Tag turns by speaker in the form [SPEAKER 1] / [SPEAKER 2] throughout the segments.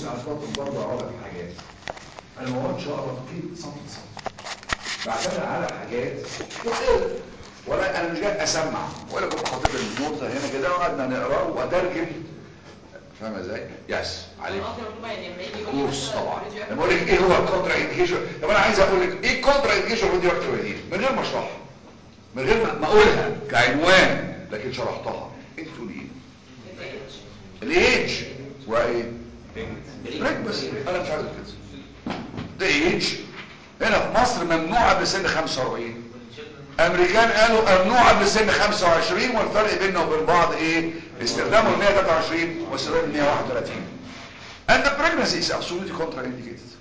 [SPEAKER 1] عشان برضه اقول لك حاجات انا ما اقعدش اقرا ايه صف صف بعتمد على حاجات تقل ولا انا مش جاي اسمع ولا كنت حاطط النقطه هنا كده وقعدنا نقرا واترجم فاهم ازاي يس عليك كورس طبعا لما اقول لك ايه هو الكونترا انديكيشن طب انا عايز اقول لك ايه الكونترا انديكيشن راديو اكتيف من غير ما اشرحها من غير ما اقولها كعنوان لكن شرحتها انتوا ليه الايدج وايه بريك بس انا مش عايز كده ده ايدج هنا في مصر ممنوعه قبل سن 45 امريكان قالوا ممنوع قبل سن 25 والفرق بيننا وبين بعض ايه استخدامه ال 123 واستخدام ال 131 and the pregnancy is absolutely contraindicated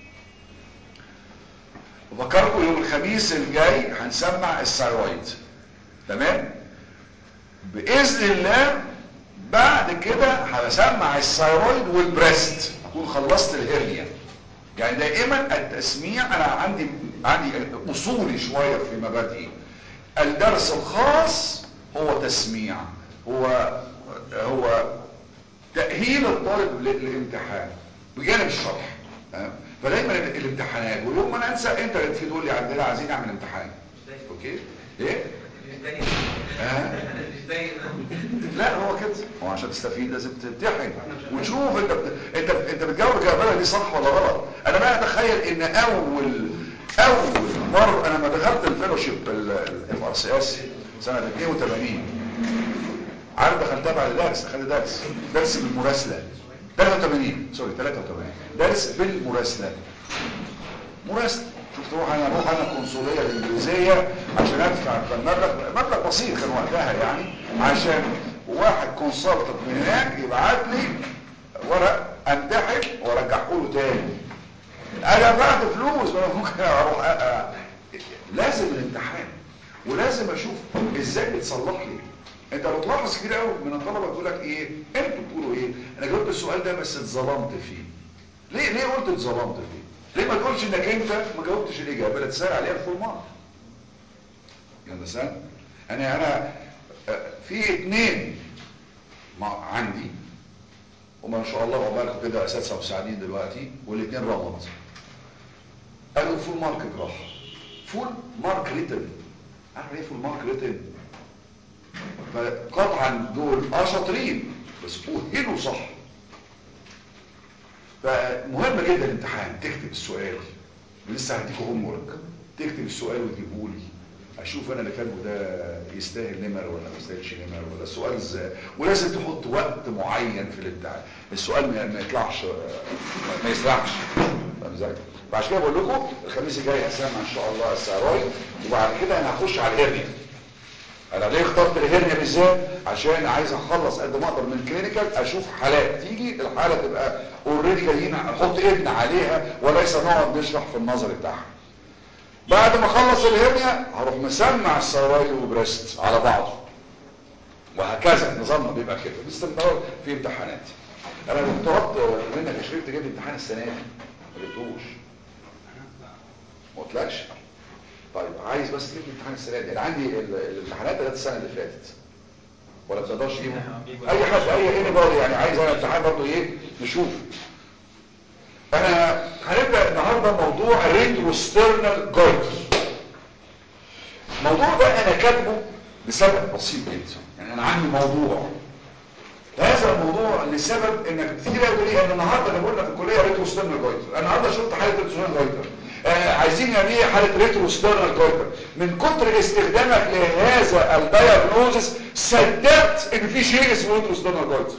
[SPEAKER 1] وفكركم يوم الخميس الجاي هنسمع الثايرويد تمام باذن الله بعد كده هسمع الثايرويد والبريست اكون خلصت الهرنيا يعني دائما التسميع انا عندي عندي اصولي شويه في مبادئي الدرس الخاص هو تسميع هو هو تأهيل الطالب للامتحان بجانب الشرح فدايما الامتحانات ويوم ما انا انسى انت اللي تيجي تقول لي عندنا عايزين نعمل امتحان اوكي ايه آه. لا هو كده هو عشان تستفيد لازم تمتحن وتشوف انت بت... انت انت بتجاوب الاجابه دي صح ولا غلط انا بقى اتخيل ان اول اول مره انا ما دخلت الفيلوشيب الاف ار سي اس سنه 82 عارف دخلتها بعد درس دخلت درس درس بالمراسله 83 سوري 83 درس بالمراسله مراسله شفت روح انا اروح انا القنصليه الانجليزيه عشان ادفع مبلغ مبلغ بسيط كان وقتها يعني عشان واحد كونسلتنت من هناك يبعت لي ورق امتحن وارجعه له تاني انا دفعت فلوس ما ممكن اروح أ... لازم الامتحان ولازم اشوف ازاي بتصلح لي انت لو تلاحظ كتير قوي من الطلبه بيقول لك ايه انتوا بتقولوا ايه انا جاوبت السؤال ده بس اتظلمت فيه ليه ليه قلت اتظلمت فيه ليه ما تقولش انك انت ما جاوبتش الاجابه اللي تسال عليها الفول مارك يلا سان انا انا في اتنين عندي وما شاء الله عقبالكم كده اساتذه مساعدين دلوقتي والاثنين رمض قالوا فول مارك جراح فول مارك ريتن عارف ايه فول مارك ريتن فقطعا دول اه شاطرين بس اهلوا صح فمهم جدا الامتحان تكتب السؤال لسه هديكوا هوم ورك تكتب السؤال وتجيبه لي اشوف انا اللي كاتبه ده يستاهل نمر ولا ما يستاهلش نمر ولا السؤال ازاي ولازم تحط وقت معين في الامتحان السؤال ما يطلعش ما يسرعش فاهم ازاي فعشان كده بقول لكم الخميس الجاي هسمع ان شاء الله الثايرويد وبعد كده انا هخش على الهرنيا انا ليه اخترت الهرنيا بالذات عشان عايز اخلص قد ما اقدر من الكلينيكال اشوف حالات تيجي الحاله تبقى اوريدي جايين احط ابن عليها وليس نقعد نشرح في النظر بتاعها بعد ما اخلص الهرنيا هروح مسمع الثايرويد وبريست على بعضه وهكذا نظامنا بيبقى كده باستمرار في امتحانات انا كنت طلبت منك يا شريف تجيب لي امتحان السنه دي ما جبتوش ما قلتلكش طيب عايز بس تجيب لي امتحان السنه دي انا عندي الامتحانات بتاعت السنه اللي فاتت ولا ما تقدرش تجيبه اي حد اي اني بادي يعني عايز انا امتحان برضه ايه نشوف انا هنبدا النهارده موضوع الريتروسترنال جايدر الموضوع ده انا كاتبه لسبب بسيط جدا يعني انا عندي موضوع هذا الموضوع لسبب انك كتير قوي ليه ان النهارده انا قلنا في الكليه ريتروسترنال جايدر النهارده شفت حاله ريتروسترنال جايدر آه عايزين يعني ايه حاله ريتروسترنال جايدر من كتر استخدامك لهذا الدايجنوزس صدقت ان في شيء اسمه ريتروسترنال جايدر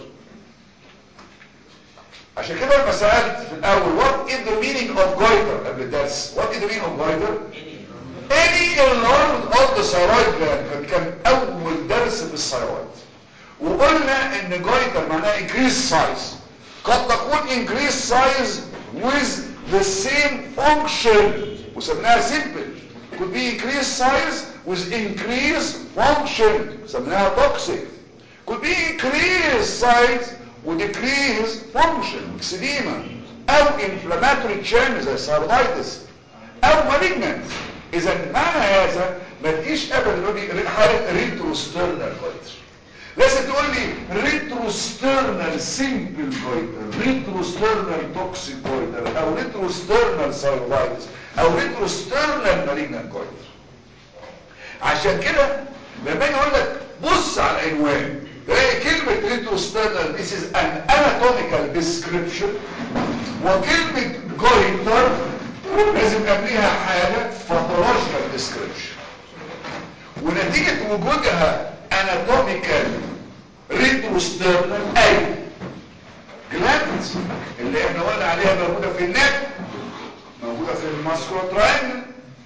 [SPEAKER 1] عشان كده لما سألت في الأول what is the meaning of goiter قبل الدرس what is the meaning of goiter any enlargement of the thyroid gland كان أول درس في الثيرويد وقلنا ان goiter معناها increase size قد تكون increase size with the same function وسمناها simple could be increase size with increase function سمناها toxic could be increase size وديكريز فانكشن اكسديما او انفلاماتوري تشين زي الساردايتس او مالجنانت اذا معنى هذا ما تجيش ابدا يقول لي حاله ريتروسترنال جايتر لازم تقول لي ريتروسترنال سيمبل جويتر ريتروسترنال توكسيك جويتر او ريتروسترنال سايرولايتس او ريتروسترنال مالجنان جويتر عشان كده لما اجي اقول لك بص على العنوان تلاقي كلمة ريتروسترنال this is an anatomical description وكلمة جويتر لازم قبلها حاجة pathological description ونتيجة وجودها anatomical retrosternal اي جلاند اللي احنا قلنا عليها موجودة في النك موجودة في الماسكولار تراينجل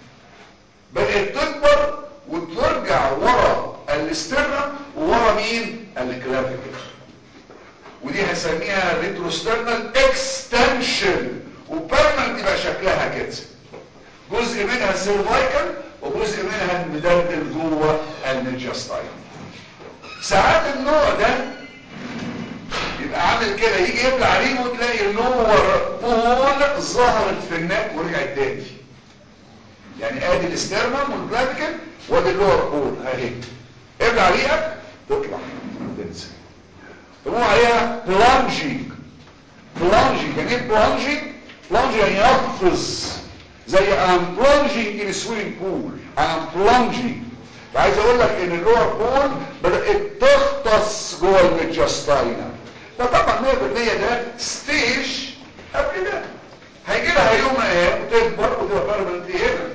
[SPEAKER 1] بدأت تكبر وترجع ورا الاسترنم وورا مين الكلافيكل ودي هسميها ريتروسترنال اكستنشن وبيرمنت يبقى شكلها كده جزء منها سيرفايكال وجزء منها مدلدل جوه الميدجاستاين ساعات النوع ده يبقى عامل كده يجي يبلع ريقه وتلاقي اللور بول ظهرت في النك ورجعت تاني يعني ادي الاسترنم والكلافيكل وادي اللور بول اهي ابلع ريقك تطلع تنزل بنقول عليها بلانجينج بلانجينج يعني ايه بلانجينج بلانجينج يعني يقفز زي I'm plunging in a swimming pool I'm plunging فعايز اقول لك ان اللور بول بدأت تغطس جوه الميدجاستاينا فطبعا 100% ده ستيج قبل ده هيجي لها يوم من الايام وتكبر وتبقى بيرمنت هنا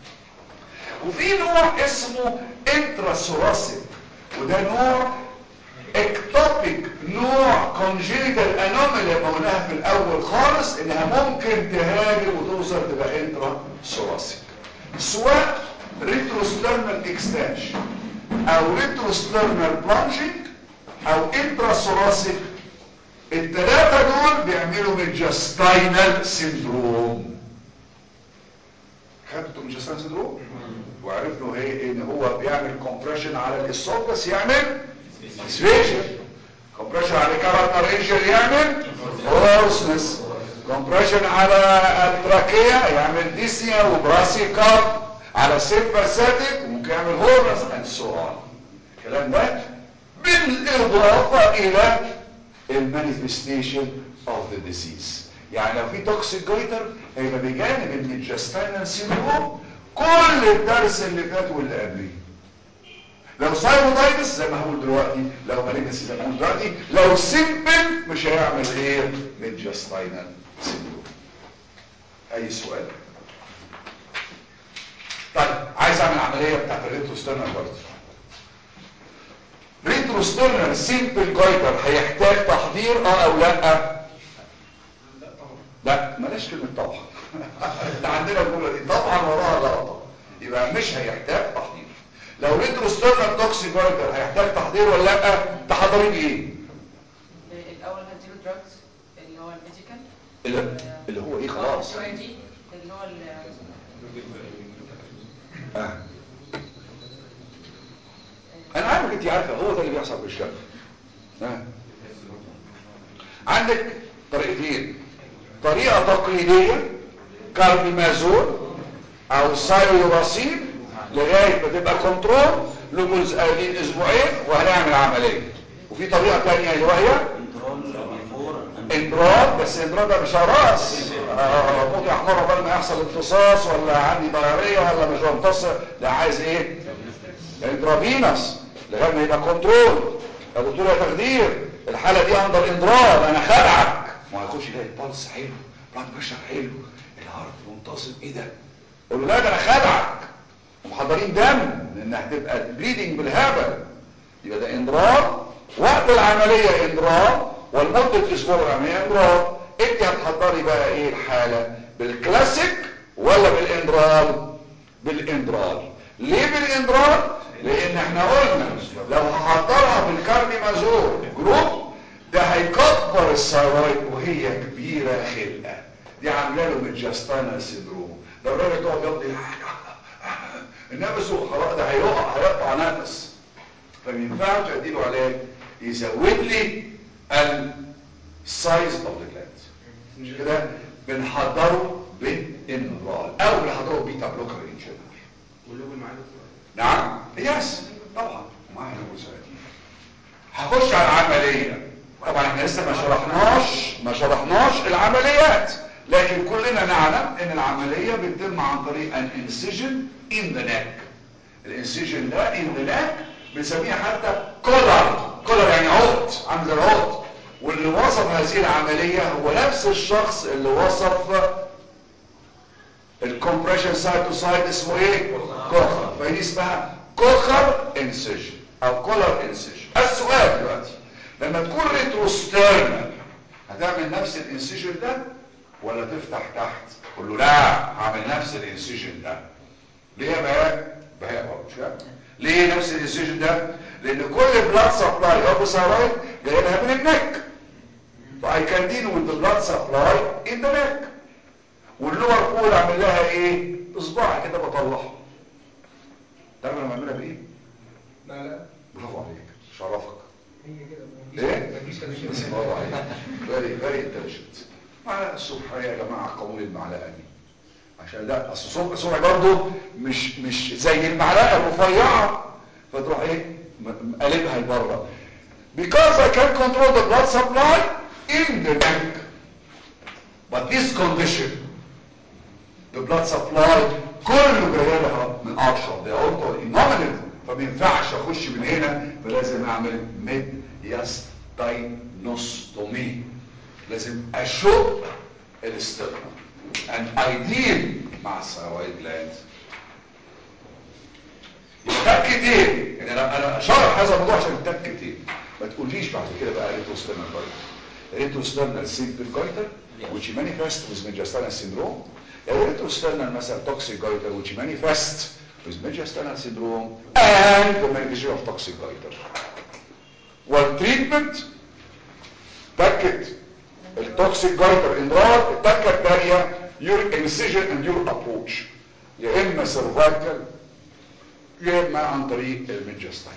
[SPEAKER 1] وفي نوع اسمه انتراسوراسيك وده نوع اكتوبيك نوع كونجينيتال انومالي اللي قلناها في الاول خالص انها ممكن تهاجم وتوصل تبقى انترا سوراسيك سواء ريتروسترنال اكستنشن او ريتروسترنال بلانجينج او انترا سوراسيك الثلاثه دول بيعملوا ميدجاستاينال سيندروم خدتوا ميدجاستاينال سيندروم وعرفنا ايه ان هو بيعمل كومبريشن على الاسوفجس يعمل اسفيشن كومبريشن على كارنارينجل يعمل هورسنس كومبريشن على التراكية يعمل ديسيا وبراسيكا على سيمباساتيك وممكن يعمل هورس اند سو اون الكلام ده بالاضافه الى المانيفستيشن اوف ذا ديزيز يعني لو في توكسيك جويتر هيبقى بجانب الميدجاستاينال سيندروم كل الدرس اللي فات واللي قبليه لو سايمودايتس زي ما هقول دلوقتي لو مالجنسي زي ما هقول دلوقتي لو سيمبل مش هيعمل غير ميدجاستاينال سيندروم اي سؤال طيب عايز اعمل عمليه بتاعت الريتروسترنال جويتر ريتروسترنال سيمبل جويتر هيحتاج تحضير اه او لا لا بلاش كلمه طبعا احنا عندنا الجمله دي طبعا وراها لا طبعا يبقى مش هيحتاج تحضير لو ريتروسترنال توكسيك جويتر هيحتاج تحضير ولا لا تحضرين ايه
[SPEAKER 2] الاول هديله دراجز اللي هو الميديكال
[SPEAKER 1] اللي, اللي هو ايه خلاص
[SPEAKER 2] اي دي اللي هو ال-
[SPEAKER 1] آه. انا عارف انت عارفه هو ده اللي بيحصل بالشكل آه. عندك طريقتين طريقه تقليديه كاربيمازول او سايلوراسين لغايه ما تبقى كنترول لمدة قايلين اسبوعين وهنعمل عمليه وفي طريقه ثانيه اللي وهي اندرار بس اندرار ده مش راس آه، ممكن احمر قبل ما يحصل امتصاص ولا عندي ضرريه ولا مش بمتص ده عايز ايه اندرافينس لغايه ما يبقى كنترول يا دكتور يا تخدير الحاله دي اندر اندرار انا خدعك ما هيخش يلاقي البلس حلو بلاد بريشر حلو الهارت منتصب ايه ده قول له لا ده انا خدعك ومحضرين دم لان هتبقى بليدنج بالهبل يبقى ده اندرار وقت العمليه اندرار والمده اسبوع العمليه اندرار انت هتحضري بقى ايه الحاله بالكلاسيك ولا بالاندرال بالاندرال ليه بالاندرال لان احنا قلنا لو هحضرها بالكارديمازول جروب ده هيكبر الثيرويد وهي كبيره خلقه دي عامله له ميدجاستاينال سيندروم ده الراجل تقعد يقضي النفس خلاص ده هيقع هيقطع نفس فما ينفعش اديله علاج يزود لي السايز اوف ذا جلاند مش كده بنحضره بالانرال او بنحضره بيتا بلوكر ان جنرال
[SPEAKER 3] واللوجو معانا
[SPEAKER 1] نعم يس طبعا معايا نقول سنتين هخش على العملية طبعا احنا لسه ما شرحناش ما شرحناش العمليات لكن كلنا نعلم ان العملية بتتم عن طريق ان انسيجن ان ذا neck الانسيجن ده ان ذا neck بنسميها حتى كولر كولر يعني عقد عامل زي العقد واللي وصف هذه العملية هو نفس الشخص اللي وصف الكومبريشن سايد تو سايد اسمه ايه كوخر فهي اسمها كوخر انسيجن او كولر انسيجن السؤال دلوقتي لما تكون ريتروسترنال هتعمل نفس الانسيجن ده ولا تفتح تحت قول له لا هعمل نفس الانسيجن ده ليه يا بهاء بهاء برضه مش كده ليه نفس الانسيجن ده لان كل بلاد سبلاي اوف سارايد جاي لها من النك فاي كان ديل وذ بلاد سبلاي ان ذا نك واللور بول اعمل لها ايه اصبعي كده بطلعها تعرف انا بعملها بايه
[SPEAKER 3] لا لا
[SPEAKER 1] برافو عليك شرفك
[SPEAKER 3] هي كده
[SPEAKER 1] ايه
[SPEAKER 3] مفيش تنشيط
[SPEAKER 1] بس برافو عليك فيري فيري انتليجنت معلقه الصبح يا جماعه قانون المعلقه دي عشان لا اصل صبح صبح برضه مش مش زي المعلقه الرفيعه فتروح ايه م- قلبها لبره because I can control the blood supply in the neck but this condition the blood supply كله جاي لها من ارشر ده اوتو انومينال فما ينفعش اخش من هنا فلازم اعمل ميد ياستاينوستومي لازم اشق الاسترنم and ideal مع الثيرويد جلاند يبقى تكتين يعني انا انا شرح هذا الموضوع عشان تكتين ما تقوليش بعد كده بقى ريتروسترنال جايتر ريتروسترنال سيمبل جايتر which manifest with mediastinal syndrome يعني ريتروسترنال مثلا toxic goiter which manifest with mediastinal syndrome and the manifestation of toxic goiter والتريتمنت تكت التوكسيك جايتر اندرار التكه الثانيه يور انسيجن اند يور ابروتش يا اما سيرفايكال يا اما عن طريق الميدجستاين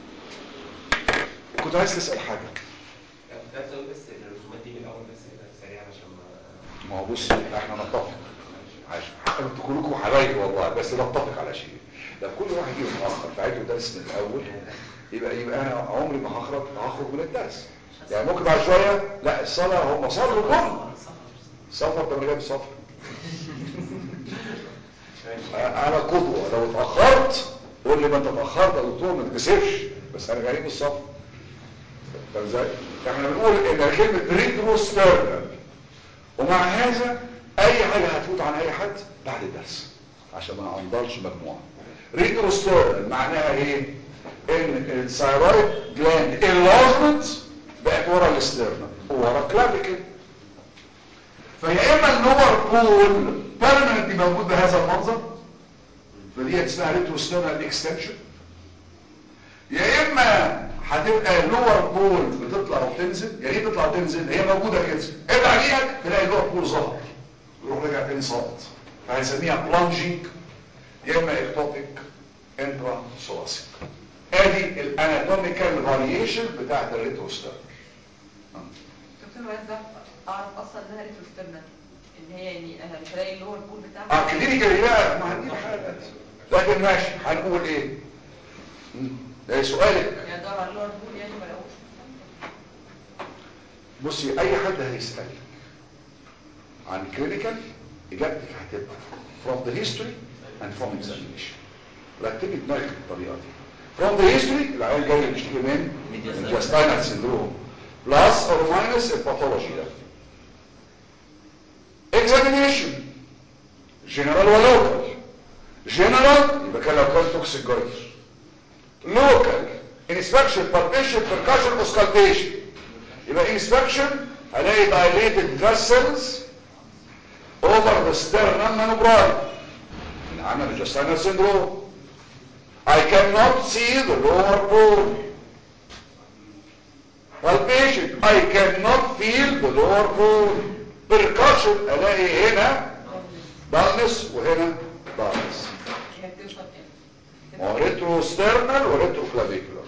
[SPEAKER 1] كنت عايز تسال حاجه
[SPEAKER 4] ده تقول بس الرسومات دي من الاول بس كده سريع عشان ما
[SPEAKER 1] ما هو بص احنا نتفق عشان انتوا كلكم حبايبي والله بس نتفق على شيء لو كل واحد يجي متاخر فعيده درس من الاول يبقى يبقى انا عمري ما هخرج هخرج من الدرس يعني ممكن بعد شويه لا الصلاه هم صلوا كله سفر ده من غير سفر انا قدوه لو اتاخرت قول لي ما انت اتاخرت يا دكتور ما تكسفش بس انا جاي بالصف فاهم ازاي احنا بنقول ان كلمه ريتروسترنال ومع هذا اي حاجه هتفوت عن اي حد بعد الدرس عشان ما نعضلش مجموعه ريتروسترنال معناها ايه ان الثايرويد جلاند enlargement بقت ورا الاسترنال ورا الكلافيكل فيا اما اللور بول بيرمننت موجود بهذا المنظر فدي اسمها ريتروسترنال اكستنشن يا اما هتبقى اللور بول بتطلع وتنزل يعني ايه تطلع وتنزل هي موجوده كده ابعد عينك تلاقي اللور بول ظهر يروح راجع تاني صامت فهنسميها بلانجينج يا اما اكتوبيك انترا ثوراسيك ادي الاناتوميكال فاريشن بتاعت الريتروسترنال
[SPEAKER 2] دكتور عايز اعرف اصلا انها ريتروسترنال ان هي يعني انا مش هلاقي اللي هو البول بتاعها
[SPEAKER 1] اه كلينيكال بقى ما عنديش حاجه لكن ماشي هنقول ايه مم. ده سؤالك
[SPEAKER 2] يعني ادور على اللي هو البول يعني ما الاقوش
[SPEAKER 1] بصي اي حد هيسأل عن كلينيكال اجابتك هتبقى from the history and from examination رتبي دماغك بالطريقه دي from the history العيال جاي بيشتكي من intestinal syndrome plus or minus الباثولوجي ده examination general ولوكال general يبقى كان لو كان توكسيك جايتر local inspection palpation percussion auscultation يبقى inspection هلاقي dilated vessels over the sternum manubrae من عنا الجستانال syndrome I cannot see the lower bone palpation I cannot feel the lower bone percussion الاقي هنا ضغنس وهنا ضغنس
[SPEAKER 2] هي بتوصل
[SPEAKER 1] ما هو ريترو ستيرنال وريترو كلافيكولار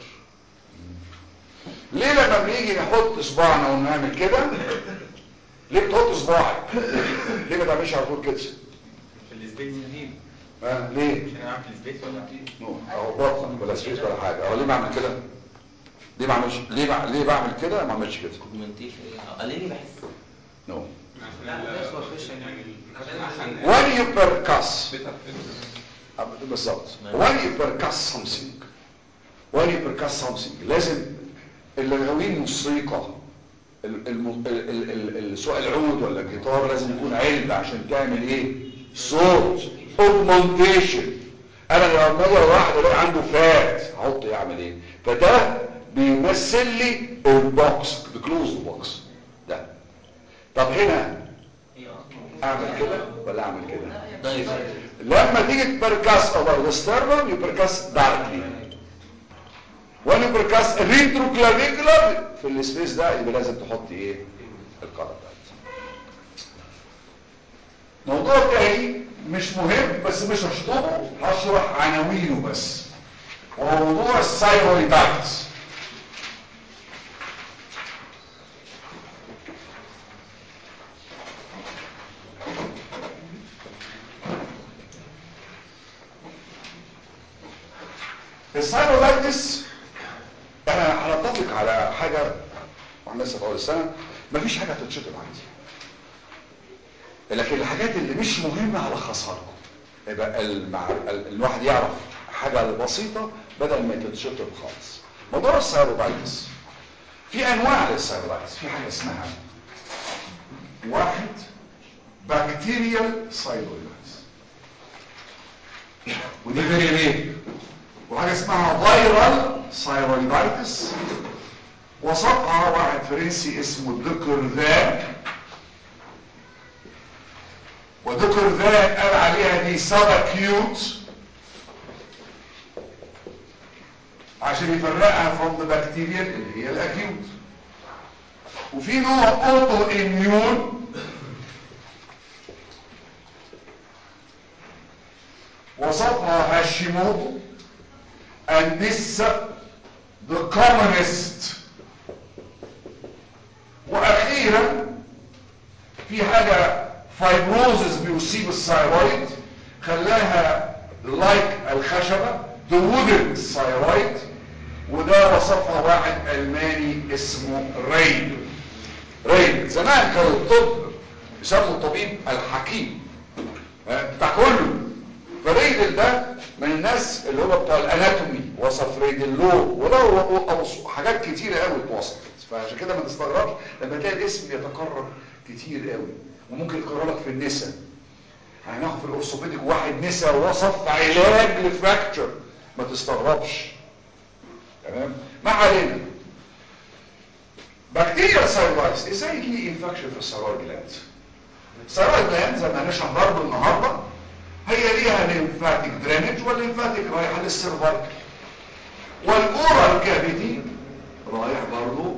[SPEAKER 1] ليه لما بنيجي نحط صباعنا ونعمل كده ليه بتحط صباعك ليه ما تعملش على طول كده
[SPEAKER 4] في السبيس دي
[SPEAKER 1] ها ليه
[SPEAKER 4] عشان اعمل في السبيس ولا في
[SPEAKER 1] نو اهو بطنك ولا سبيس ولا حاجه اهو ليه بعمل كده ليه ما اعملش ليه بع... ليه بعمل كده ما اعملش كده
[SPEAKER 5] كوجمنتيشن قليلي بحس
[SPEAKER 1] نو
[SPEAKER 4] لا ده سوبرفيشال يعني عشان
[SPEAKER 1] when you percuss
[SPEAKER 4] بيتر
[SPEAKER 1] بالظبط when you percuss something when you percuss something لازم اللي غاويين موسيقى ال- الم- ال- ال- ال- ال- سواء العود ولا الجيتار لازم يكون علبة عشان تعمل ايه صوت augmentation انا لما اجي واحد الاقي عنده فات احط يعمل ايه فده بيمثل لي البوكس بكلوز بوكس ده طب هنا اعمل كده ولا اعمل كده
[SPEAKER 5] دايفر
[SPEAKER 1] لما تيجي تبركاس over the sternum يبركاس darkly when you percuss retroclavicular في السبيس ده يبقى لازم تحط ايه القرار ده موضوع تاني مش مهم بس مش هشطبه هشرح عناوينه بس وهو موضوع الثايرويدايتس الثايرويدايتس انا هنتفق على حاجه واحنا لسه في اول السنه مفيش حاجه هتتشطب عندي لكن الحاجات اللي مش مهمه هلخصها لكم يبقى المع... ال- الواحد يعرف حاجه بسيطه بدل ما تتشطب خالص موضوع الثايرويدايتس في انواع للثايرويدايتس في حاجه اسمها واحد بكتيريال ثايرويدايتس ودي فيري رير وحاجه اسمها فيرال ثايرويدايتس وصفها واحد فرنسي اسمه دكرفان ودكرفان قال عليها دي سب اكيوت عشان يفرقها فروم ذا بكتيريال اللي هي الاكيوت وفي نوع اوتو اميون وصفها هاشيموتو and this the commonest واخيرا في حاجة فايبروزس بيصيب الثايرويد خلاها لايك الخشبة the wooden thyroid وده وصفها واحد الماني اسمه رين رين زمان كان الطب يسموا الطبيب الحكيم ها، بتاع كله فريدل ده من الناس اللي هو بتاع الاناتومي وصف ريدل لو ولو حاجات كتيرة قوي اتوصفت فعشان كده ما تستغربش لما تلاقي الاسم يتكرر كتير قوي وممكن يتكرر لك في النساء هناخد في الاورثوبيديك واحد نساء وصف علاج لفراكتشر ما تستغربش تمام ما علينا بكتيريا الثايرويدز ازاي يجي لي انفكشن في الثايرويد جلاند الثايرويد جلاند زي ما هنشرح برضه النهارده هي ليها ليمفاتيك درينج والليمفاتيك رايحه للسيرفايكل والاورال كافيتي رايح برضه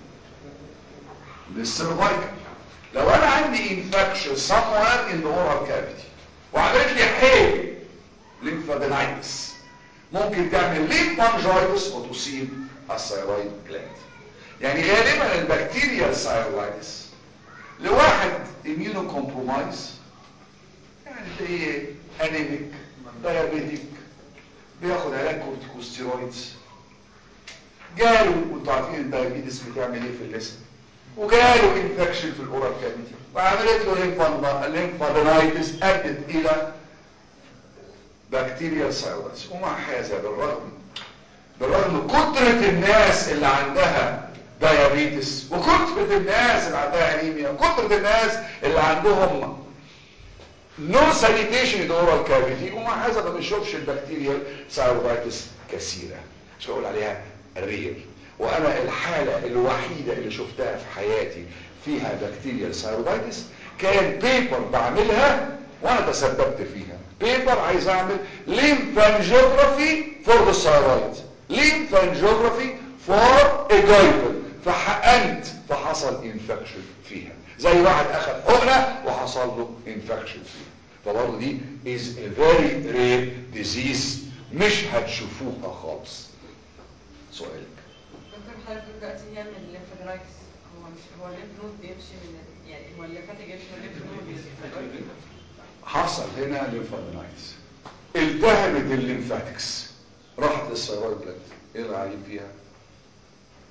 [SPEAKER 1] للسيرفايكل لو انا عندي انفكشن somewhere in the oral cavity وعملت لي حيل ليمفادينايتس ممكن تعمل ليمفانجايتس وتصيب الثايرويد جلاند يعني غالبا البكتيريا الثايرويدس لواحد اميونو كومبرومايز يعني تلاقيه انيميك دايابيتيك بياخد علاج كورتيكوستيرويدز جاله وانتوا عارفين الدايابيتس بتعمل ايه في اللسان وجاله انفكشن في الاورال كافيتي وعملت له ليمفادينايتس ادت الى بكتيريا ثايرويدز ومع هذا بالرغم بالرغم من كترة الناس اللي عندها دايابيتس وكترة الناس اللي عندها انيميا وكترة الناس اللي عندهم نو سانيتيشن الاورال كافيتي ومع هذا ما بنشوفش البكتيريا ثايرويدز كثيرة مش بقول عليها رير وانا الحالة الوحيدة اللي شفتها في حياتي فيها بكتيريا ثايرويدز كان بيبر بعملها وانا تسببت فيها بيبر عايز اعمل ليمفانجيوغرافي فور ذا ثايرويد ليمفانجيوغرافي فور ايجايبل فحقنت فحصل انفكشن فيها زي واحد اخذ حقنه وحصل له انفكشن فيها فبرضه دي is a very rare disease مش هتشوفوها خالص سؤالك
[SPEAKER 2] دكتور حضرتك دلوقتي يعمل ليمفادرايتس هو مش هو الليمف نود بيمشي من ال- يعني هو الليمفاتيك يمشي من الليمف نود للثايرويد
[SPEAKER 1] حصل هنا ليمفادينايتس التهمت الليمفاتكس راحت للثايرويد جلاند ايه العجيب فيها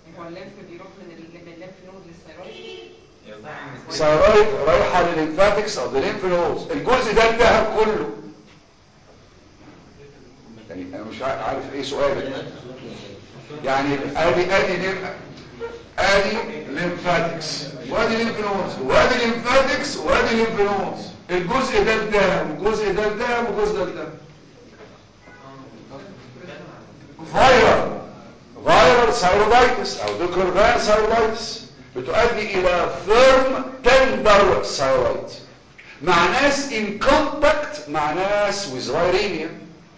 [SPEAKER 2] هو الليمف بيروح من ال- من الليمف نود للثيرويد
[SPEAKER 1] ثايرويد رايحه للليمفاتكس او الليمف نودز الجزء ده انتهى كله يعني انا مش عارف ايه سؤالك يعني ادي ادي ليم ادي ليمفاتكس وادي ليمف نودز وادي ليمفاتكس وادي ليمف نودز الجزء ده انتهى والجزء ده انتهى والجزء ده انتهى فايرال فايرال ثايرويدايتس او ديكورفان ثايرويدايتس بتؤدي الى فيرم تندر ثايرويد مع ناس ان كونتاكت مع ناس ويز فايرينيا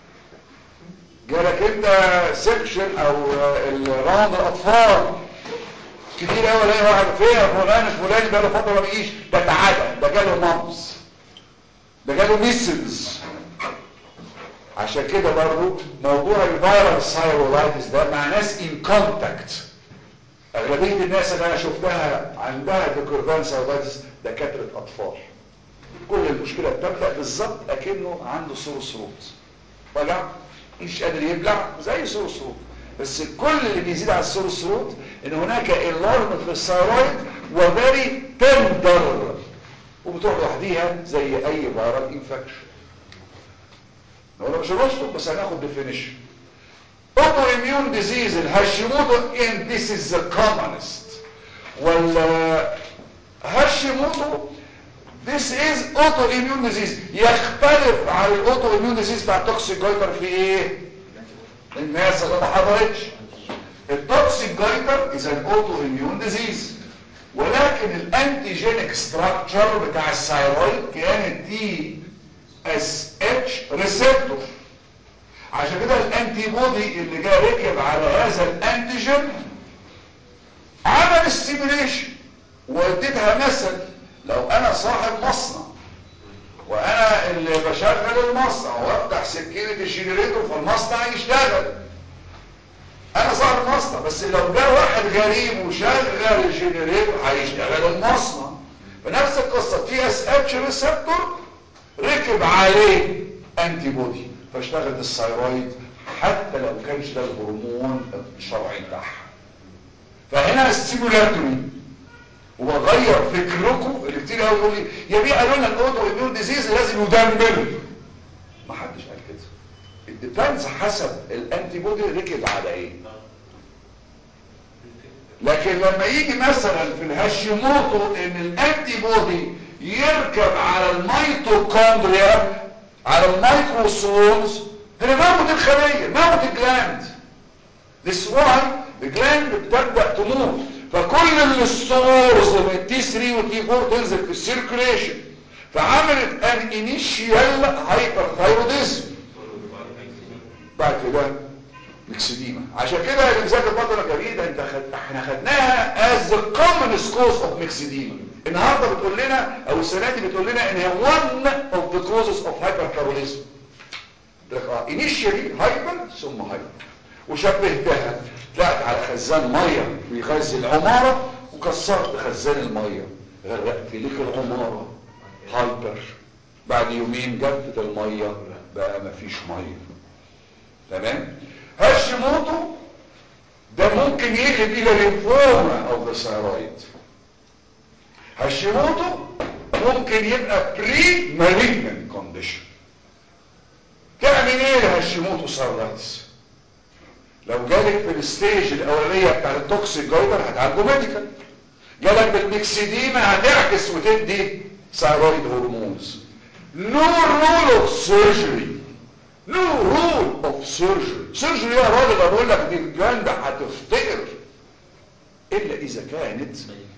[SPEAKER 1] جالك انت سكشن او الراوند الاطفال كتير قوي الاقي واحد فين فلان الفلاني بقاله فتره ما بيجيش ده تعدى ده جاله مامس ده جاله ميسلز عشان كده برضو موضوع الفيروس سايرولايتس ده مع ناس ان كونتاكت اغلبيه الناس اللي انا شفتها عندها ديكورفان سايرولايتس دكاتره اطفال كل المشكله بتبدا بالظبط اكنه عنده سور ثروت وجع مش قادر يبلع زي سور ثروت بس كل اللي بيزيد على السور ثروت ان هناك الارم في الثايرويد وفيري تندر وبتروح لوحديها زي اي فيرال انفكشن هو مش هنشطب بس هناخد ديفينيشن اوتو اميون ديزيز الهاشيموتو ان ذيس از ذا commonest وال هاشيموتو This is autoimmune disease يختلف عن الاوتو اميون ديزيز بتاع التوكسيك جايتر في ايه الناس اللي ما حضرتش التوكسيك جايتر is an autoimmune disease ولكن الانتيجينيك ستراكشر بتاع الثايرويد كانت تي اس اتش ريسبتور عشان كده الانتي بودي اللي جاي ركب على هذا الانتيجين عمل ستيميليشن واديتها مثل لو انا صاحب مصنع وانا اللي بشغل المصنع وافتح سكينة الجنريتور فالمصنع يشتغل انا صاحب مصنع بس لو جاء واحد غريب وشغل الجنريتور هيشتغل المصنع فنفس القصة تي اس اتش ريسبتور ركب عليه انتي بودي فاشتغل الثايرويد حتى لو كانش ده الهرمون الشرعي بتاعها فهنا ستيمولاتوري وبغير فكركم اللي كتير قوي يقول لي يا بيه قالوا لنا الاوتو اميون ديزيز لازم يدمر ما حدش قال كده الديبانز حسب الانتي بودي ركب على ايه لكن لما يجي مثلا في الهاشيموتو ان الانتي بودي يركب على الميتوكوندريا على الميكروسومز هنموت الخليه موت الجلاند This why الجلاند بتبدأ تموت فكل الستورز من تي 3 وتي 4 تنزل في السيركوليشن فعملت ان انيشيال هايبر ثايروديزم بعد كده مكسديما عشان كده اللي مذاكر فتره جديده انت خد... احنا خدناها از ذا كومن كوز اوف مكسديما النهارده بتقول لنا او السنه دي بتقول لنا ان هي one of the causes of hyperthyroidism انيشيالي هايبر ثم هايبر وشبهتها طلعت على خزان ميه بيغذي العماره وكسرت خزان الميه غرقت لك العماره هايبر بعد يومين جفت الميه بقى مفيش ميه تمام هاشيموتو ده ممكن يقلب الى ليمفوما او ثايرويد هاشيموتو ممكن يبقى بري مالجنت كونديشن تعمل ايه الهاشيموتو ثايرويدز لو جالك في الستيج الاولانيه بتاع التوكسيك جايدر هتعالجه ميديكال جالك بالميكسيديما هتعكس وتدي ثايرويد هرمونز نو رول اوف سيرجري نو رول اوف سيرجري سيرجري يا راجل بقول لك دي الجلد هتفتقر الا اذا كانت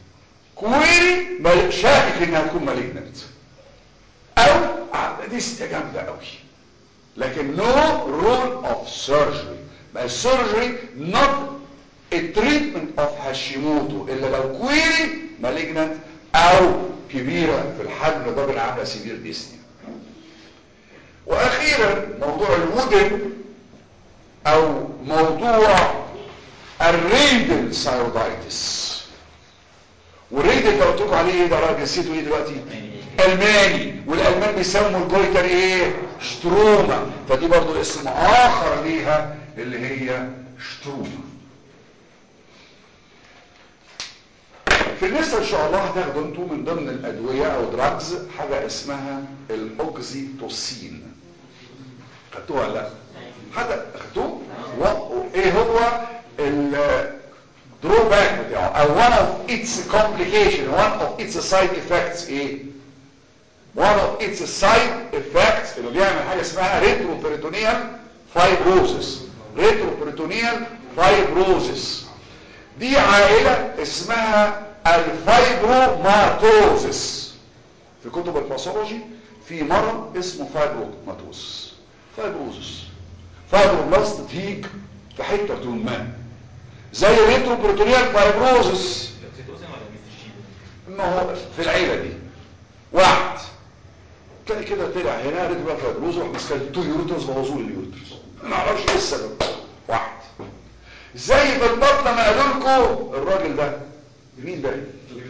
[SPEAKER 1] كويري شاكك انها تكون مالجنت او دي جامده قوي لكن نو رول اوف سيرجري بقى السيرجري not a treatment of هاشيموتو الا لو كويري مالجنت او كبيره في الحجم لدرجه عامله سيفير ديسني واخيرا موضوع الودن او موضوع الريدل ثايرويدايتس والريدل ده قلت لكم عليه ايه ده راجل نسيته ايه دلوقتي الماني والالمان بيسموا الجويتر ايه شتروما فدي برضو اسم اخر ليها اللي هي شتروما في الليسته ان شاء الله هتاخدوا انتوا من ضمن الادويه او دراجز حاجه اسمها الاوكسيتوسين خدتوها ولا لا حد خدتوه و- ايه هو الدروباك بتاعه او one of its complication one of its side effects ايه one of its side effects اللي بيعمل حاجه اسمها ريتروبريتونيال فايبروزس ريتروبريتونيال فايبروزس دي عائلة اسمها الفايبروماتوزس في كتب الباثولوجي في مرض اسمه فايبروماتوزس فايبروزس فايبروبلاست تيج في حته دون ما زي ريتروبريتونيال فايبروزس
[SPEAKER 5] الاكسيتوسين ولا الميسترشين
[SPEAKER 1] ما هو في العيله دي واحد تلاقي كده طلع هنا ريتروبريتونيال فايبروز راح مسك التو يوترز بوظوا لي اليوترز ما اعرفش ايه السبب واحد زي في البطن ما قالوا لكم الراجل ده مين ده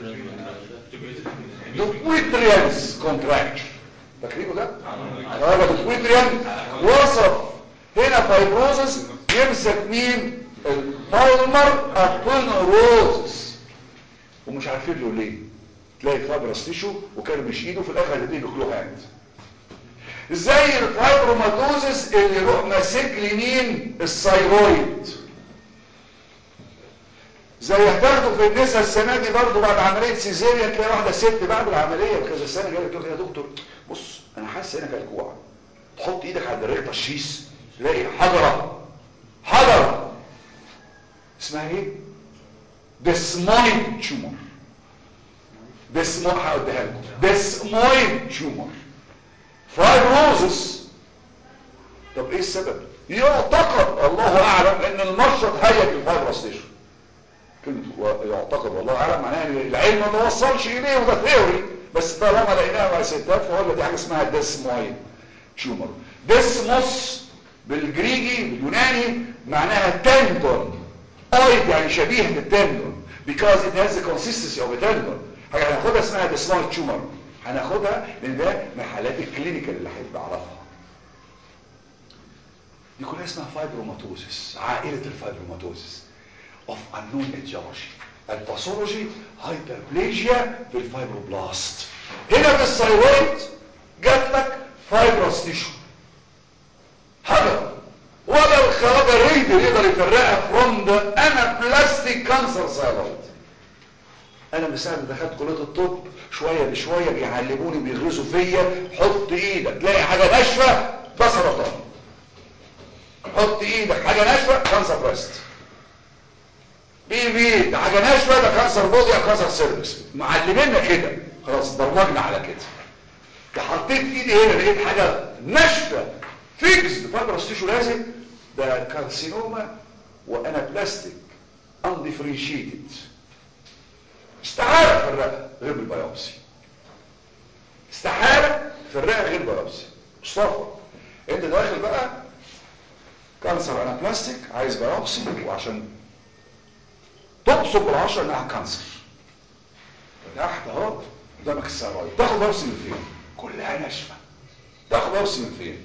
[SPEAKER 1] دوكويتريانس كونتراكشن فاكرينه ده هذا دوكويتريان وصف هنا فايبروزس يمسك مين البالمر ابونوروزس ومش عارفين له ليه تلاقي فايبرس تيشو وكان مش ايده في الاخر هتديه له هاند زي الفايبروماتوزس اللي يروح ماسك لي مين الثايرويد زي هتاخده في النساء السنه دي برضه بعد عمليه سيزيريان تلاقي واحده ست بعد العمليه بكذا سنه جايه تقول لي يا دكتور بص انا حاسس هنا كالكوع تحط ايدك على الريقه الشيس تلاقي حجره حجره اسمها ايه ديسمويد تيومر ديسمو هقولها لكم ديسمويد تيومر فايبروزس طب ايه السبب يعتقد الله اعلم ان المشرط هيج الفايبروس تيشو كلمة يعتقد والله اعلم معناها ان العلم ما توصلش اليه وده ثيوري بس طالما لقيناها مع ستات فقلنا دي حاجه اسمها ديسمويد تيومر ديسموس بالجريجي باليوناني معناها تندون اويد يعني شبيه بالتندون because it has the consistency of a tendon حاجه هناخدها اسمها ديسمويد تيومر هناخدها لان ده من حالات الكلينيكال اللي هنعرفها دي كلها اسمها فايبروماتوزس عائله الفايبروماتوزس of unknown etiology الباثولوجي هايبربليجيا بالفايبروبلاست هنا في الثايرويد جات لك فايبروس تيشو حجر ولا الخواجه ريدر يقدر يفرقها فروم ذا انا بلاستيك كانسر ثايرويد انا من ساعه ما دخلت كليه الطب شويه بشويه بيعلموني بيغرزوا فيا حط ايدك تلاقي حاجه ناشفه ده سرطان حط ايدك حاجه ناشفه كانسر بريست بي بي ده حاجه ناشفه ده كانسر بودي او كانسر سيرفكس معلمينا كده خلاص برمجنا على كده ده حطيت ايدي هنا لقيت حاجه ناشفه فيكس فايبرس تيشو لازم ده كارسينوما وانا بلاستيك انديفرنشيتد استحاله تفرقها غير بالبيوبسي استحاله تفرقها غير بالبيوبسي مصطفى انت داخل بقى كانسر انا بلاستيك عايز بيوبسي وعشان تقصد بالعشرة انها كانسر تحت اهو قدامك الثيرويد تاخد بيوبسي من فين كلها ناشفه تاخد بيوبسي من فين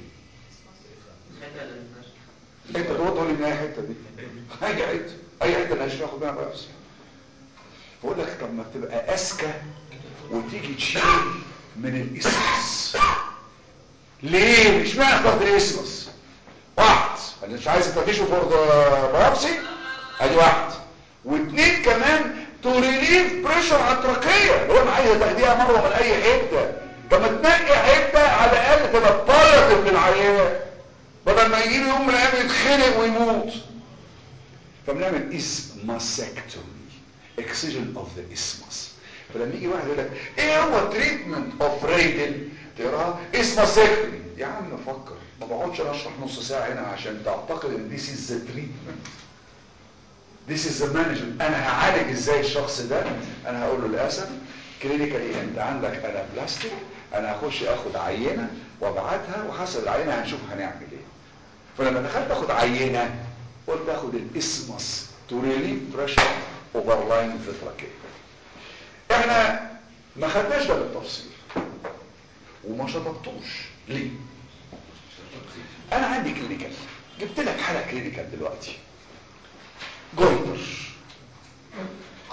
[SPEAKER 1] انت تقول تقول لي ان هي حته دي اي حته اي حته ناشفه تاخد منها بيوبسي بقول لك طب ما تبقى اذكى وتيجي تشيل من الاسمس ليه مش معنى اخترت الاسمس واحد انا مش عايز تفتيشه فور بيوبسي ادي واحد واثنين كمان تو ريليف بريشر على التركيه لو انا عايز تاخديها مره من اي حته طب ما تنقي حته على الاقل تبقى طايره من العيان بدل ما يجي له يوم من الايام يتخنق ويموت فبنعمل اسماسكتومي اكسجن اوف ذا اسمس فلما يجي واحد يقول لك ايه هو تريتمنت اوف ريدل تقراها اسماسكتومي يا عم فكر ما بقعدش انا اشرح نص ساعه هنا عشان تعتقد ان this is the treatment This is the management انا هعالج ازاي الشخص ده انا هقول له للاسف كلينيكالي انت عندك انا بلاستيك انا هخش اخد عينه وابعتها وحسب العينه هنشوف هنعمل ايه فلما دخلت اخد عينه قلت اخد الاسمس تو ريليف بريشر اوفر لاين في التراكيه احنا ما خدناش ده بالتفصيل وما شطبتوش ليه انا عندي كلينيكال جبت لك حاله كلينيكال دلوقتي جويتر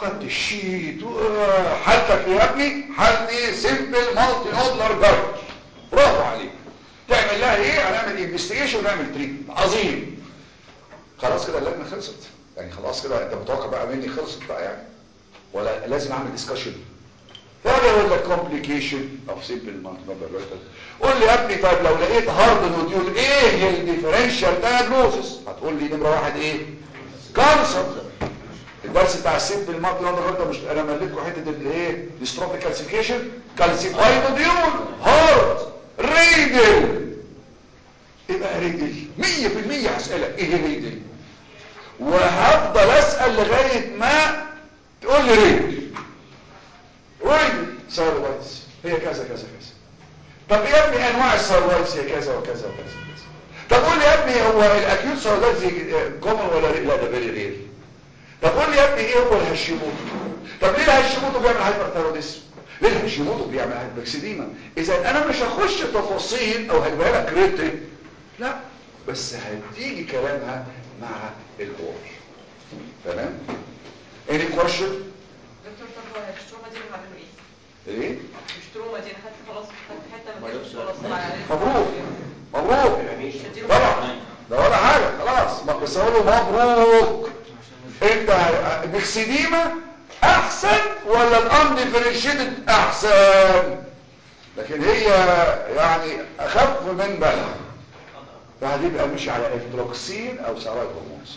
[SPEAKER 1] خدت الشيت و- حالتك يا ابني حالتي سيمبل مالتي نودلر جارد برافو عليك تعمل لها ايه هنعمل انفستيجيشن ونعمل تريتمنت عظيم خلاص كده اللجنه خلصت يعني خلاص كده انت متوقع بقى مني خلصت بقى يعني ولا لازم اعمل ديسكشن فاجي اقول لك كومبليكيشن اوف سيمبل مالتي قول لي يا ابني طيب لو لقيت هارد نوديول ايه الديفرنشال دايجنوسيس هتقول لي نمره واحد ايه كانسر الدرس بتاع السيمبل مالتي نوديول مش انا مليتكم حته الايه ديستروفيك كالسيفيكيشن كالسيفاي نوديول هارد ريدل يبقى ريدل 100% هسألك ايه ريدل وهفضل اسأل لغاية ما تقول لي ريدل ريدل سايرولايتس هي كذا كذا كذا طب يا ابني انواع السايرولايتس هي كذا وكذا وكذا وكذا طب قول لي يا ابني هو الاكيوت سايرولايتس كومن ولا ري- لا ده فيري رير طب قول لي يا ابني ايه هو الهشيموتو طب ليه الهشيموتو بيعمل هايبرثايروديزم ليه الهشيموتو بيعمل هايبركسيديما اذا انا مش هخش تفاصيل او هجيبها لك ريتن لا بس هتيجي كلامها مع الحوار تمام any question
[SPEAKER 2] دكتور طب هو الشتروما دي هعمله ايه؟
[SPEAKER 1] ايه
[SPEAKER 2] الشتروما دي انا خدت خلاص خدت حته من الجسم خلاص طلع
[SPEAKER 1] مبروك مبروك طبعا ده ولا حاجه خلاص ما- بس اقول له مبروك انت بكسديما احسن ولا الاندفرنشيتد احسن لكن هي يعني اخف من بلع فهتبقى مش على افلوكسين او سرايد هرمونز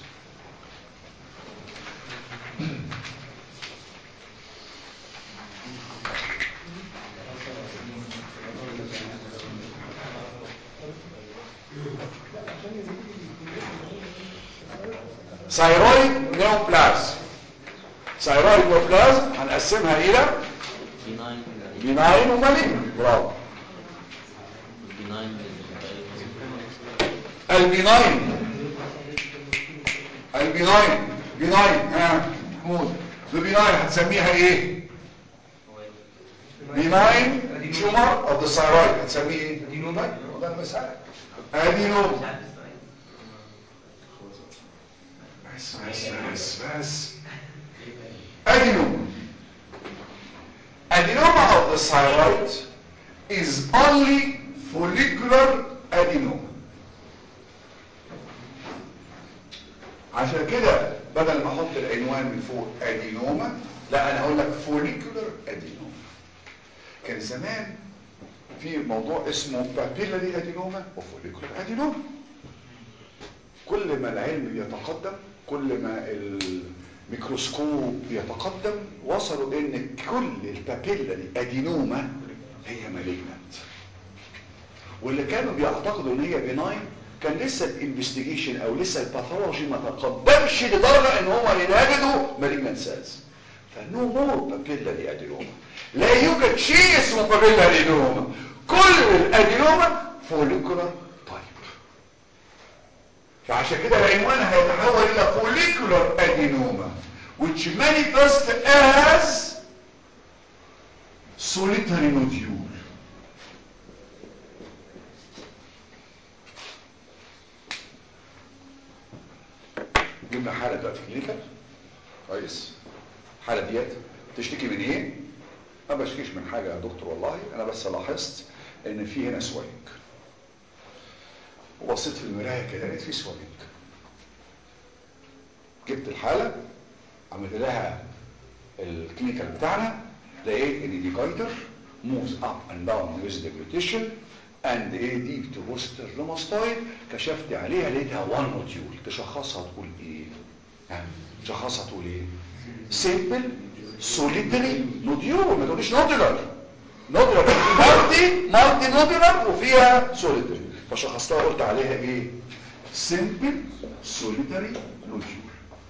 [SPEAKER 1] ثايرويد نيوبلازم ثايرويد نيوبلازم هنقسمها الى
[SPEAKER 5] بناين
[SPEAKER 1] بناين ومالين برافو
[SPEAKER 5] بناين
[SPEAKER 1] البناين البناين بناين ها محمود البناين هتسميها ايه بناين تيومر اوف ذا ثايرويد هتسميه ايه
[SPEAKER 3] ادينوما
[SPEAKER 1] ده انا بسالك ادينوم بس بس بس بس adenoma. Adenoma of the thyroid is only follicular adenoma. عشان كده بدل ما احط العنوان من فوق ادينوما لا انا اقول لك فوليكولر ادينوما كان زمان في موضوع اسمه بابيلاري ادينوما وفوليكولر ادينوما كل ما العلم يتقدم كل ما الميكروسكوب يتقدم وصلوا ان كل البابيلاري ادينوما هي مالجنت واللي كانوا بيعتقدوا ان هي بناين كان لسه الانفستيجيشن او لسه الباثولوجي ما تقدمش لدرجه ان هم ينجدوا مالجنت سيلز فنو مور بابيلاري ادينوما لا يوجد شيء اسمه بابيلاري ادينوما كل الادينوما فوليكولار تايب فعشان كده العنوان هيتحول الى follicular adenoma which manifest as solitary nodule جبنا حالة دلوقتي كلينيكال كويس الحالة ديت تشتكي من ايه؟ ما بشكيش من حاجة يا دكتور والله انا بس لاحظت ان في هنا سوينج وبصيت في المراية كده لقيت في سوينج جبت الحالة عملت لها الكلينيكال بتاعنا لقيت ان دي جايدر moves up and down with deglutition and ايه دي بوستر ريموستايد كشفت عليها لقيتها وان نوديول تشخصها تقول ايه ها تشخصها تقول ايه سيمبل سوليتري نوديول ما تقوليش نودولار نودولار مالتي مالتي نودولار وفيها سوليتري فشخصتها قلت عليها ايه سيمبل سوليتري نوديول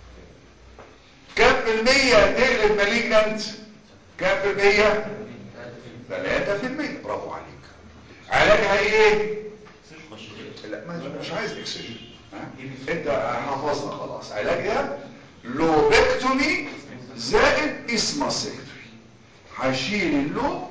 [SPEAKER 1] كم في المية تقلب ماليجنانت كم في المية ثلاثة في المية برافو عليك علاجها ايه لا ما مش عايز اكسجين ها؟ انت حفظنا خلاص علاجها لوبكتومي زائد اسماسكتومي هشيل اللوب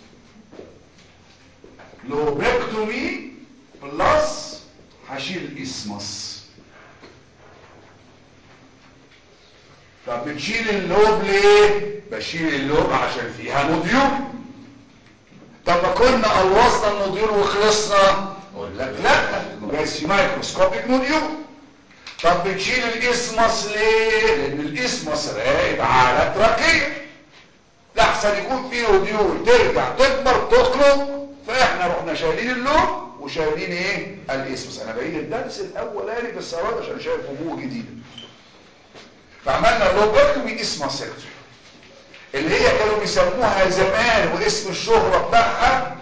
[SPEAKER 1] لوبكتومي بلس هشيل الاسمس طب طب بتشيل اللوب ليه بشيل اللوب عشان فيها نوديول طب ما كنا قلوصنا النوديول وخلصنا اقول لك لا بس مايكروسكوبيك نوديول طب بتشيل الاسمس ليه لان الاسمس راقد على التراكيه لحسن يكون في نوديول ترجع تكبر تخرج فاحنا رحنا شايلين اللوب وشايلين ايه الاسمس انا بعيد الدرس الاولاني في السواد عشان شايف ابوه جديده فعملنا اللوبكتومي اسمها سيكتوري اللي هي كانوا بيسموها زمان واسم الشهرة بتاعها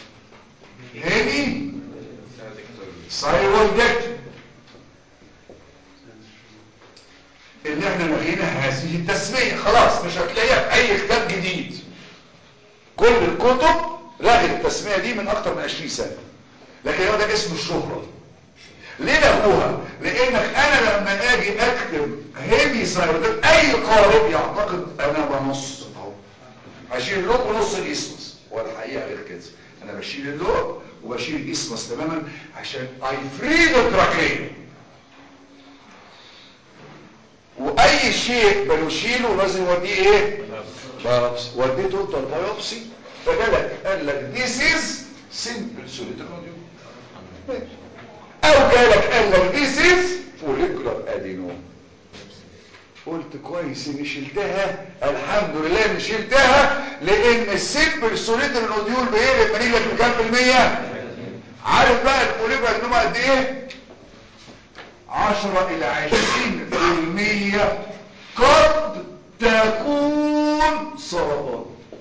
[SPEAKER 1] هيمي سايرويدكتومي اللي احنا لغينا هذه التسمية خلاص مش هتلاقيها في اي كتاب جديد كل الكتب لغت التسمية دي من اكتر من 20 سنة لكن هو ده اسم الشهرة ليه لغوها لانك انا لما اجي اكتب هيمي سايرويد اي قارئ يعتقد انا بنص اهو هشيل اللوب ونص الاسمس والحقيقه غير كده انا بشيل اللوب وبشيل الاسمس تماما عشان اي فري ذا تراكيه واي شيء بنشيله لازم نوديه ايه بايوبسي وديته انت البايوبسي فجالك قال لك this is simple solitary nodule او جالك قال لك this is follicular adenoma قلت كويس اني شلتها الحمد لله اني شلتها لان السيمبل سوليتر نوديول بيقلب منيلك بكام في المية عارف بقى الفوليكولا ادينوما قد ايه 10 الى 20 في المية قد تكون سرطان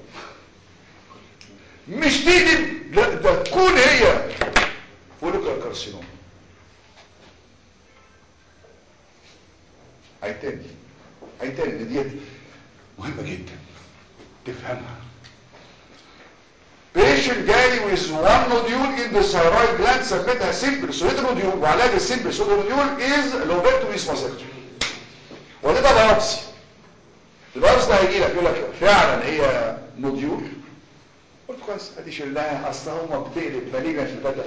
[SPEAKER 1] مش تيجي لا ده تكون هي فوليكولا كارسينوم هيتاني هيتاني ان ديت مهمة جدا تفهمها بيشن جالي with one nodule in the thyroid gland سميتها simple solid nodule وعلاج السيمبل solid nodule is lobectomy mastectomy ودي ده بايوبسي البايوبسي ده هيجي لك يقول لك فعلا هي نوديول قلت كويس ادي شلناها اصل هم بتقلب مالجنة في 3%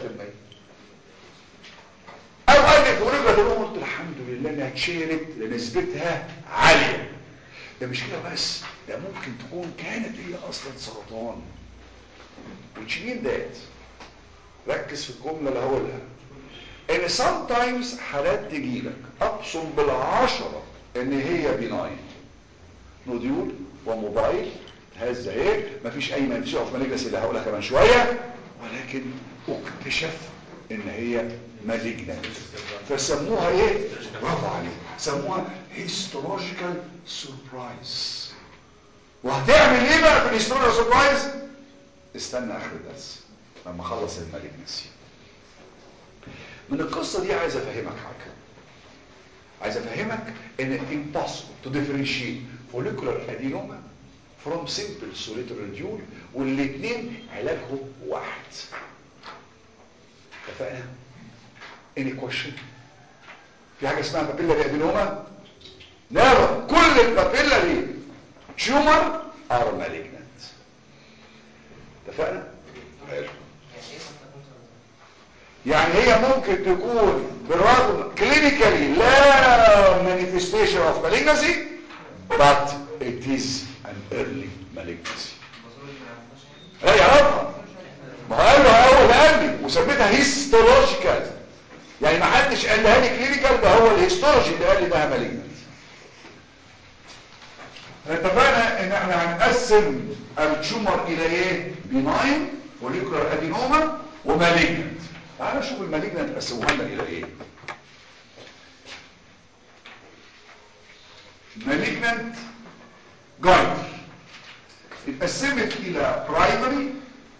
[SPEAKER 1] او قال لي فوريجا دول قلت الحمد لله انها اتشيلت لنسبتها عالية ده مش كده بس ده ممكن تكون كانت هي اصلا سرطان which mean that ركز في الجملة اللي هقولها ان sometimes حالات تجيلك ابصم بالعشرة ان هي بناين نوديول وموبايل هذا ايه مفيش اي منشأ في مالجنس اللي هقولها كمان شوية ولكن اكتشف ان هي مالجنت فسموها ايه برافو عليك سموها هيستولوجيكال سوربرايز وهتعمل ايه بقى في الهيستولوجيكال سوربرايز استنى اخر الدرس لما اخلص المالجنسي من القصة دي عايز افهمك حاجة عايز افهمك ان impossible to differentiate follicular adenoma from simple solitary nodule والاثنين علاجهم واحد اتفقنا any question في حاجة اسمها بابيلا ادينوما نعم كل البابيلا دي تيومر ار مالجنت اتفقنا حلو يعني هي ممكن تكون بالرغم كلينيكالي لا manifestation of malignancy but it is an early malignancy لا يعرفها ما هو قال له هو اللي قال لي وسميتها هيستولوجيكال يعني ما حدش قال لها لي كلينيكال ده هو الهيستولوجي اللي قال لي ده مالجنت اتفقنا ان احنا هنقسم التيومر الى ايه بناين فوليكولار ادينوما ومالجنت تعال نشوف المالجنت قسموها لنا الى ايه مالجنت جايد اتقسمت الى برايمري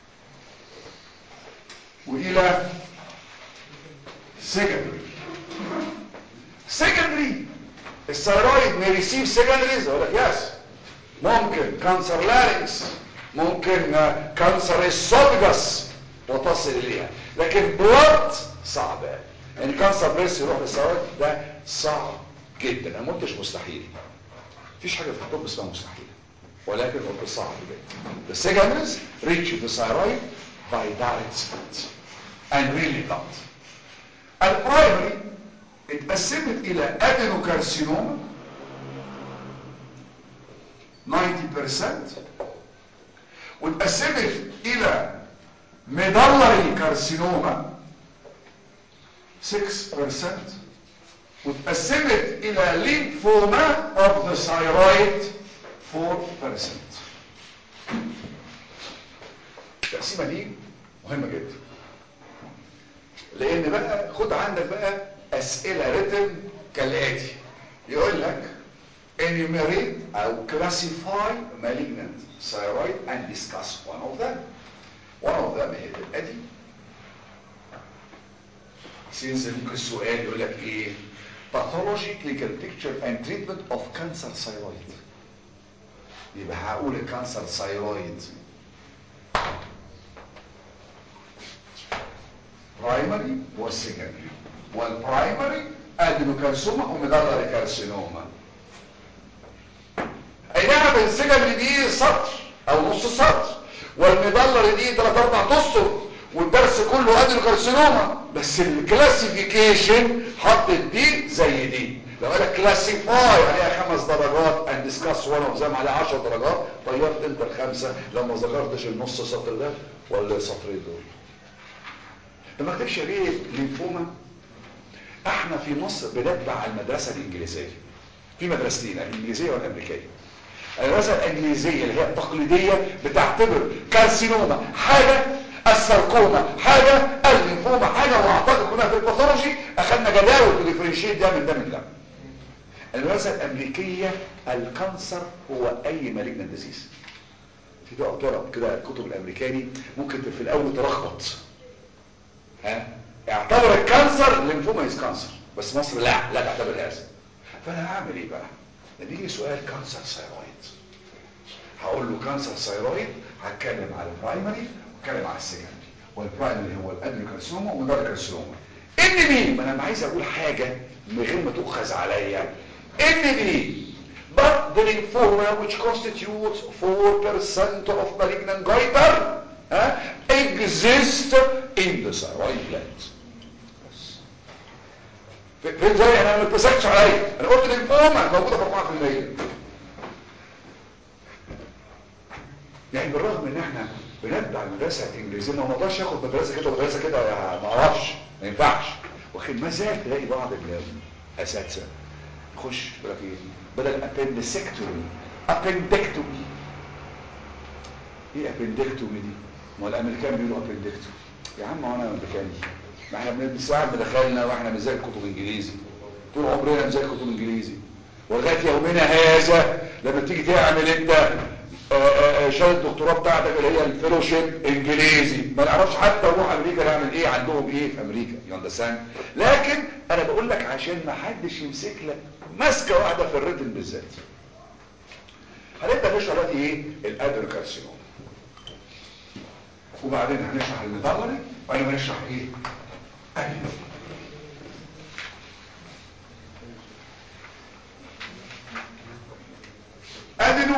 [SPEAKER 1] والى secondary secondary الثيرويد may receive secondaries اقول لك يس ممكن كانسر لارينكس ممكن كانسر السولجس وتصل اليها لكن بلاد صعبة يعني كانسر بريس يروح للثيرويد ده صعب جدا انا ما قلتش مستحيل مفيش حاجه في الطب اسمها مستحيل ولكن قلت صعب جدا the secondaries reach the thyroid by direct spot and really blood البرايمري اتقسمت الى ادينوكارسينوما 90% واتقسمت الى ميدالري كارسينوما 6% واتقسمت الى ليمفوما اوف ذا ثايرويد 4% التقسيمه دي مهمه جدا لان بقى خد عندك بقى اسئله ريتم كالاتي يقول لك enumerate او classify malignant thyroid and discuss one of them one of them هي الادي since ممكن السؤال يقول لك ايه pathology clinical picture and treatment of cancer thyroid يبقى هقول الكانسر ثايرويد برايمري والسكندري والبرايمري ادينوكارسوما ومدلري كارسينوما اي نعم السكندري دي سطر او نص سطر والمدلري دي ثلاث اربع اسطر والدرس كله ادينوكارسينوما بس الكلاسيفيكيشن حطت دي زي دي لو قالك كلاسيفاي عليها خمس درجات اند ديسكاس وان اوف ذم عليها 10 درجات طيرت انت الخمسه لو ما ذكرتش النص سطر ده ولا السطرين دول انت ما كتبش ليه لينفوما احنا في مصر بنتبع المدرسه الانجليزيه في مدرستين الانجليزيه والامريكيه المدرسه الانجليزيه اللي هي التقليديه بتعتبر كارسينوما حاجه الساركوما حاجه اللينفوما حاجه واعتقد كنا في الباثولوجي اخذنا جداول تديفرنشيت ده من ده من ده المدرسه الامريكيه الكانسر هو اي مالجنت ديزيز في بقى طرق كده الكتب الامريكاني ممكن في الاول تلخبط ها اعتبر الكانسر الليمفوما از كانسر بس مصر لا لا تعتبر هذا فانا هعمل ايه بقى لما يجي سؤال كانسر ثايرويد هقول له كانسر ثايرويد هتكلم على البرايمري واتكلم على السكندري والبرايمري هو الادرينوكارسينوما والمدار كارسينوما ان بي ما انا عايز اقول حاجه من غير ما تؤخذ عليا ان بي but the lymphoma which constitutes 4% of malignant goiter uh, exist in the thyroid gland فين زي انا ما اتمسكتش عليا انا قلت الليمفوما موجوده في 4% يعني بالرغم ان احنا بنتبع المدرسه الانجليزيه ما نقدرش ياخد مدرسه كده ومدرسه كده ما اعرفش ما ينفعش واخد ما زال تلاقي بعض الاساتذه يخش يقول لك ايه بدل ابندسكتومي ابندكتومي ايه ابندكتومي دي ما الامريكان بيقولوا ابندكتومي يا عم وانا امريكاني ما احنا بنساعد بدخلنا واحنا بنذاكر كتب انجليزي طول عمرنا بنذاكر كتب انجليزي ولغايه يومنا هذا لما تيجي تعمل انت شهاده الدكتوراه بتاعتك اللي هي الفيلوشيب انجليزي ما نعرفش حتى نروح امريكا نعمل ايه عندهم ايه في امريكا يو لكن انا بقول لك عشان ما حدش يمسك لك ماسكه واحده في الريتم بالذات هنبدا نشرح دلوقتي ايه الادرينوكارسينوم وبعدين هنشرح الميدالري وبعدين هنشرح ايه ادينو ادينو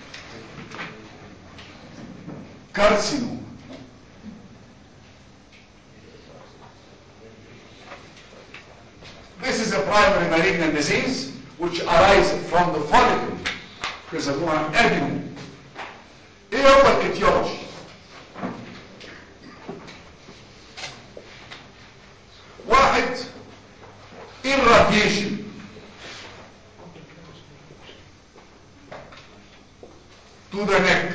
[SPEAKER 1] carcinoma. This is a primary malignant disease which arises from the follicle بيسموها adenoma. ايه هو الكتيولوجي؟ واحد irradiation to the neck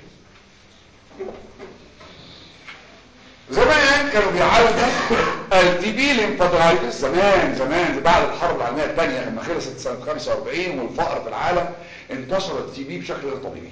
[SPEAKER 1] زمان كانوا بيعالجوا التي بي ليمفادرايتس زمان زمان بعد الحرب العالميه الثانيه لما خلصت سنه 45 والفقر في العالم انتشر التي بي بشكل غير طبيعي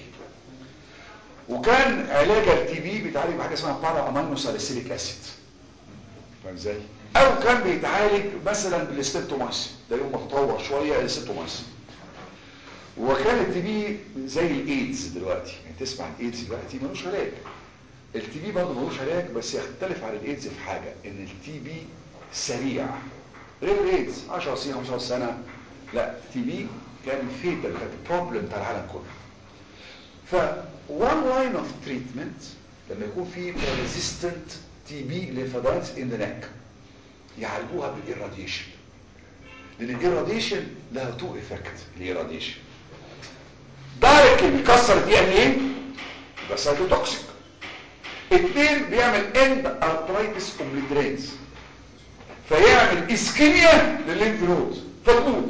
[SPEAKER 1] وكان علاج التي بي بيتعالج بحاجه اسمها بارا امينو ساليسيليك اسيد فاهم ازاي او كان بيتعالج مثلا بالستيبتومايسين ده يوم متطور شويه الستيبتومايسين وكان التي بي زي الايدز دلوقتي يعني تسمع الايدز دلوقتي ملوش علاج التي بي برضه ملوش علاج بس يختلف عن الايدز في حاجه ان التي بي سريع غير الايدز 10 سنين 15 سنه لا التي بي كان فيتال كانت بروبلم بتاع العالم كله ف one line of treatment لما يكون في resistant TB lymphocytes in the neck يعالجوها بالإيراديشن لأن الإيراديشن لها تو افكت الإيراديشن دايركتلي بيكسر الدي ان ايه يبقى سايتوتوكسيك اتنين بيعمل اند ارترايتس اوبليترينز فيعمل اسكيميا للليمف نود فتموت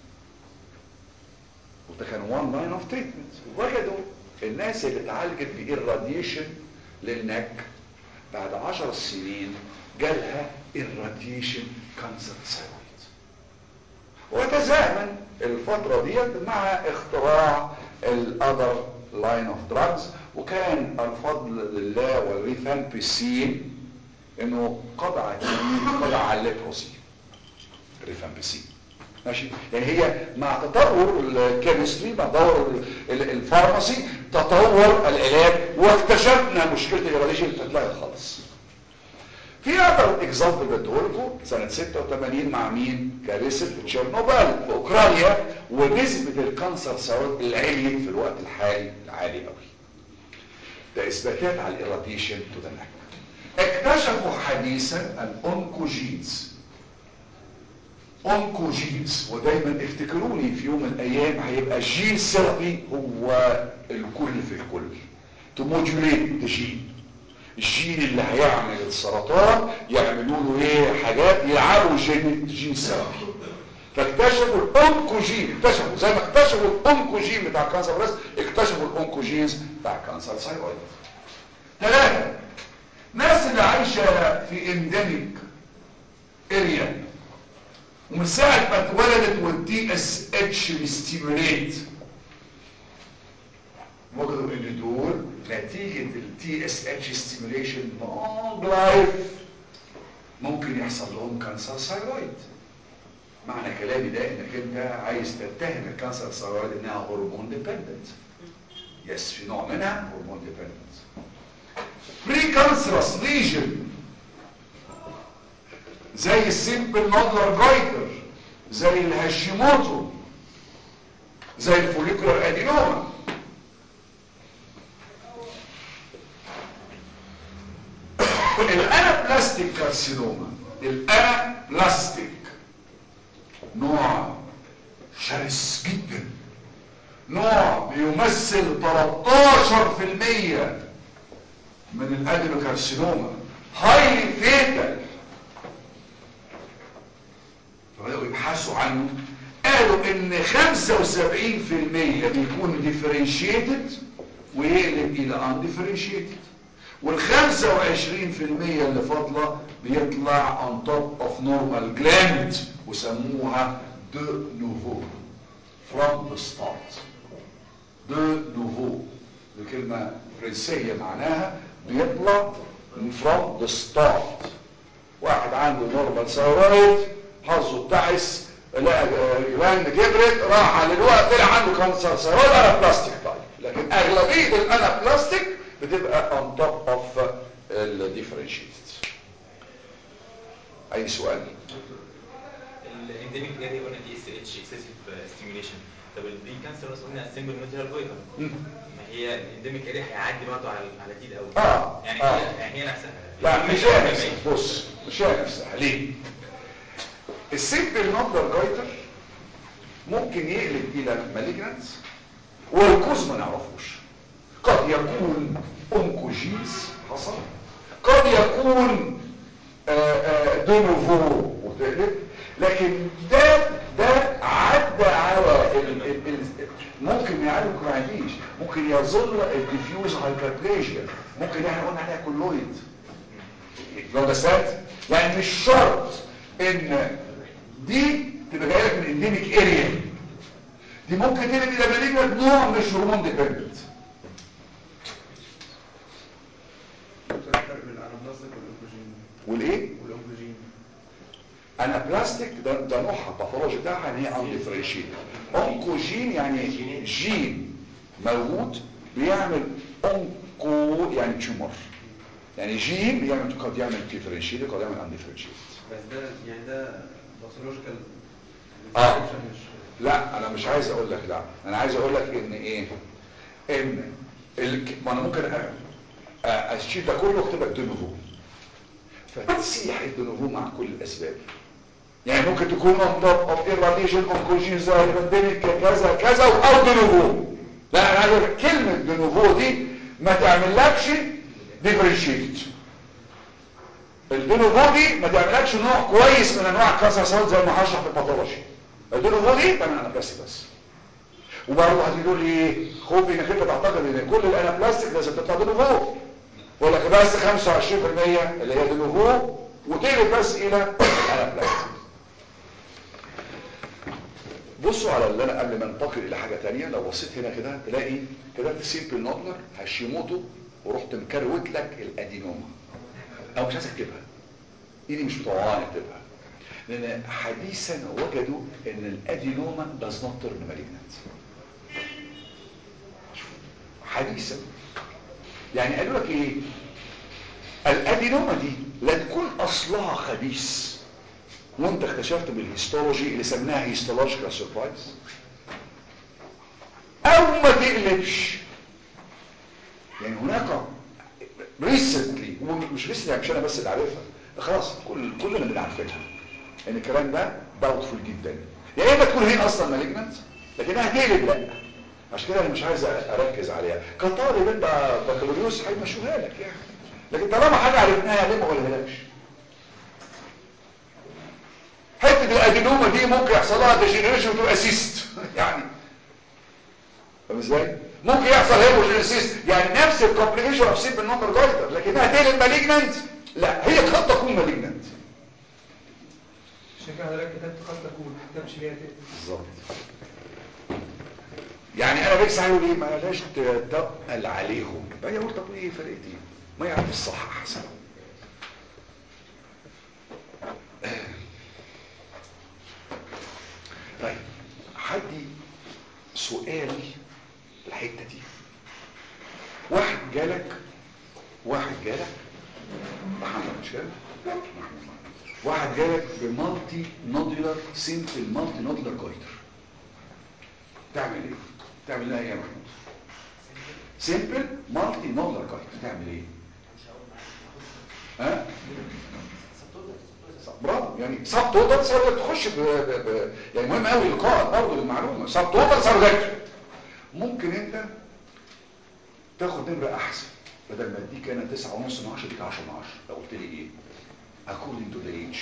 [SPEAKER 1] وده كان وان لاين اوف تريتمنت وجدوا الناس اللي اتعالجت بالراديشن للنك بعد عشر سنين جالها الراديشن كانسر ثايرويد وتزامن الفترة ديت مع اختراع الاذر لاين اوف دراجز وكان الفضل لله والريفامبيسين انه قضى على قضى على الليبروسي الريفامبيسين ماشي يعني هي مع تطور الكيمستري مع تطور ال- الفارماسي تطور العلاج واكتشفنا مشكله الراديشن تتلاقي خالص في اخر اكزامبل بديهولكم سنه 86 مع مين كارثه تشيرنوبل في اوكرانيا ونسبه الكانسر سواء العليت في الوقت الحالي العالي قوي ده اثباتات على الاراديشن تو ذا نك اكتشفوا حديثا الاونكوجينز اونكوجينز ودايما افتكروني في يوم من الايام هيبقى جين ثيرابي هو الكل في الكل تموديوليت جين الجين اللي هيعمل السرطان يعملوا له ايه حاجات يلعبوا جين جين ثيرابي فاكتشفوا الاونكوجين اكتشفوا زي ما اكتشفوا الاونكوجين بتاع كانسر بريست اكتشفوا الاونكوجينز بتاع كانسر ثايرويد ثلاثة ناس اللي عايشة في انديميك اريا ومن ساعة ما اتولدت والدي اس اتش بيستيموليت وجدوا ان دول نتيجة التي اس اتش ستيموليشن لونج لايف ممكن يحصل لهم كانسر ثايرويد معنى كلامي ده انك انت عايز تتهم الكانسر ثايرويد انها هرمون ديبندنت يس في نوع منها هرمون ديبندنت بري كانسرس ليجن زي السيمبل نودلر جايتر زي الهاشيموتو زي الفوليكولار ادينوما الانابلاستيك كارسينوما الانابلاستيك نوع شرس جدا نوع بيمثل 13% من الادينوكارسينوما هاي فيتال فبدأوا يبحثوا عنه قالوا ان 75% بيكون ديفرنشيتد ويقلب الى انديفرنشيتد وال 25% اللي فاضله بيطلع on top of normal gland وسموها de nouveau from the start de nouveau دي كلمة فرنسية معناها بيطلع from the start واحد عنده نورمال ثايرويد حظه تعس لقى جلاند كبرت راح على الوقت طلع عنده كانسر ثايرويد انا بلاستيك طيب لكن اغلبيه الانا بلاستيك بتبقى on top of الديفرنشيتد اي سؤال
[SPEAKER 5] الانديميك اريا قلنا دي اس اتش اكسسيف ستيميوليشن طب البري كانسر قلنا سنجل نوتيرال جويتر
[SPEAKER 1] مم.
[SPEAKER 5] ما هي الانديميك اريا هيعدي برضه على على دي الاول
[SPEAKER 1] آه،
[SPEAKER 5] يعني
[SPEAKER 1] آه.
[SPEAKER 5] هي يعني هي نفسها
[SPEAKER 1] لا مش هي نفسها بص مش هي نفسها ليه السيمبل نمبر جايتر ممكن يقلب الى مالجنانت والكوز ما نعرفوش قد يكون اونكوجينز حصل قد يكون دونوفو وتقلب لكن ده ده عدى على ال ال ال ممكن يعني ممكن ما يعديش ممكن يظل الديفيوز هايبربليجيا ممكن احنا قلنا عليها كولويد لو ده سات يعني مش شرط ان دي تبقى جايه لك من انديميك اريا دي ممكن تقلب الى مالجنت نوع مش هرمون ديبندنت
[SPEAKER 3] الفرق بين الانابلاستيك والاوكوجين
[SPEAKER 1] والايه
[SPEAKER 3] والاوكوجين
[SPEAKER 1] انا بلاستيك ده ده نوعها الباثولوجي بتاعها ان هي انديفرنشيت اونكوجين يعني جين موجود بيعمل اونكو يعني تيومر يعني جين بيعمل قد يعمل ديفرنشيت قد يعمل انديفرنشيت
[SPEAKER 3] بس ده يعني ده باثولوجيكال
[SPEAKER 1] آه.
[SPEAKER 3] مش
[SPEAKER 1] لا انا مش عايز اقول لك لا انا عايز اقول لك ان ايه ان ال... ما انا ممكن أ... أ- اشيل ده كله واكتب لك دونوفو فتسيح الدونوفو مع كل الاسباب يعني ممكن تكون on top of irradiation oncology زي البانديميك كذا كذا او دونوفو لا انا عايز أقول لك كلمه دينوفو دي ما تعملكش ديفرنشيت الدينوفو دي ما تعملكش نوع كويس من انواع الكانسر سيلز زي ما هشرح في الباثولوجي الدينوفو دي تعمل انابلاستيك بس وبرضه هتقولوا لي ايه خوفي انك انت تعتقد ان كل الانابلاستيك لازم تطلع دينوفو ولا لك بس 25% اللي هي دينوفو وتقلب بس الى الانابلاستيك بصوا على اللي انا قبل ما ننتقل الى حاجه تانية لو بصيت هنا كده تلاقي كده سيمبل نوبلر هاشيموتو ورحت مكروت لك الادينوما او مش عايز اكتبها ايدي مش مطوعاني اكتبها لان حديثا وجدوا ان الادينوما does not turn malignant حديثا يعني قالوا لك ايه الادينوما دي لا تكون اصلها خبيث وانت اكتشفت بالهيستولوجي اللي سمناها هيستولوجيكال سربرايز او ما تقلبش يعني هناك ريسنتلي مش ريسنتلي مش انا بس اللي عارفها ده خلاص كل كلنا اللي عارفينها ان الكلام ده باوتفول جدا يا اما تكون هي اصلا مالجنت لكنها هتقلب لا عشان كده انا مش عايز اركز عليها كطالب انت بكالوريوس هيمشوها لك يعني لكن طالما حاجه عرفناها ليه ما قولهالكش حته الادينوما دي ممكن يحصل لها ديجنريشن وتبقى سيست يعني فاهم ازاي ممكن يحصل هيموجينيسيس يعني نفس الكومبليكيشن اوف سيمبل نمبر جايتر لكنها تقلب مالجننت لا هي قد تكون مالجننت
[SPEAKER 6] عشان كده حضرتك كتبت قد تكون ما كتبتش ليها تقل
[SPEAKER 1] بالظبط يعني انا بكس هيقول ايه ما لاش تقل عليهم بقى يقول طب ايه فرقتي ما يعرف الصح احسن طيب حدي سؤال الحته دي واحد جالك واحد جالك محمد مش كده محمود واحد جالك بمالتي نودولار سيمبل مالتي نودولار جايتر تعمل ايه تعمل لها ايه يا محمود سيمبل مالتي نودولار جايتر تعمل ايه ها برافو يعني سب توتال سيرفر تخش ب... ب... ب... يعني مهم قوي القاء برضه للمعلومه سب توتال سيرفر ممكن انت تاخد نمره احسن بدل ما اديك انا 9 ونص من 10 اديك 10 من 10 لو قلت لي ايه according to the age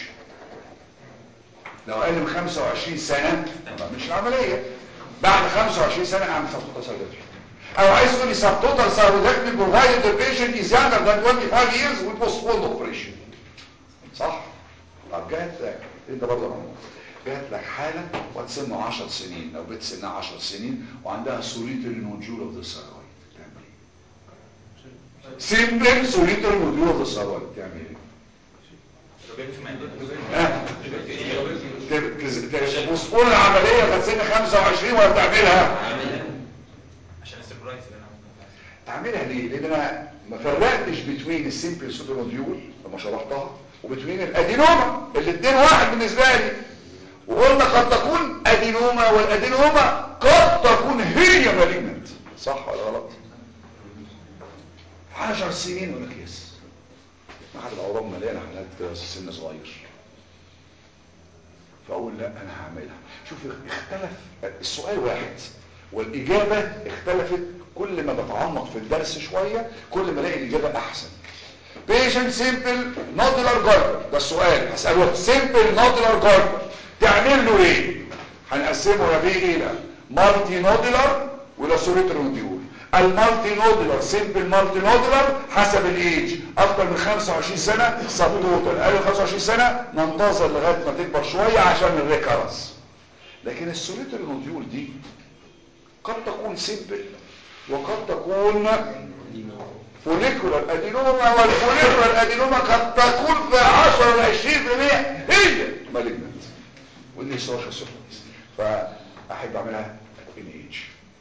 [SPEAKER 1] لو اقل من 25 سنه مش العمليه بعد 25 سنه اعمل سب توتال سيرفر او عايز تقول لي سب توتال سيرفر provided the patient is younger than 25 years we postpone the operation صح طب جات لك انت برضه مهموم جات لك حالة وقت سنه 10 سنين او بنت سنها 10 سنين وعندها سوليتري نوديول اوف ذا ثايرويد تعمل ايه؟ سيمبل سوليتري نوديول اوف ذا ثايرويد تعمل ايه؟ ها؟ تبوسبون العملية لغاية سن 25 ولا تعملها؟
[SPEAKER 5] عشان السربرايز اللي انا عملته.
[SPEAKER 1] تعملها ليه؟ لان انا ما فرقتش بين السيمبل سودو نوديول لما شرحتها وبين الادينوما الاثنين واحد بالنسبه لي وقلنا قد تكون ادينوما والادينوما قد تكون هي مالجنت صح ولا غلط 10 سنين يقول لك يس احد الاورام مليانه حالات كده بس سن صغير فاقول لا انا هعملها شوف اختلف السؤال واحد والاجابه اختلفت كل ما بتعمق في الدرس شويه كل ما الاقي الاجابه احسن patient simple nodular goiter ده السؤال هسأله simple nodular goiter تعمل له ايه هنقسمه يا بيه الى مالتي نودولار ولا سوريتر نوديول المالتي نودولار سيمبل مالتي نودولار حسب الايج اكتر من 25 سنه سب توتال اقل من 25 سنه ننتظر لغايه ما تكبر شويه عشان الريكارنس لكن السوريتر نوديول دي قد تكون سيمبل وقد تكون فوليكولار ادينوما والفوليكولار ادينوما قد تكون في 10 ل 20% هي مالجنت ودي سوشيال سيرفيس فاحب اعملها ان ايج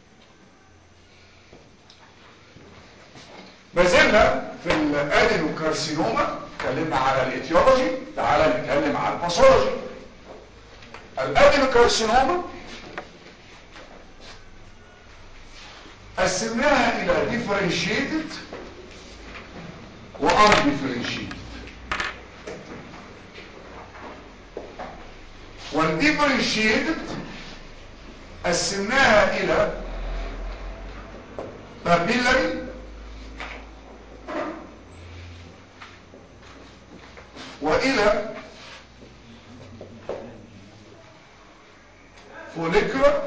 [SPEAKER 1] ما زلنا في الادينوكارسينوما اتكلمنا على الايتيولوجي تعالى نتكلم على الباثولوجي الادينوكارسينوما قسمناها الى differentiated و undifferentiated والديفرنشيتد قسمناها الى papillary والى follicular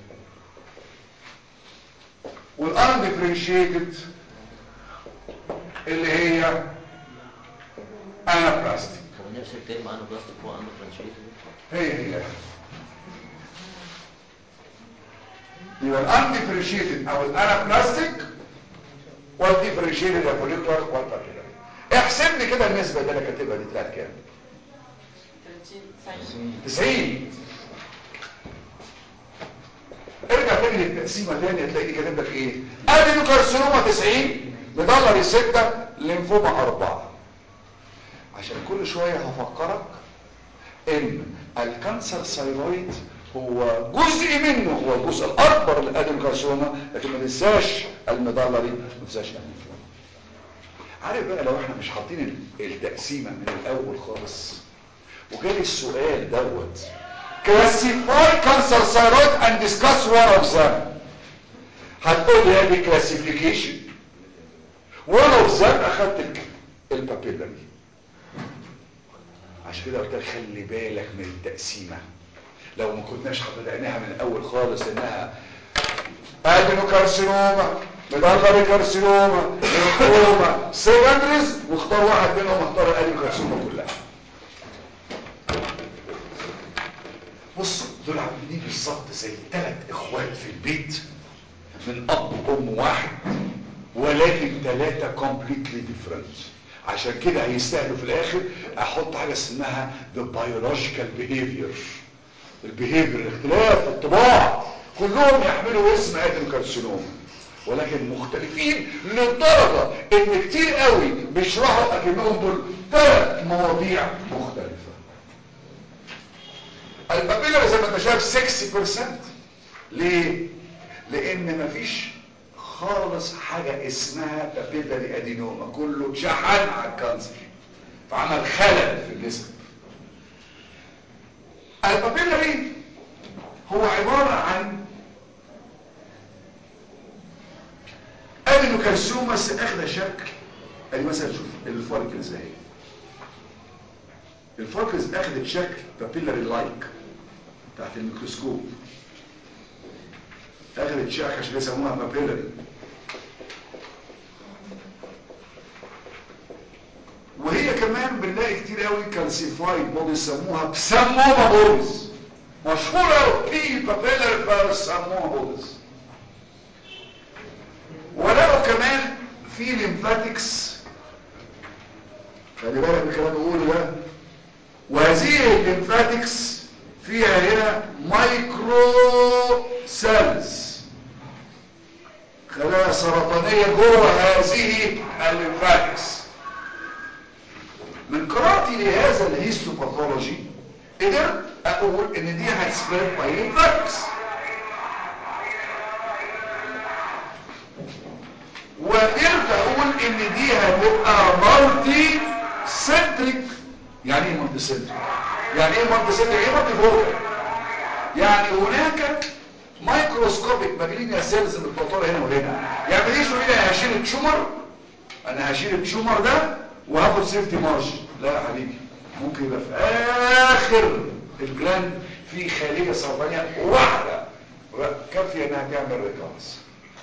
[SPEAKER 1] والundifferentiated اللي هي anaplastic
[SPEAKER 7] هو نفس الكلمة أنا بلاستيك هو أنا فرنشيتي
[SPEAKER 1] هي هي يبقى الانديفرنشيتد او الانابلاستيك والديفرنشيتد الفوليكولار والبابيلاري احسب لي كده النسبه اللي انا كاتبها دي طلعت كام
[SPEAKER 2] 30 90
[SPEAKER 1] 90 ارجع تاني للتقسيمه تاني هتلاقيني كاتب لك ايه ادينوكارسينوما 90 مدلري 6 لينفوما 4 عشان كل شويه هفكرك ان الكانسر ثايرويد هو جزء منه هو الجزء الاكبر للادينوكارسينوما لكن ما تنساش المدلري ما تنساش الليمفوما عارف بقى لو احنا مش حاطين التقسيمه من الاول خالص وجالي السؤال دوت classify cancer thyroid and discuss one of them هتقول لي هذه classification one of them اخدت ال- البابيلاري عشان كده قلت لك خلي بالك من التقسيمه لو ما كناش بدأناها من الاول خالص انها ادينوكارسينوما مدلري كارسينوما ليمفوما سيكندريز واختار واحد منهم اختار الادينوكارسينوما كلها بص دول عاملين بالظبط زي ثلاث اخوات في البيت من اب وام واحد ولكن ثلاثه كومبليتلي ديفرنت عشان كده هيستاهلوا في الاخر احط حاجه اسمها ذا بيولوجيكال بيهيفير البيهيفير الاختلاف في الطباع كلهم يحملوا اسم ادينوكارسينوما ولكن مختلفين لدرجه ان كتير قوي بيشرحوا اكنهم دول ثلاث مواضيع مختلفه البابيلر زي ما انت شايف 60% ليه لان مفيش خالص حاجة اسمها بابيلاري ادينوما كله اتشحن على الكانسر فعمل خلل في الجسم البابيلاري هو عبارة عن ادينوكارسيوما بس اخده شكل ادي مثلا شوف الفولكلز اهي الفولكلز اخدت شكل بابيلاري لايك تحت الميكروسكوب اخدت شكل عشان يسموها بابيلاري وهي كمان بنلاقي كتير قوي كالسيفايد بوديز يسموها بسموها بوديز مشهورة قوي بي بابيلاري بسموها بوديز ولقوا كمان في ليمفاتكس خلي بالك من الكلام اللي بقوله ده وهذه الليمفاتكس فيها هنا مايكرو سيلز خلايا سرطانية جوه هذه الليمفاتكس من قراءتي لهذا الهيستوباثولوجي قدرت اقول ان دي هتسبريد باي ليمفاتكس وقدرت اقول ان دي هتبقى مالتي سنتريك يعني ايه مالتي سنتريك يعني ايه مالتي سنتريك ايه مالتي فوكال يعني هناك مايكروسكوبيك ماجلينيا سيلز متوفره هنا وهنا يعني ما تجيش تقول لي انا هشيل التشومر انا هشيل التشومر ده وهاخد سيفتي مارش لا يا حبيبي ممكن يبقى في اخر الجلاند في خليه سرطانيه واحده كافيه انها تعمل ريكونس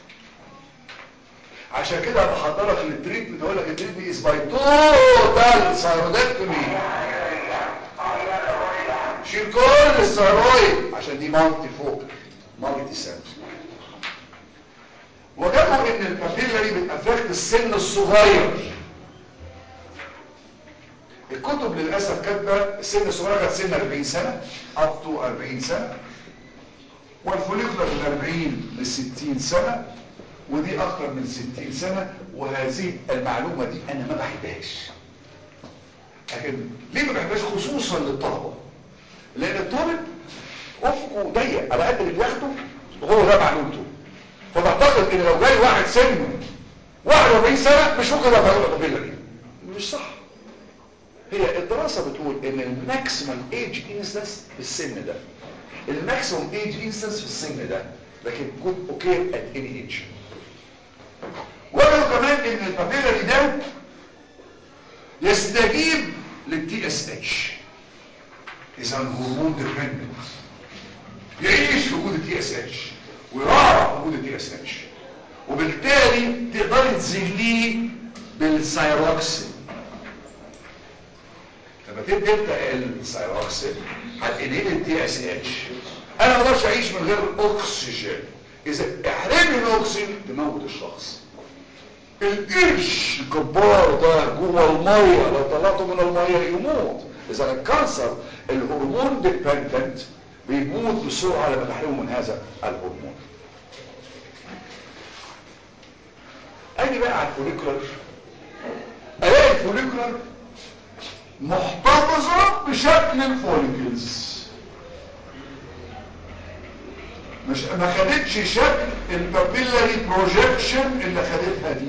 [SPEAKER 1] عشان كده بحضرك للتريتمنت اقول لك التريتمنت از باي توتال ثايرويدكتومي شيل كل الثايرويد عشان دي مالتي فوق مالتي سنت وجدوا ان البابيلاري بتافكت السن الصغير الكتب للاسف كاتبه السن الصغير كانت سن 40 سنه اب تو 40 سنه والفوليكولر من 40 ل 60 سنه ودي اكتر من 60 سنة وهذه المعلومة دي انا ما بحبهاش لكن ليه ما بحبهاش خصوصا للطلبة لان الطالب افقه ضيق على قد اللي بياخده وهو ده معلومته فبعتقد ان لو جاي واحد سنه 41 سنة مش ممكن ابقى اقول القبيلة دي مش صح هي الدراسة بتقول ان الماكسيمم ايج انستنس في السن ده الماكسيمم ايج انستنس في السن ده لكن كود اوكي ات اني ايج ان البابيلاري ده يستجيب للتي اس اتش اذا هرمون ديبندنت يعيش في وجود التي اس اتش ويراعى في وجود التي اس اتش وبالتالي تقدري تذليه بالسايروكسين لما تبدا انت السايروكسين هتنقل التي اس اتش انا ما اقدرش اعيش من غير اكسجين اذا احرمني من الاكسجين تموت الشخص القرش الجبار ده جوه الميه لو طلعته من الميه يموت اذا الكانسر الهرمون ديبندنت بيموت بسرعه لما تحرمه من هذا الهرمون اجي بقى على الفوليكولر الاقي الفوليكولر محتفظه بشكل الفوليكلز مش ما خدتش شكل البابيلاري بروجكشن اللي خدتها دي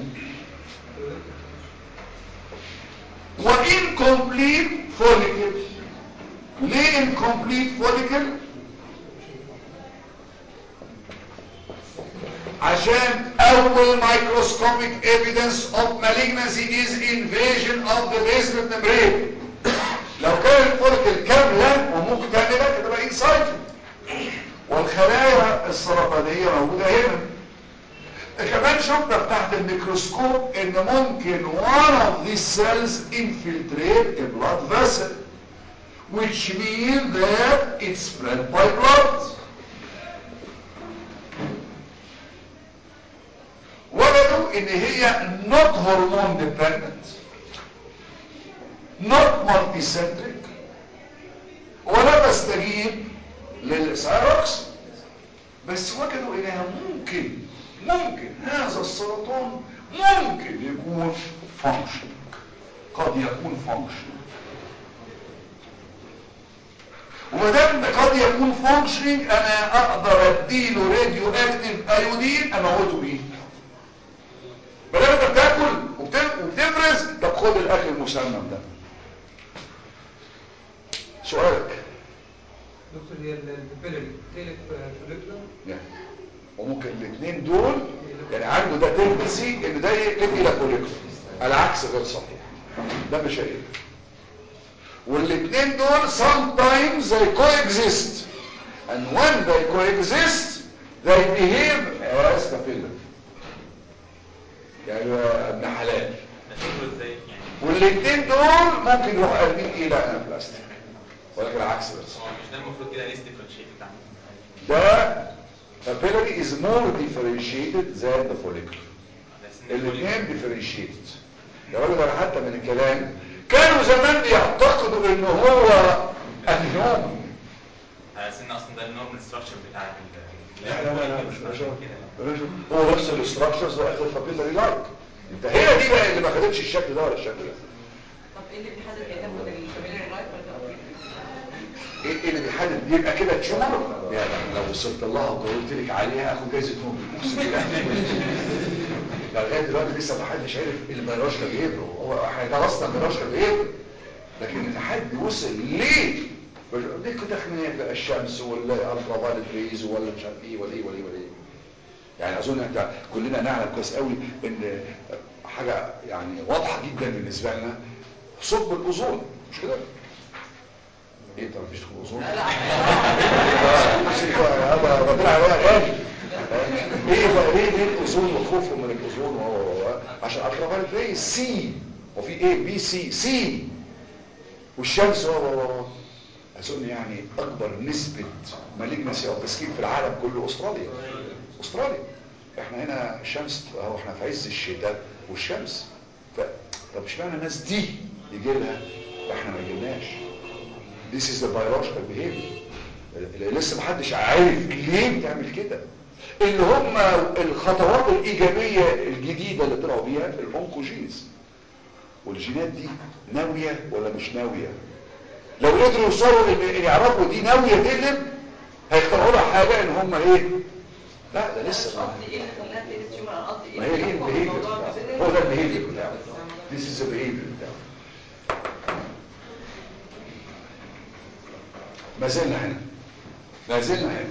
[SPEAKER 1] وانكمبليت فوليكل ليه انكمبليت فوليكل عشان اول microscopic evidence of malignancy is invasion of the basement membrane لو كان الفوليكل كامله ومكتمله تبقى انسايتو والخلايا السرطانيه موجوده هنا كمان شفنا تحت الميكروسكوب ان ممكن one of these cells infiltrate a blood vessel which means that it's spread by blood وجدوا ان هي not hormone dependent not multicentric ولا تستجيب للسايروكس بس وجدوا انها ممكن ممكن هذا السرطان ممكن يكون فانكشن قد يكون فانكشن وما دام قد يكون فانكشنينج انا اقدر اديله راديو اكتيف ايودين اموته بيه ما دام انت بتاكل وبت- وبتفرز طب خد الاكل المسمم ده سؤالك
[SPEAKER 6] دكتور هي البيبيلري تقلب فوليكولر
[SPEAKER 1] يعني وممكن الاثنين دول يعني عنده ده تندسي ان ده يقلب الى فوليكولر العكس غير صحيح ده مش هيقلب والاثنين دول sometimes they coexist and when they coexist they behave as papilla يعني ابن حلال
[SPEAKER 5] نتيجه ازاي يعني
[SPEAKER 1] والاثنين دول ممكن يروحوا قلبين الى انابلاستيك ولكن العكس غير صحيح
[SPEAKER 5] هو مش ده المفروض كده ليست ديفرنشيتد عن
[SPEAKER 1] ده papillary is more differentiated than the follicle
[SPEAKER 5] بس إن الفوليك-
[SPEAKER 1] الاثنين differentiated يا راجل انا حتى من الكلام كانوا زمان بيعتقدوا ان هو النوم
[SPEAKER 5] على اساس ان اصلا ده النورمال ستراكشر بتاع ال-
[SPEAKER 1] لا لا لا لا مش
[SPEAKER 5] عشان كده
[SPEAKER 1] رجل هو نفس الاستراكشرز واخد البابيلاري لايك انت هي دي بقى اللي ما خدتش الشكل ده ولا الشكل ده
[SPEAKER 2] طب ايه اللي بيحدد هي تاخد الفاميلي لايف ولا
[SPEAKER 1] ايه إيه اللي بيحدد يبقى كده تشومر يعني لو وصلت لها وقلت لك عليها اخد جايزه نوبل اقسم بالله لا لغايه دلوقتي لسه ما حدش عرف البيولوجيكال بيهيفير هو احنا درسنا البيولوجيكال بيهيفير لكن لحد وصل ليه دي تخمينات بقى الشمس ولا الترا فايلت ريز ولا مش عارف ايه ولا ايه ولا ايه ولا ايه يعني اظن انت كلنا نعلم كويس قوي ان حاجه يعني واضحه جدا بالنسبه لنا ثقب الاوزون مش كده ايه انت مفيش ثقب اوزون
[SPEAKER 2] لا لا
[SPEAKER 1] هذا ربنا عليها غالي ايه بقى ليه ليه الاوزون وخوفهم من الاوزون و و و عشان الترافايلت ريز سي وفي ايه بي سي سي والشمس و و و اظن يعني اكبر نسبة مالجنسي او تسكين في العالم كله استراليا استراليا احنا هنا الشمس اهو احنا في عز الشتاء والشمس ف... طب اشمعنى الناس دي يجي لها احنا ما يجيلناش This is the biological behavior اللي لسه محدش عارف ليه بتعمل كده اللي هم الخطوات الإيجابية الجديدة اللي طلعوا بيها الأونكوجينز والجينات دي ناوية ولا مش ناوية لو قدروا يوصلوا ان إن يعرفوا دي ناوية تقلب هيخترعوا لها حاجة ان هم ايه لا ده
[SPEAKER 2] مش
[SPEAKER 1] لسه ما
[SPEAKER 2] قصدي ايه اللي خلاها تقلب تيومر انا قصدي ايه
[SPEAKER 1] ما هي دي
[SPEAKER 2] اللي حصل
[SPEAKER 1] البيهيفير
[SPEAKER 2] الموضوع
[SPEAKER 1] بتاعه
[SPEAKER 2] بسبب-
[SPEAKER 1] هو ده البيهيفير بتاعه This is the behavior بتاعه ما زلنا هنا ما زلنا هنا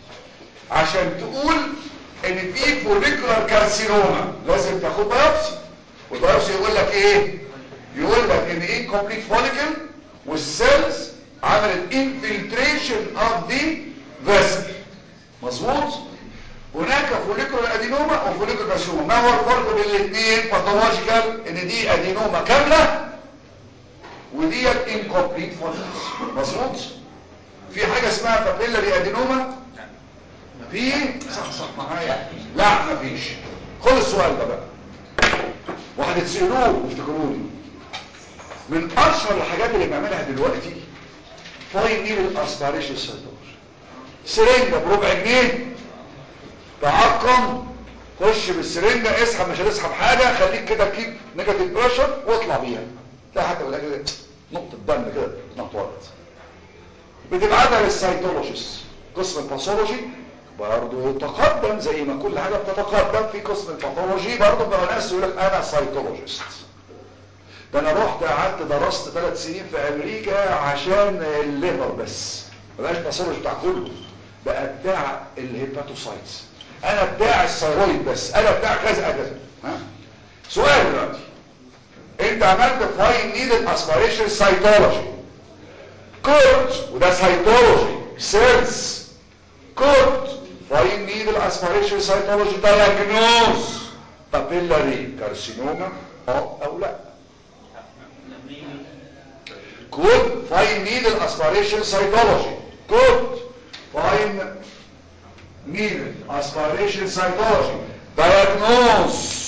[SPEAKER 1] عشان تقول ان في فوليكولار كارسينوما لازم تاخد بايوبسي والبيوبسي يقول لك ايه يقول لك ان ايه كومبليت فوليكل والسيلز عملت انفلتريشن اوف ذا فيسل مظبوط هناك فوليكولار ادينوما وفوليكولار كارسينوما ما هو الفرق بين الاثنين باثولوجيكال ان دي ادينوما كامله وديت انكومبليت فوليكلز مظبوط في حاجه اسمها بابيلاري ادينوما في صح صح معايا لا مفيش خد السؤال ده بقى وهتتسالوه وافتكروني من اشهر الحاجات اللي بنعملها دلوقتي فاين نيل الاسباريشن سيتوش سرنجه بربع جنيه تعقم خش بالسرنجه اسحب مش هتسحب حاجه خليك كده كيب نيجاتيف بريشر واطلع بيها لا حتى ولا كده نقطه دم كده نطورت بتبعتها للسيتولوجيست قسم الباثولوجي برضه تقدم زي ما كل حاجه بتتقدم في قسم الباثولوجي برضه بقى ناس يقول لك انا سيتولوجيست ده انا رحت قعدت درست ثلاث سنين في امريكا عشان الليفر بس بلاش باثولوجي بتاع كله بقى بتاع الهيباتوسايتس انا بتاع الثيرويد بس انا بتاع كذا كذا ها سؤال دلوقتي انت عملت فاين نيدد اسبيريشن سايتولوجي كورت وده سايتولوجي سيلز كورت فاين نيدد اسبيريشن سايتولوجي دايجنوز بابيلاري كارسينوما اه او لا كود فاين نيدل اسبيريشن سايتولوجي كود فاين نيدل اسبيريشن سايتولوجي دايجنوز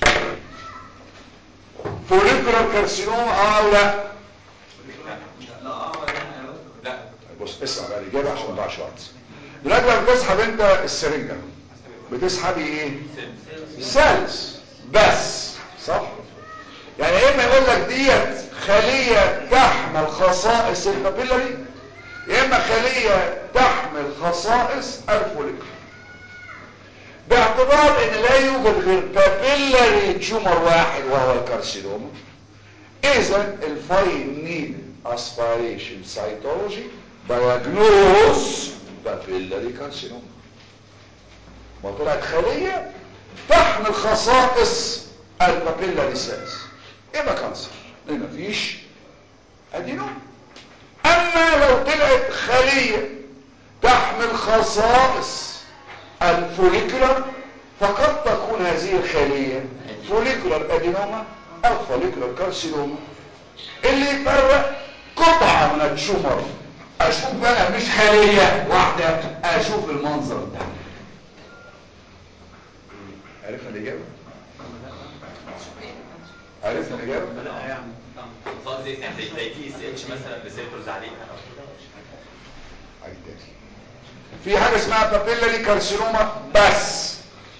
[SPEAKER 1] فوليكولار كارسينوما اه او لا
[SPEAKER 5] لا
[SPEAKER 1] بص اسمع بقى الاجابه عشان ما نضيعش وقت دلوقتي لما بتسحب انت السرنجه بتسحبي ايه سيلز بس صح يعني يا اما يقول لك ديت خليه تحمل خصائص البابيلاري يا اما خليه تحمل خصائص الفوليكل باعتبار ان لا يوجد غير بابيلاري تيومر واحد وهو الكارسينوما اذا الفاين نيد اسبيريشن سايتولوجي دايجنوز بابيلاري كارسينوما ما طلعت خليه تحمل خصائص البابيلاري سيلز يبقى كانسر لان مفيش ادينوم اما لو طلعت خليه تحمل خصائص الفوليكولار فقد تكون هذه الخليه فوليكولار ادينوما او فوليكولار كارسينوما اللي يفرق قطعه من التشومر اشوف بقى مش خليه واحده اشوف المنظر ده عرفنا الاجابه عرفنا الاجابه
[SPEAKER 3] لا يعني
[SPEAKER 5] خلاص زي زي زي تي اس اتش مثلا ريسبتورز عليها
[SPEAKER 1] حاجة تاني. في حاجه اسمها بابيلاري كارسينوما بس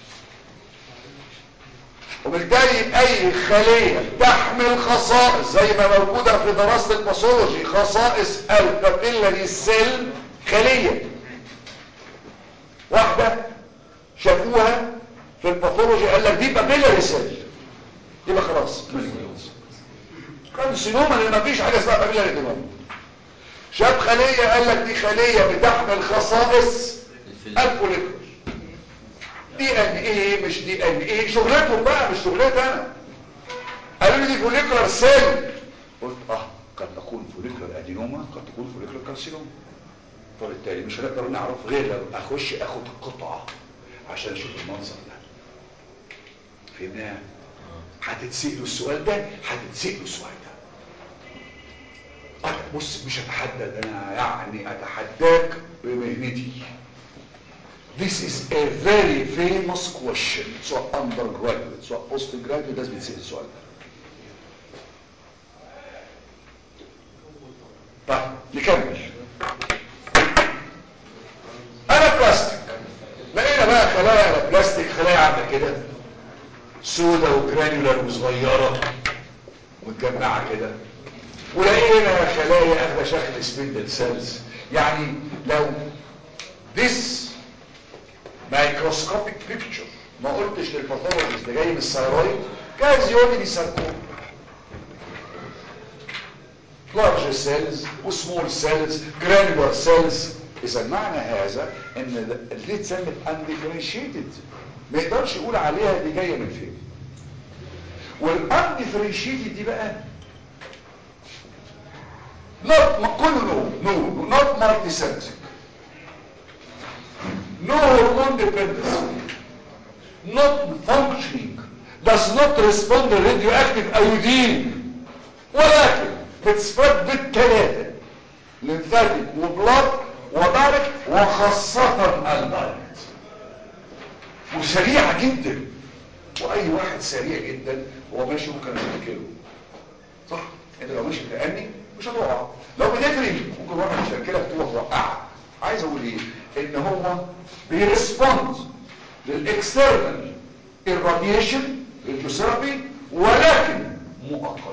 [SPEAKER 1] وبالتالي اي خليه تحمل خصائص زي ما موجوده في دراسه الباثولوجي خصائص البابيلاري سيل خليه واحده شافوها في الباثولوجي قال لك دي بابيلاري سيل يبقى خلاص كارسينوما لان مفيش حاجه اسمها بابيلاري كارسينوما شاف خليه قال لك دي خليه بتحمل خصائص الفوليكولر دي ان ايه مش دي ان ايه شغلتهم بقى مش شغلتي انا قالوا لي دي فوليكولر سيل قلت اه قد تكون فوليكولر ادينوما قد تكون فوليكولر كارسينوما فبالتالي مش هنقدر نعرف غير لو اخش اخد قطعه عشان اشوف المنظر ده فهمناها هتتسألوا السؤال ده هتتسألوا السؤال ده أنا بص مش هتحدد انا يعني اتحداك بمهنتي This is a very famous question سواء undergraduate سواء postgraduate لازم يتسأل السؤال ده طيب نكمل انا بلاستيك لقينا بقى خلايا على بلاستيك خلايا عامله كده سودة وجرانيولار وصغيره متجمعه كده ولقينا خلايا اخذ شكل سبندل سيلز يعني لو this microscopic picture ما قلتش للباثولوجيست ده جاي من الثيرويد جايز يقول لي دي ساركوما large cells وسمول سيلز granular سيلز اذا معنى هذا ان دي اتسمت undifferentiated ما يقدرش يقول عليها دي جايه من فين والانديفرنشيتد دي بقى not كله no no not multicentric no hormone dependency not functioning does not respond to radioactive iodine ولكن بتسبب بالثلاثة لمفاتيك وبلاد ودارك وخاصة الدايركت وسريعة جدا واي واحد سريع جدا هو ماشي ممكن يشكله صح انت لو ماشي بتأني مش هتقع لو بتجري ممكن واحد يشكلك تروح توقعك عايز اقول ايه ان هو بيرسبوند للاكسترنال الراديشن الجسربي ولكن مؤقتا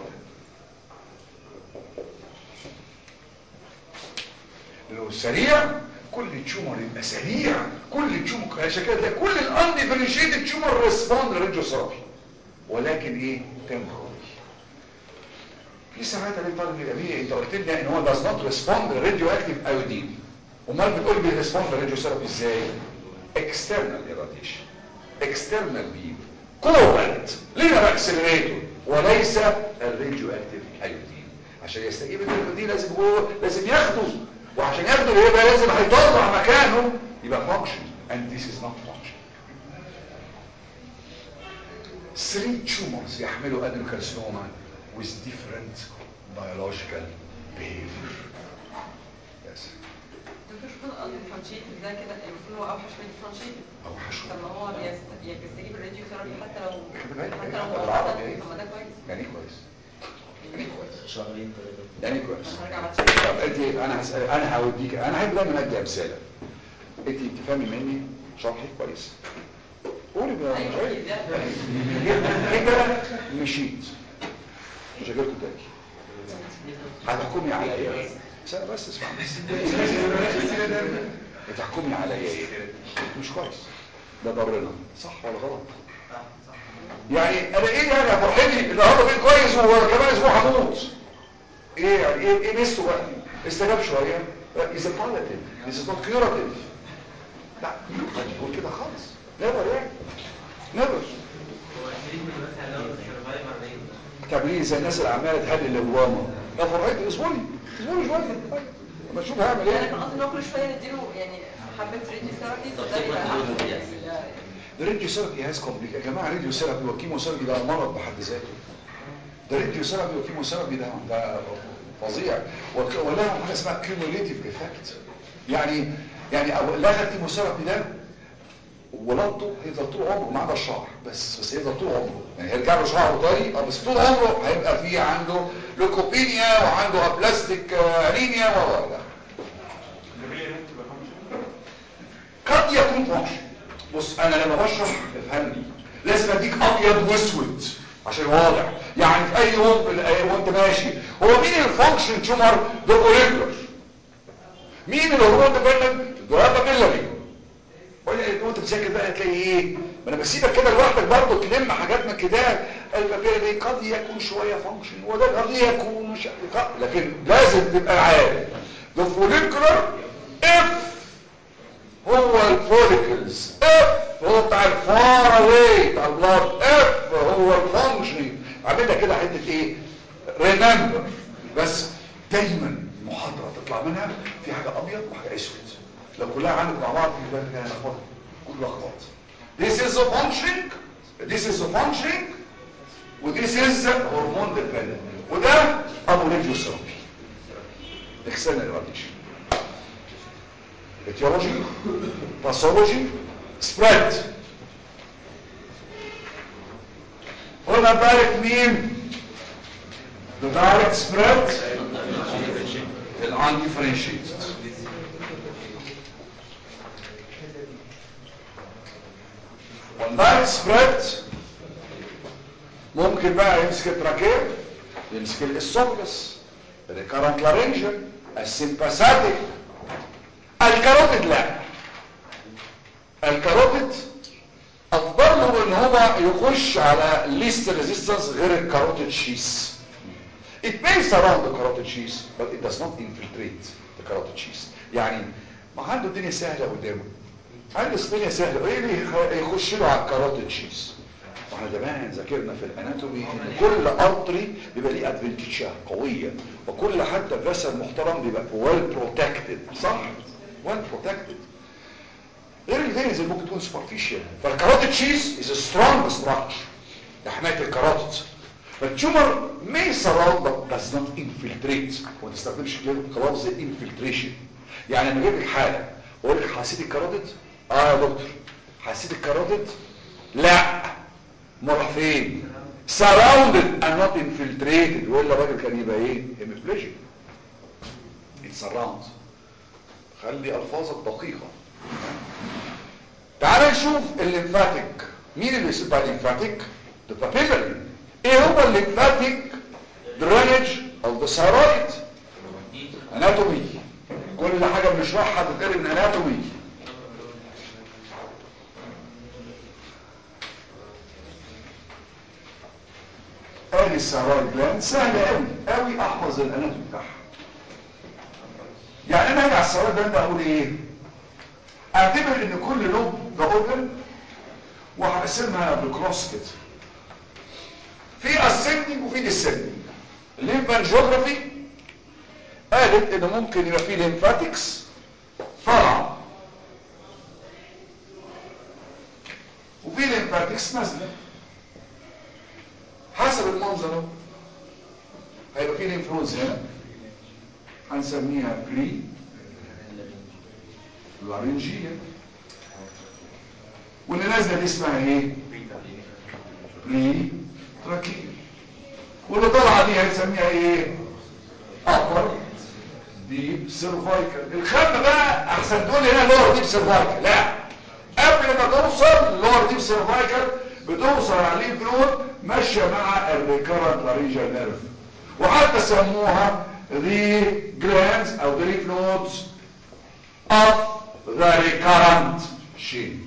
[SPEAKER 1] لو سريع كل تيومر يبقى سريع كل تيومر عشان كده تلاقي كل الانديفرنشيتد تيومر ريسبوند للراديوثيرابي ولكن ايه تمبروري في ساعات اللي طالب يبقى فيه انت قلت لنا ان هو does not respond للراديو اكتيف ايودين امال بتقول بيرسبوند للراديوثيرابي ازاي اكسترنال irradiation اكسترنال بيم كوبالت ليه بقى اكسلريتور وليس الراديو اكتيف ايودين عشان يستجيب الايودين لازم هو لازم ياخده وعشان ياخده يبقى لازم هيطلع مكانه يبقى function and this is not function three tumors يحملوا adenocarcinoma with different biological behavior yes
[SPEAKER 2] دكتور شوف الانفرانشيتد ده كده المفروض هو اوحش من الفرانشيتد
[SPEAKER 1] او حشو
[SPEAKER 2] طب ما هو بيست- يعني بيستجيب الراديو ثيرابي حتى لو
[SPEAKER 1] خد بالك،
[SPEAKER 2] حتى لو
[SPEAKER 1] بالعربي
[SPEAKER 2] هو
[SPEAKER 1] إيه؟
[SPEAKER 2] طب ما ده كويس
[SPEAKER 1] يعني إيه كويس يعني إيه كويس
[SPEAKER 7] شهرين ثلاثة
[SPEAKER 1] يعني إيه كويس
[SPEAKER 2] انا هرجع بعد
[SPEAKER 1] طب
[SPEAKER 2] شويه
[SPEAKER 1] انت انا هسأل انا هوديك انا هحب دايما ادي امثله انت تفهمي مني شرحي كويس قولي بقى مش
[SPEAKER 2] ايوه
[SPEAKER 1] عيب
[SPEAKER 2] ده
[SPEAKER 1] كده مشيت مش هجيلكوا تاني هتحكمي عليا ايه سنة بس اسمع بس هتحكمي عليا ايه مش كويس ده ضرنا صح ولا غلط يعني انا ايه يعني يا فرحتي النهارده بقيت كويس وكمان اسبوع هموت ايه يعني ايه ايه ميزته بقى استجاب شويه is a palliative this is not curative لا ما تقول كده خالص never يعني never طب ليه زي الناس اللي عماله تهدي الاوباما يا فرحتي اصبري اصبري شويه اما اشوف هعمل
[SPEAKER 2] انا
[SPEAKER 1] ايه
[SPEAKER 2] كان قصدي ان هو كل شويه نديله يعني حبه راديو ثيرابي فده يبقى احسن يعني
[SPEAKER 1] الراديو ثيرابي هاز كومبليك يا جماعه الراديو ثيرابي والكيمو ثيرابي ده مرض بحد ذاته ده الراديو ثيرابي والكيمو ثيرابي ده ده فظيع وك- ولهم حاجه اسمها كيموليتيف افكت يعني يعني أو لغى الكيمو ثيرابي ده ولادته هيفضل طول عمره ما عدا الشعر بس بس هيفضل طول عمره يعني هيرجع له شعره تاني اه بس طول عمره هيبقى فيه عنده لوكوبينيا وعنده ابلاستيك انيميا و و- قد يكون فانكشن بص انا لما بشرح افهمني لازم اديك ابيض واسود عشان واضح يعني في اي يوم من الأيام وانت ماشي هو مين الفانكشن تيومر ده اوريكولر مين الهرمون ديبندنت ده بابيلاري وانت بتذاكر بقى تلاقي ايه ما انا بسيبك كده لوحدك برضه تلم حاجات من الكتاب البابيلاري قد يكون شويه فانكشن وده قد يكون مش لكن لازم تبقى عارف ده فوليكولر اف هو الفوليكلز اف هو بتاع الفار اواي بتاع البلاد اف هو الفانكشنينج عاملها كده حته ايه ريمبر بس دايما المحاضره تطلع منها في حاجه ابيض وحاجه اسود لو كلها عندك مع بعض يبقى كده هنخبط كل لخبط this is a functioning this is a functioning وthis is hormone dependent وده ابو راديو ثيرابي external radiation etiology pathology spread قلنا بارك مين the direct spread ال undifferentiated والدايركت سبريد ممكن بقى يمسك التراكير يمسك الاسوفجس الريكارنت لارنجل السيمباثيك الكاروتيد لا الكاروتيد افضل له ان هو يخش على ليست ريزيستنس غير الكاروتيد شيس it may surround the carotid sheath but it does not infiltrate the carotid sheath يعني ما عنده الدنيا سهلة قدامه عنده الدنيا سهلة ايه اللي يخ- يخش له على الكاروتيد شيس واحنا زمان ذاكرنا في الاناتومي ان كل ارتري بيبقى ليه ادفنتيشن قويه وكل حتى فيسل محترم بيبقى ويل بروتكتد صح ويل بروتكتد غير الفينز اللي ممكن تكون سوبرفيشال فالكاروتيد شيز از سترونج ستراكشر لحمايه الكاروتيد فالتيومر may surround but does not infiltrate وما تستخدمش كلام زي infiltration يعني انا اجيب لك حاله واقول لك حسيت الكاروتيد اه يا دكتور حسيت الكاروتيد لا مرح فين surrounded and not infiltrated والا الراجل كان يبقى ايه hemiplegic it's surround خلي الفاظك دقيقه تعال نشوف الليمفاتيك مين اللي يصيب على الليمفاتيك the papillary ايه هو الليمفاتيك drainage of the thyroid anatomy كل حاجه بنشرحها بتتقال من anatomy ادي الثيرويد جلاند سهل قوي قوي احفظ الاناتومي بتاعها يعني انا هاجي على الثيرويد جلاند اقول ايه اعتبر ان كل لوب ده اورجن وهقسمها بكروس كده في اسندنج وفي ديسندنج الليمفان جيوغرافي قالت ان ممكن يبقى في ليمفاتكس طالعه وفي ليمفاتكس نازله حسب المنظر اهو هيبقى في ليمفنودز هنا هنسميها بري لارنجيه واللي نازله دي اسمها ايه بري تراكيه واللي طالعه دي هنسميها ايه ابر ديب سيرفايكال الخامه بقى احسن تقول لي هنا لور ديب سيرفايكال لا قبل ما توصل لور ديب سيرفايكال بتوصل على الليمف نود ماشيه مع الريكرنت لارينجال نيرف وحتى سموها the glands او the lymph nodes of the recurrent shape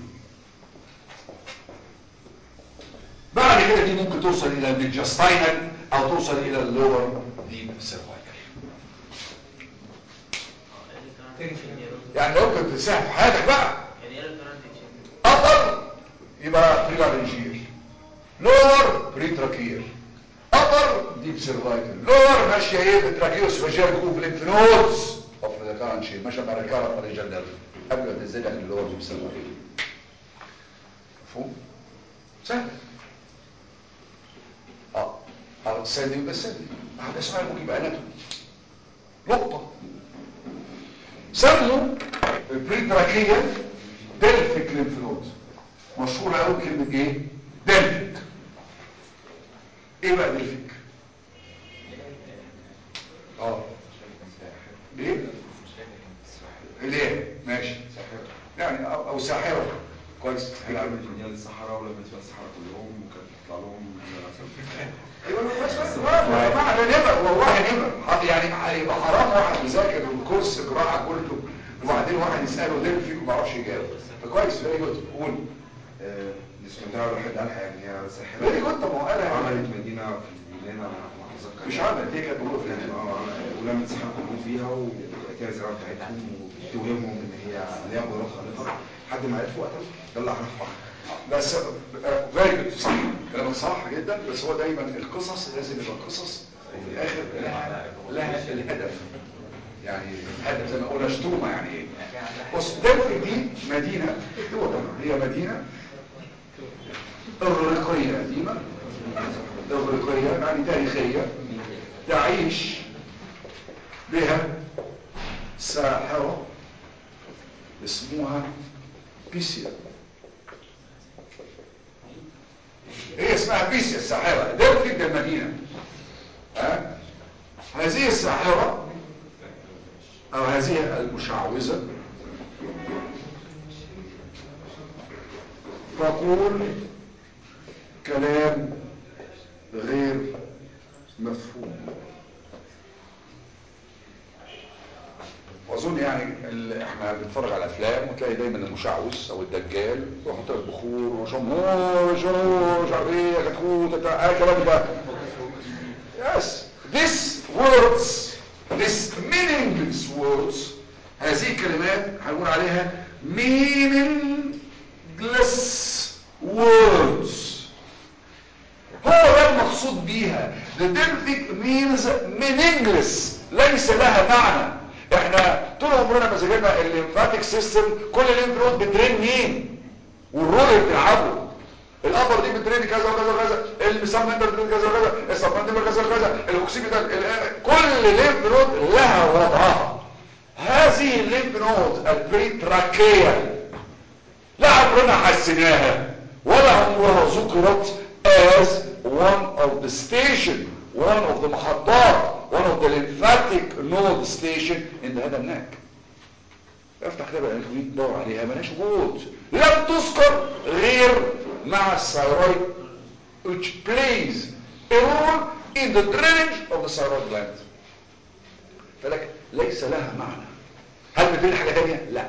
[SPEAKER 1] بعد كده دي ممكن توصل الى الميدجاستاينال او توصل الى اللور ديب سيرفايكال يعني لو كنت تساعد في حياتك بقى upper يبقى بريلارنجير لور بريتراكير upper ديب سيرفايكال لور ماشيه ايه بالتراكيوس فاجيال جروب ليمف نودز اوف ذا كارنت شيب ماشيه مع الكارنت ريجال نيرف قبل ما تنزل لك اللور ديب سيرفايكال مفهوم سهل اه اه سلم بس سلم هذا سؤال ممكن يبقى اناتومي نقطه سموا البريتراكيه دلفيك ليمف نود مشهوره قوي كلمه ايه دلفيك ايه بقى دلفيك اه ايه ليه ماشي يعني او, أو ساحره كويس
[SPEAKER 8] احنا عامل الدنيا للصحراء ولما تبقى الصحراء كلهم وكانت تطلع لهم
[SPEAKER 1] ايوه بس بس يا جماعه ده نبر والله نبر يعني هيبقى حرام واحد يذاكر الكورس قراءه كله وبعدين واحد يساله دل فيك وما يعرفش يجاوب فكويس فيري جود قول
[SPEAKER 8] الاسم بتاعه الواحد قالها يعني هي ساحرة
[SPEAKER 1] فيري جود طب ما هو قالها
[SPEAKER 8] عملت مدينة في اليونان على ما اتذكر
[SPEAKER 1] مش عملت دي كانت موجوده في
[SPEAKER 8] يعني
[SPEAKER 1] اليونان.
[SPEAKER 8] اه ولما الصحراء كلهم فيها وتأتيها الزراعة بتاعتهم وتوهمهم ان هي ليها قدرات خارقة لحد ما عرفوا قتلوا ده اللي اعرفه
[SPEAKER 1] بس فيري جود صح كلامك صح جدا بس هو دايما القصص لازم يبقى قصص وفي الاخر لها لها الهدف يعني الهدف زي ما قلنا شتومه يعني ايه بص دلفي دي مدينه دول هي مدينه اغريقيه قديمه اغريقيه يعني تاريخيه تعيش بها ساحره اسمها بيسيا هي اسمها بيسيا الساحرة دلفي ده المدينة ها؟ هذه الساحرة او هذه المشعوذة تقول كلام غير مفهوم واظن يعني ال- احنا بنتفرج على افلام وتلاقي دايما المشعوذ او الدجال يحط لك بخور وشمور وشمور مش عارف ايه كتكوت بتاع اي كلام ده yes this words this meaningless words هذه الكلمات هنقول عليها meaningless words هو ده المقصود بيها the delphic means meaningless ليس لها معنى احنا طول عمرنا ما ذاكرنا الليمفاتيك سيستم كل الليمف نود بترين مين والرول اللي بتلعبه الابر دي بترين كذا وكذا وكذا المسمنتر بترين كذا وكذا السبمنتر كذا وكذا الاوكسيبيتال كل ليمف نود لها وضعها هذه الليمف نود البريتراكيال لا عمرنا حسناها ولا عمرها ذكرت as one of the station one of the محطات one of the lymphatic node station in the head and neck افتح كده بقى الكويت دور عليها ملهاش وجود لم تذكر غير مع الثايرويد which plays a role in the drainage of the thyroid gland فلك ليس لها معنى هل بتقول حاجه ثانيه لا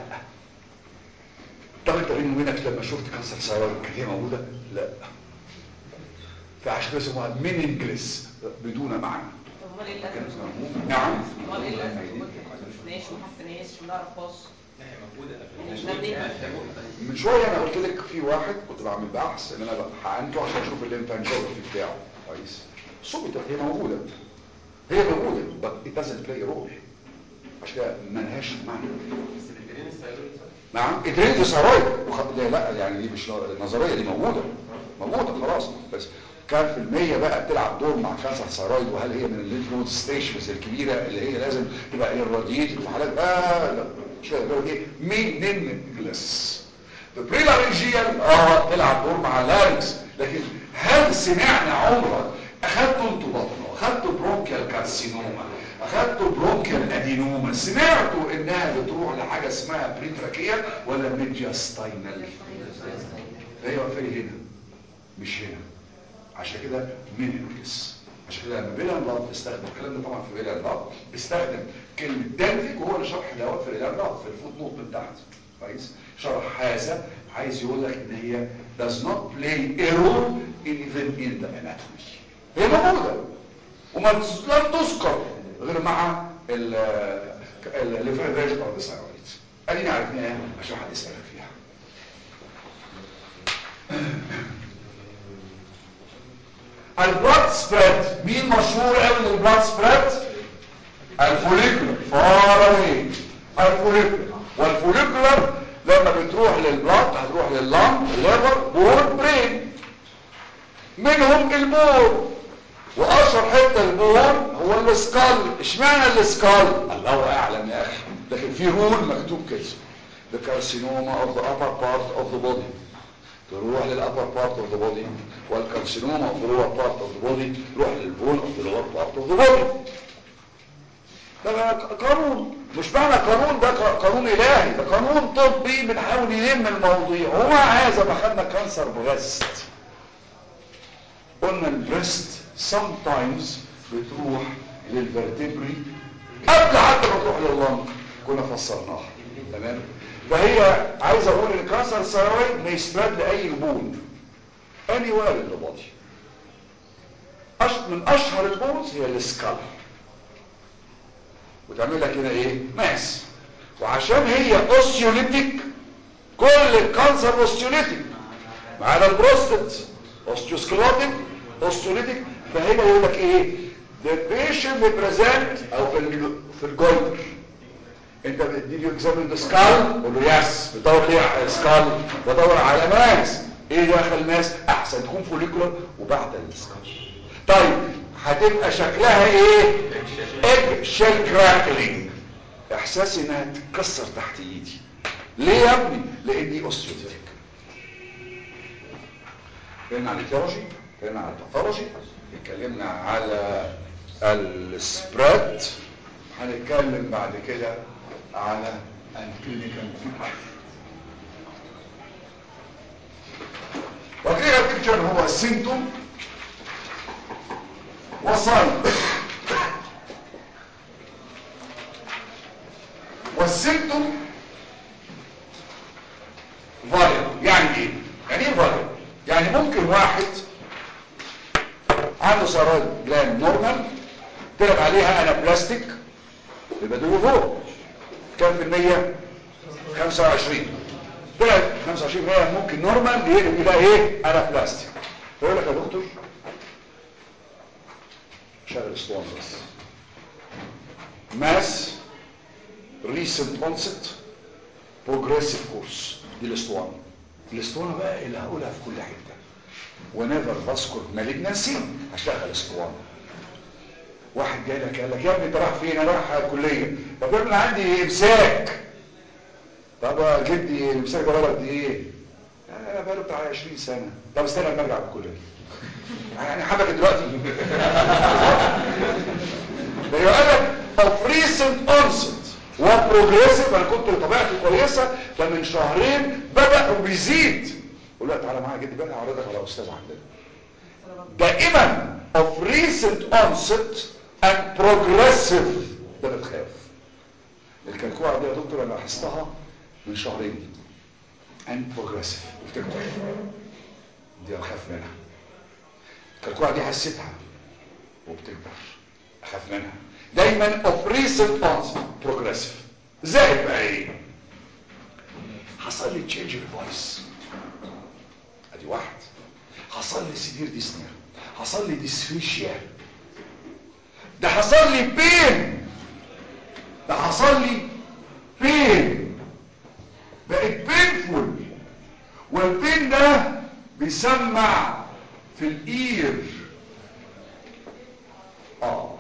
[SPEAKER 1] طب انت بيني وبينك لما شفت كانسر ثايرويد كانت هي موجوده لا فعشان كده اسمها مينينجلس بدون معنى
[SPEAKER 2] طب امال ايه اللازمه؟
[SPEAKER 1] نعم
[SPEAKER 2] امال ايه اللازمه؟ ما شفناش وما حسناش وما نعرفهاش
[SPEAKER 5] لا هي موجوده
[SPEAKER 2] مش نبني.
[SPEAKER 1] من شويه انا قلت لك في واحد كنت بعمل بحث ان انا حقنته عشان اشوف الليمفانجيوجرافي بتاعه كويس ثبتت هي موجوده هي موجوده but it doesn't play a role عشان كده ملهاش معنى
[SPEAKER 4] بس بالدرين الثايرويد صح؟
[SPEAKER 1] نعم ادرينج ثايرويد وخ- لا لا يعني دي مش النظريه دي موجوده موجوده خلاص بس كام في المية بقى بتلعب دور مع كانسر ثايرويد وهل هي من الليمف نود ستيشنز الكبيره اللي هي لازم تبقى irradiated في حالات آه لا مش كده بيقول ايه مينينجلس البريلارنجيال اه تلعب دور مع لارنكس لكن هل سمعنا عمرك اخدتوا انتوا بطنه اخدتوا برونكيال كارسينوما اخدتوا برونكيال ادينوما سمعتوا انها بتروح لحاجه اسمها بريتراكيال ولا ميدياستاينال هي واقفه لي هنا مش هنا عشان كده مينيمكس عشان كده لما بيلا الله بيستخدم الكلام ده طبعا في بيلا الله بيستخدم كلمه دلفك وهو اللي شرح دوت في بيلا الله في الفوت نوت من تحت كويس شرح هذا عايز يقول لك ان هي does not play a role even in the anatomy هي موجوده وما لم تذكر غير مع الليفريجن اوف ذا ثايرويد ادينا عرفناها عشان حد يسالك فيها البلاد سبريد مين مشهور قوي بالبلاد سبريد الفوليكولر فار اواي الفوليكولر والفوليكولر لما بتروح للبلاد هتروح لللنج الليفر بول برين منهم البول واشهر حته البول هو السكال اشمعنى السكال الله اعلم يا اخي لكن في رول مكتوب كده the carcinoma of the upper part of the body تروح للأبر بارت اوف ذا بودي والكارسينوما اوف ذا لور بارت اوف ذا بودي تروح للبون اوف ذا لور بارت اوف ذا بودي ده قانون مش معنى قانون ده قانون الهي ده قانون طبي بنحاول نلم المواضيع ومع هذا ما خدنا كانسر بريست قلنا البريست sometimes بتروح للفرتبري قبل حتى ما تروح لللنج كنا فسرناها تمام فهي عايز اقول ان كانسر الثيرويد ما يسبب لاي بون اني ولا للبادي أش... من اشهر البونز هي السكال وتعمل لك هنا ايه ماس وعشان هي اوستيوليتيك كل الكانسر اوستيوليتيك ما عدا البروستات اوستيوسكلوتيك اوستيوليتيك فهنا يقول لك ايه the patient represent او في ال... في الجويتر انت بتدي اكزامين سكال قول له يس بدور ليه سكال بدور على ماس ايه داخل ماس احسن تكون فوليكولر وبعد السكال طيب هتبقى شكلها ايه ايج شيل كراكلينج احساسي انها تتكسر تحت ايدي ليه يا ابني لان دي اوستيوتيك اتكلمنا عن الثيولوجي اتكلمنا عن الباثولوجي اتكلمنا على السبريد هنتكلم بعد كده على الكلينيكال بيكتشر والكلينيكال بيكتشر هو السيمتوم وساين والسيمتوم فاير يعني ايه يعني ايه فاير يعني ممكن واحد عنده سرايد جلاند نورمال طلب عليها انا بلاستيك يبقى دول فوق كام في المية 25 طلع 25 مية ممكن نورمال يقلب يبقى ايه انا بلاستيك فيقول لك يا دكتور شغل اسطوانه بس ماس ريسنت اونست بروجريسيف كورس دي الاسطوانه الاسطوانه بقى اللي هقولها في كل حته ونيفر بذكر مالجنسي هشتغل اسطوانه واحد جاي لك قال لك يا ابني انت رايح فين انا رايح الكليه طب يا ابني عندي امساك طب يا جدي الامساك ده بلد ايه انا بقاله بتاع 20 سنه طب استنى لما ارجع من الكليه يعني حبك دلوقتي ده يقول لك of recent onset وبروجريسيف انا كنت طبيعتي كويسه فمن شهرين بدا وبيزيد قول له تعالى معايا جدي بقى اعرضك على استاذ عندنا دائما of recent onset and progressive ده بتخاف الكلكوعه دي يا دكتور انا لاحظتها من شهرين and progressive وبتكبر دي اخاف منها الكلكوعه دي حسيتها وبتكبر اخاف منها دايما of recent onset progressive زائد بقى ايه حصل لي تشينج الفويس ادي واحد حصل لي سيفير ديسنير حصل لي ديسفيشيا ده حصل لي بين ده حصل لي بين بقت بينفول والبين ده بيسمع في الاير اه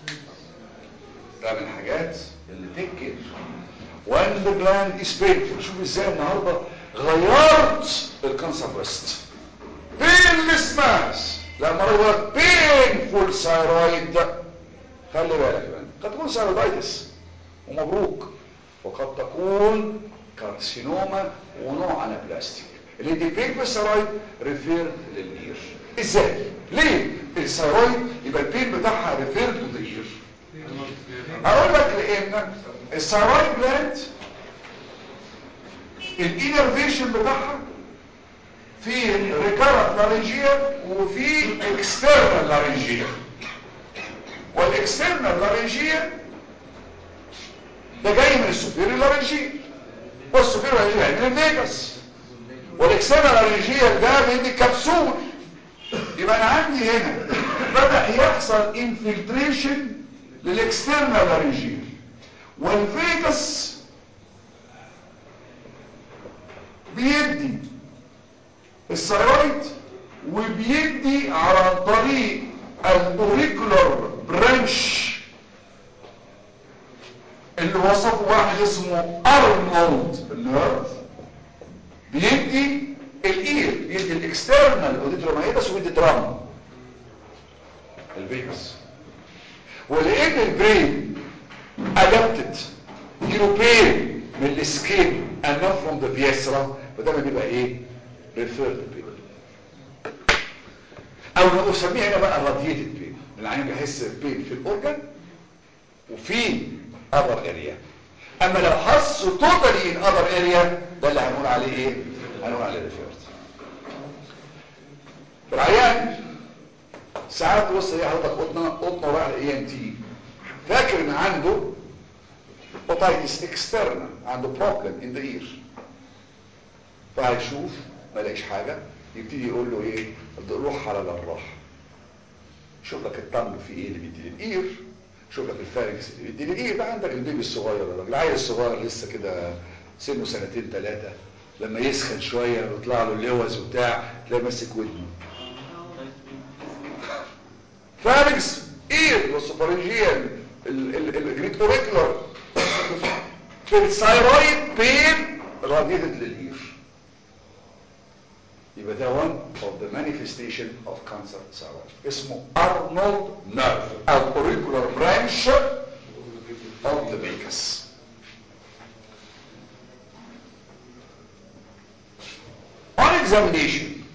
[SPEAKER 1] ده من الحاجات اللي تكر وان ذا جلاند از بينفول شوف ازاي النهارده غيرت الكانسر بريست بينلس ماس لا مرة بينفول ثايرويد خلي بالك بقى قد تكون ثايرويدايتس ومبروك وقد تكون كارسينوما ونوع انابلاستيك اللي دي بينفول ثايرويد ريفير للاير ازاي ليه الثايرويد يبقى البين بتاعها ريفير تو ذا اير اقول لك لان الثايرويد جلاند الانرفيشن بتاعها في ريكارنت لارنجيا وفي اكسترنال لارنجيا والاكسترنال لارنجيا ده جاي من السوبيريور لارنجيا والسوبيريور لارنجيا جاي من الفيجاس والاكسترنال لارنجيا ده بيدي كبسول يبقى انا عندي هنا بدا يحصل انفلتريشن للاكسترنال لارنجيا والفيجاس بيدي الثيرويد وبيدي على طريق الاوريكولار برانش اللي وصفه واحد اسمه ارنولد نيرف بيدي الاير بيدي الاكسترنال اوديترومايدس وبيدي دراما الفيجاس ولان البرين ادابتد يوروبين من السكين and not from the viscera فده بيبقى ايه referred pain او نسميه هنا بقى radiated pain العين بيحس بين في الاورجن وفي other area اما لو حس totally in other area ده اللي هنقول عليه ايه هنقول عليه referred العيان ساعات بص ايه حضرتك قطنه قطنه رايح الاي ام تي فاكر ان عنده اوتايتس اكسترنال عنده بروبلم ان ذا اير فهيشوف ما لاقيش حاجه يبتدي يقول له ايه روح على الجراح شوف لك الطنب في ايه اللي بيدي الاير شوف لك الفارنكس اللي بيدي الاير ده عندك البيبي الصغير ده العيل الصغير لسه كده سنه سنتين ثلاثه لما يسخن شويه ويطلع له اللوز وبتاع تلاقي ماسك ودنه فارنكس اير والسوبرنجيال الجريت اوريكولار في الثايرويد بين راديتد للاير يبقى ده one of the manifestation of cancer thyroid اسمه Arnold nerve او auricular branch of the vagus on examination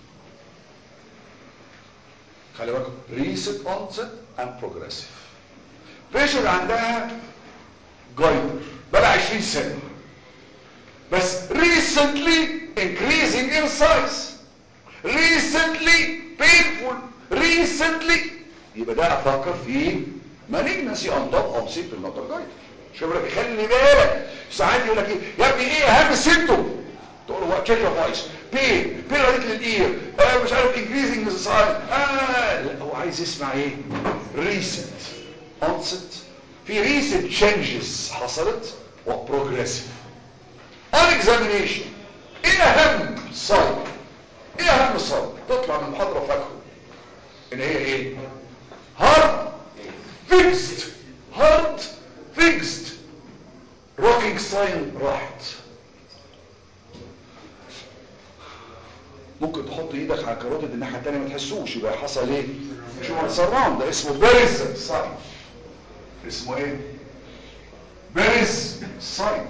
[SPEAKER 1] خلي بالكم recent onset and progressive patient عندها جايدر بقى 20 سنه بس recently increasing in size recently painful recently يبقى ده افكر في malignancy on top of simple motor guide شوف لك خلي بالك ساعات يقول لك ايه يا ابني ايه اهم سيمتوم تقول له تشينج اوف فويس بين بين للاير آه مش عارف increasing the size آه لا هو عايز يسمع ايه recent onset في recent changes حصلت و progressive on examination ايه اهم سايد ايه اهم سايد تطلع من المحاضره فاكره ان هي ايه هارد فيكسد هارد فيكسد روكينج ساين راحت ممكن تحط ايدك على كاروتيد الناحيه الثانيه ما تحسوش يبقى حصل ايه شو سراوند ده اسمه بيرز ساين اسمه ايه بيرز ساين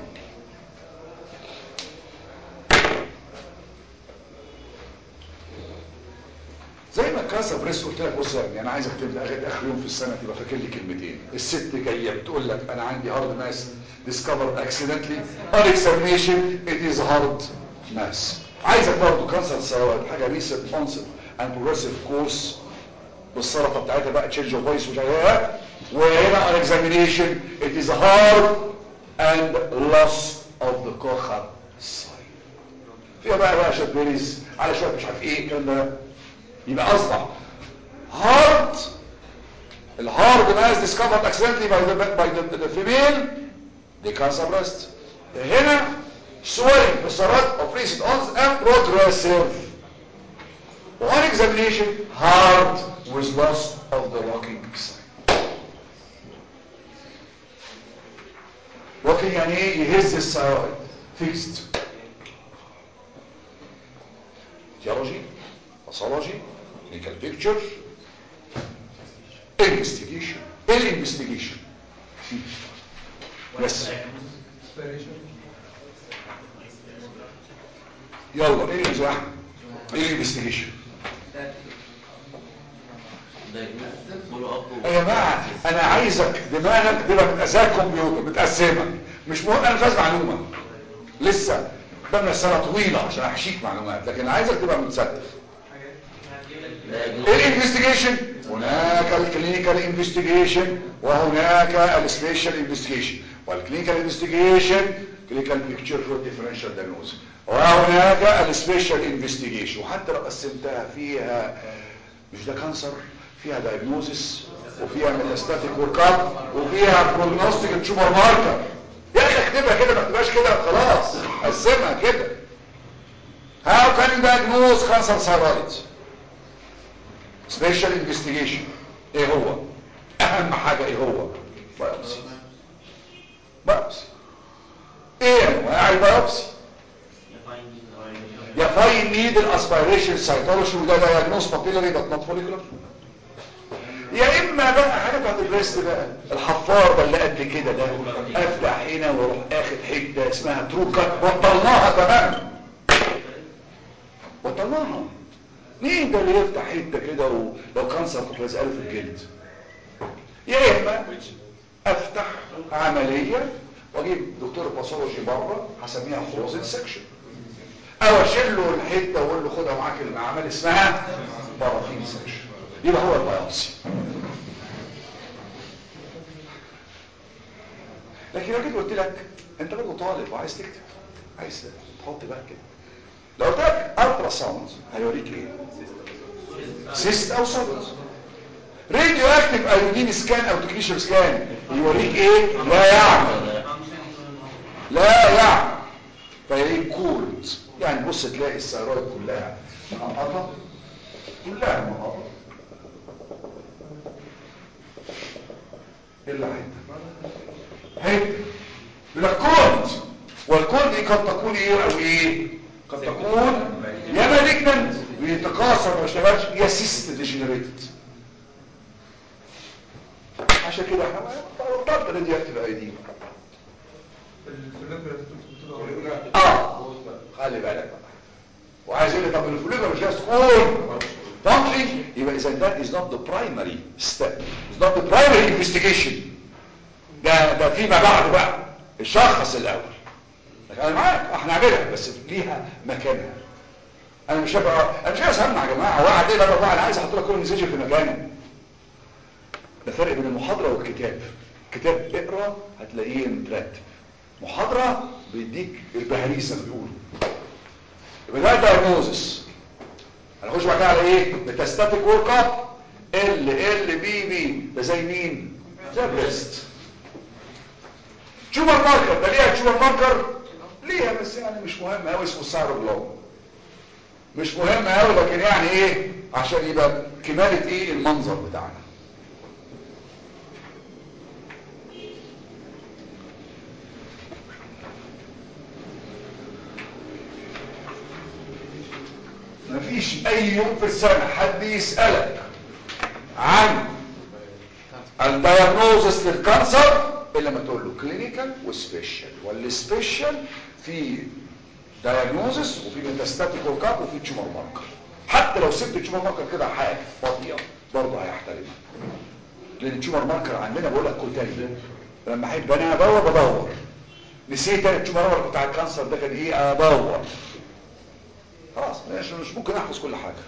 [SPEAKER 1] زي ما كاسا بريس قلت لك بص يا ابني انا عايزك تبدا لغايه اخر يوم في السنه تبقى فاكر لي كلمتين الست جايه بتقول لك انا عندي هارد ماس ديسكفر اكسيدنتلي on examination it is hard mass عايزك برضه كانسر سواد حاجه ريسنت اونست اند بروجريسيف كورس بالسلطه بتاعتها بقى تشينج اوف فويس ومش عارف ايه وهنا on examination it is hard and loss of the cochlear sign فيها بقى بقى شويه بيريز على شويه مش عارف ايه الكلام ده يبقى اصبح هارد الهارد ماس discovered accidentally by the, by the, the female دي cancer breast هنا swelling بصرات of recent onset and progressive on examination hard with loss of the rocking sign rocking يعني ايه يهز الثيرويد fixed theology pathology clinical picture investigation ايه الانفستيجيشن بس يلا ايه يا احمد ايه الانفستيجيشن
[SPEAKER 7] فولو اب
[SPEAKER 1] يا جماعه انا عايزك دماغك تبقى متقسمه كمبيوتر متقسمه مش مهم انا مش عايز معلومه لسه قدامنا سنه طويله عشان احشيك معلومات لكن عايزك تبقى متستف ايه الانفستيجيشن هناك الكلينيكال انفستيجيشن وهناك السبيشال انفستيجيشن والكلينيكال انفستيجيشن كلينيكال بيكتشر فور ديفرنشال دايجنوز وهناك السبيشال انفستيجيشن وحتى لو قسمتها فيها مش ده كانسر فيها دايجنوزس وفيها ميتاستاتيك ورك اب وفيها بروجنوستيك تشومر ماركر يا اخي اكتبها كده ما تبقاش كده خلاص قسمها كده How can you diagnose cancer thyroid? Special investigation ايه هو اهم حاجة ايه هو بايوبسي بايوبسي ايه انواع البايوبسي يا فاين نيد الاسبيريشن سايتولوجي وده دايجنوز بابيلاري بات نوت فوليكولر يا اما بقى حاجه بتاعت البريست بقى الحفار ده اللي قد كده ده افتح هنا واروح اخد حته اسمها ترو كات بطلناها تماما بطلناها مين ده اللي يفتح حته كده ولو كانسر تروح لازقاله في الجلد يا اما افتح عمليه واجيب دكتور باثولوجي بره هسميها فروزن سكشن او اشيل له الحته واقول له خدها معاك المعمل اسمها بارافين سكشن يبقى هو البيوبسي لكن لو جيت قلت لك انت برضه طالب وعايز تكتب عايز تحط بقى كده لو قلت لك الترا ساوند هيوريك ايه سيست او صدر راديو اكتيف ايودين سكان او تكنيشن سكان يوريك ايه لا يعمل لا يعمل فيوريك كولد يعني بص تلاقي الثيرويد كلها منقطه كلها منقطه الا حته حته يقول لك كولد والكولد دي قد تكون ايه او ايه قد تكون يا مالجننت بيتكاثر ما اشتغلش يا سيست ديجنريتد عشان كده احنا بطلت راديو اكتيف ايدين اه خلي بالك بقى وعايز يقول لي طب الفلوجر مش لازم تكون فانكشن يبقى اذا ده is not the primary step is not the primary investigation ده ده فيما بعد بقى الشخص الاول لكن انا معاك احنا نعملها بس ليها مكانها انا مش هبقى انا مش عايز اسمع يا جماعه واحد ايه بقى انا عايز احط لك كل مسج في مكانه ده فرق بين المحاضره والكتاب كتاب اقرا هتلاقيه مترتب محاضره بيديك البهريسه بيقولوا يبقى ده دايجنوزس هنخش بعد كده على ايه ميتاستاتيك ورك اب ال ال بي بي ده زي مين زي بريست تشوبر ماركر ده ليها تشوبر ماركر ليها بس يعني مش مهم قوي اسمه السايروبلوم مش مهم قوي لكن يعني ايه عشان يبقى كمالة ايه المنظر بتاعنا مفيش اي يوم في السنة حد يسألك عن الدياجنوزس للكانسر الا ما تقول له كلينيكال وسبيشال والسبيشال في دايجنوزس وفي ميتاستاتيك ورك اب وفي تشومر ماركر حتى لو سبت التشومر ماركر كده حاجه فاضيه برضه هيحترمها لان التشومر ماركر عندنا بقول لك كل تاني لما احب انا ادور بدور نسيت انا التشومر ماركر بتاع الكانسر ده كان ايه ادور خلاص مش مش ممكن احفظ كل حاجه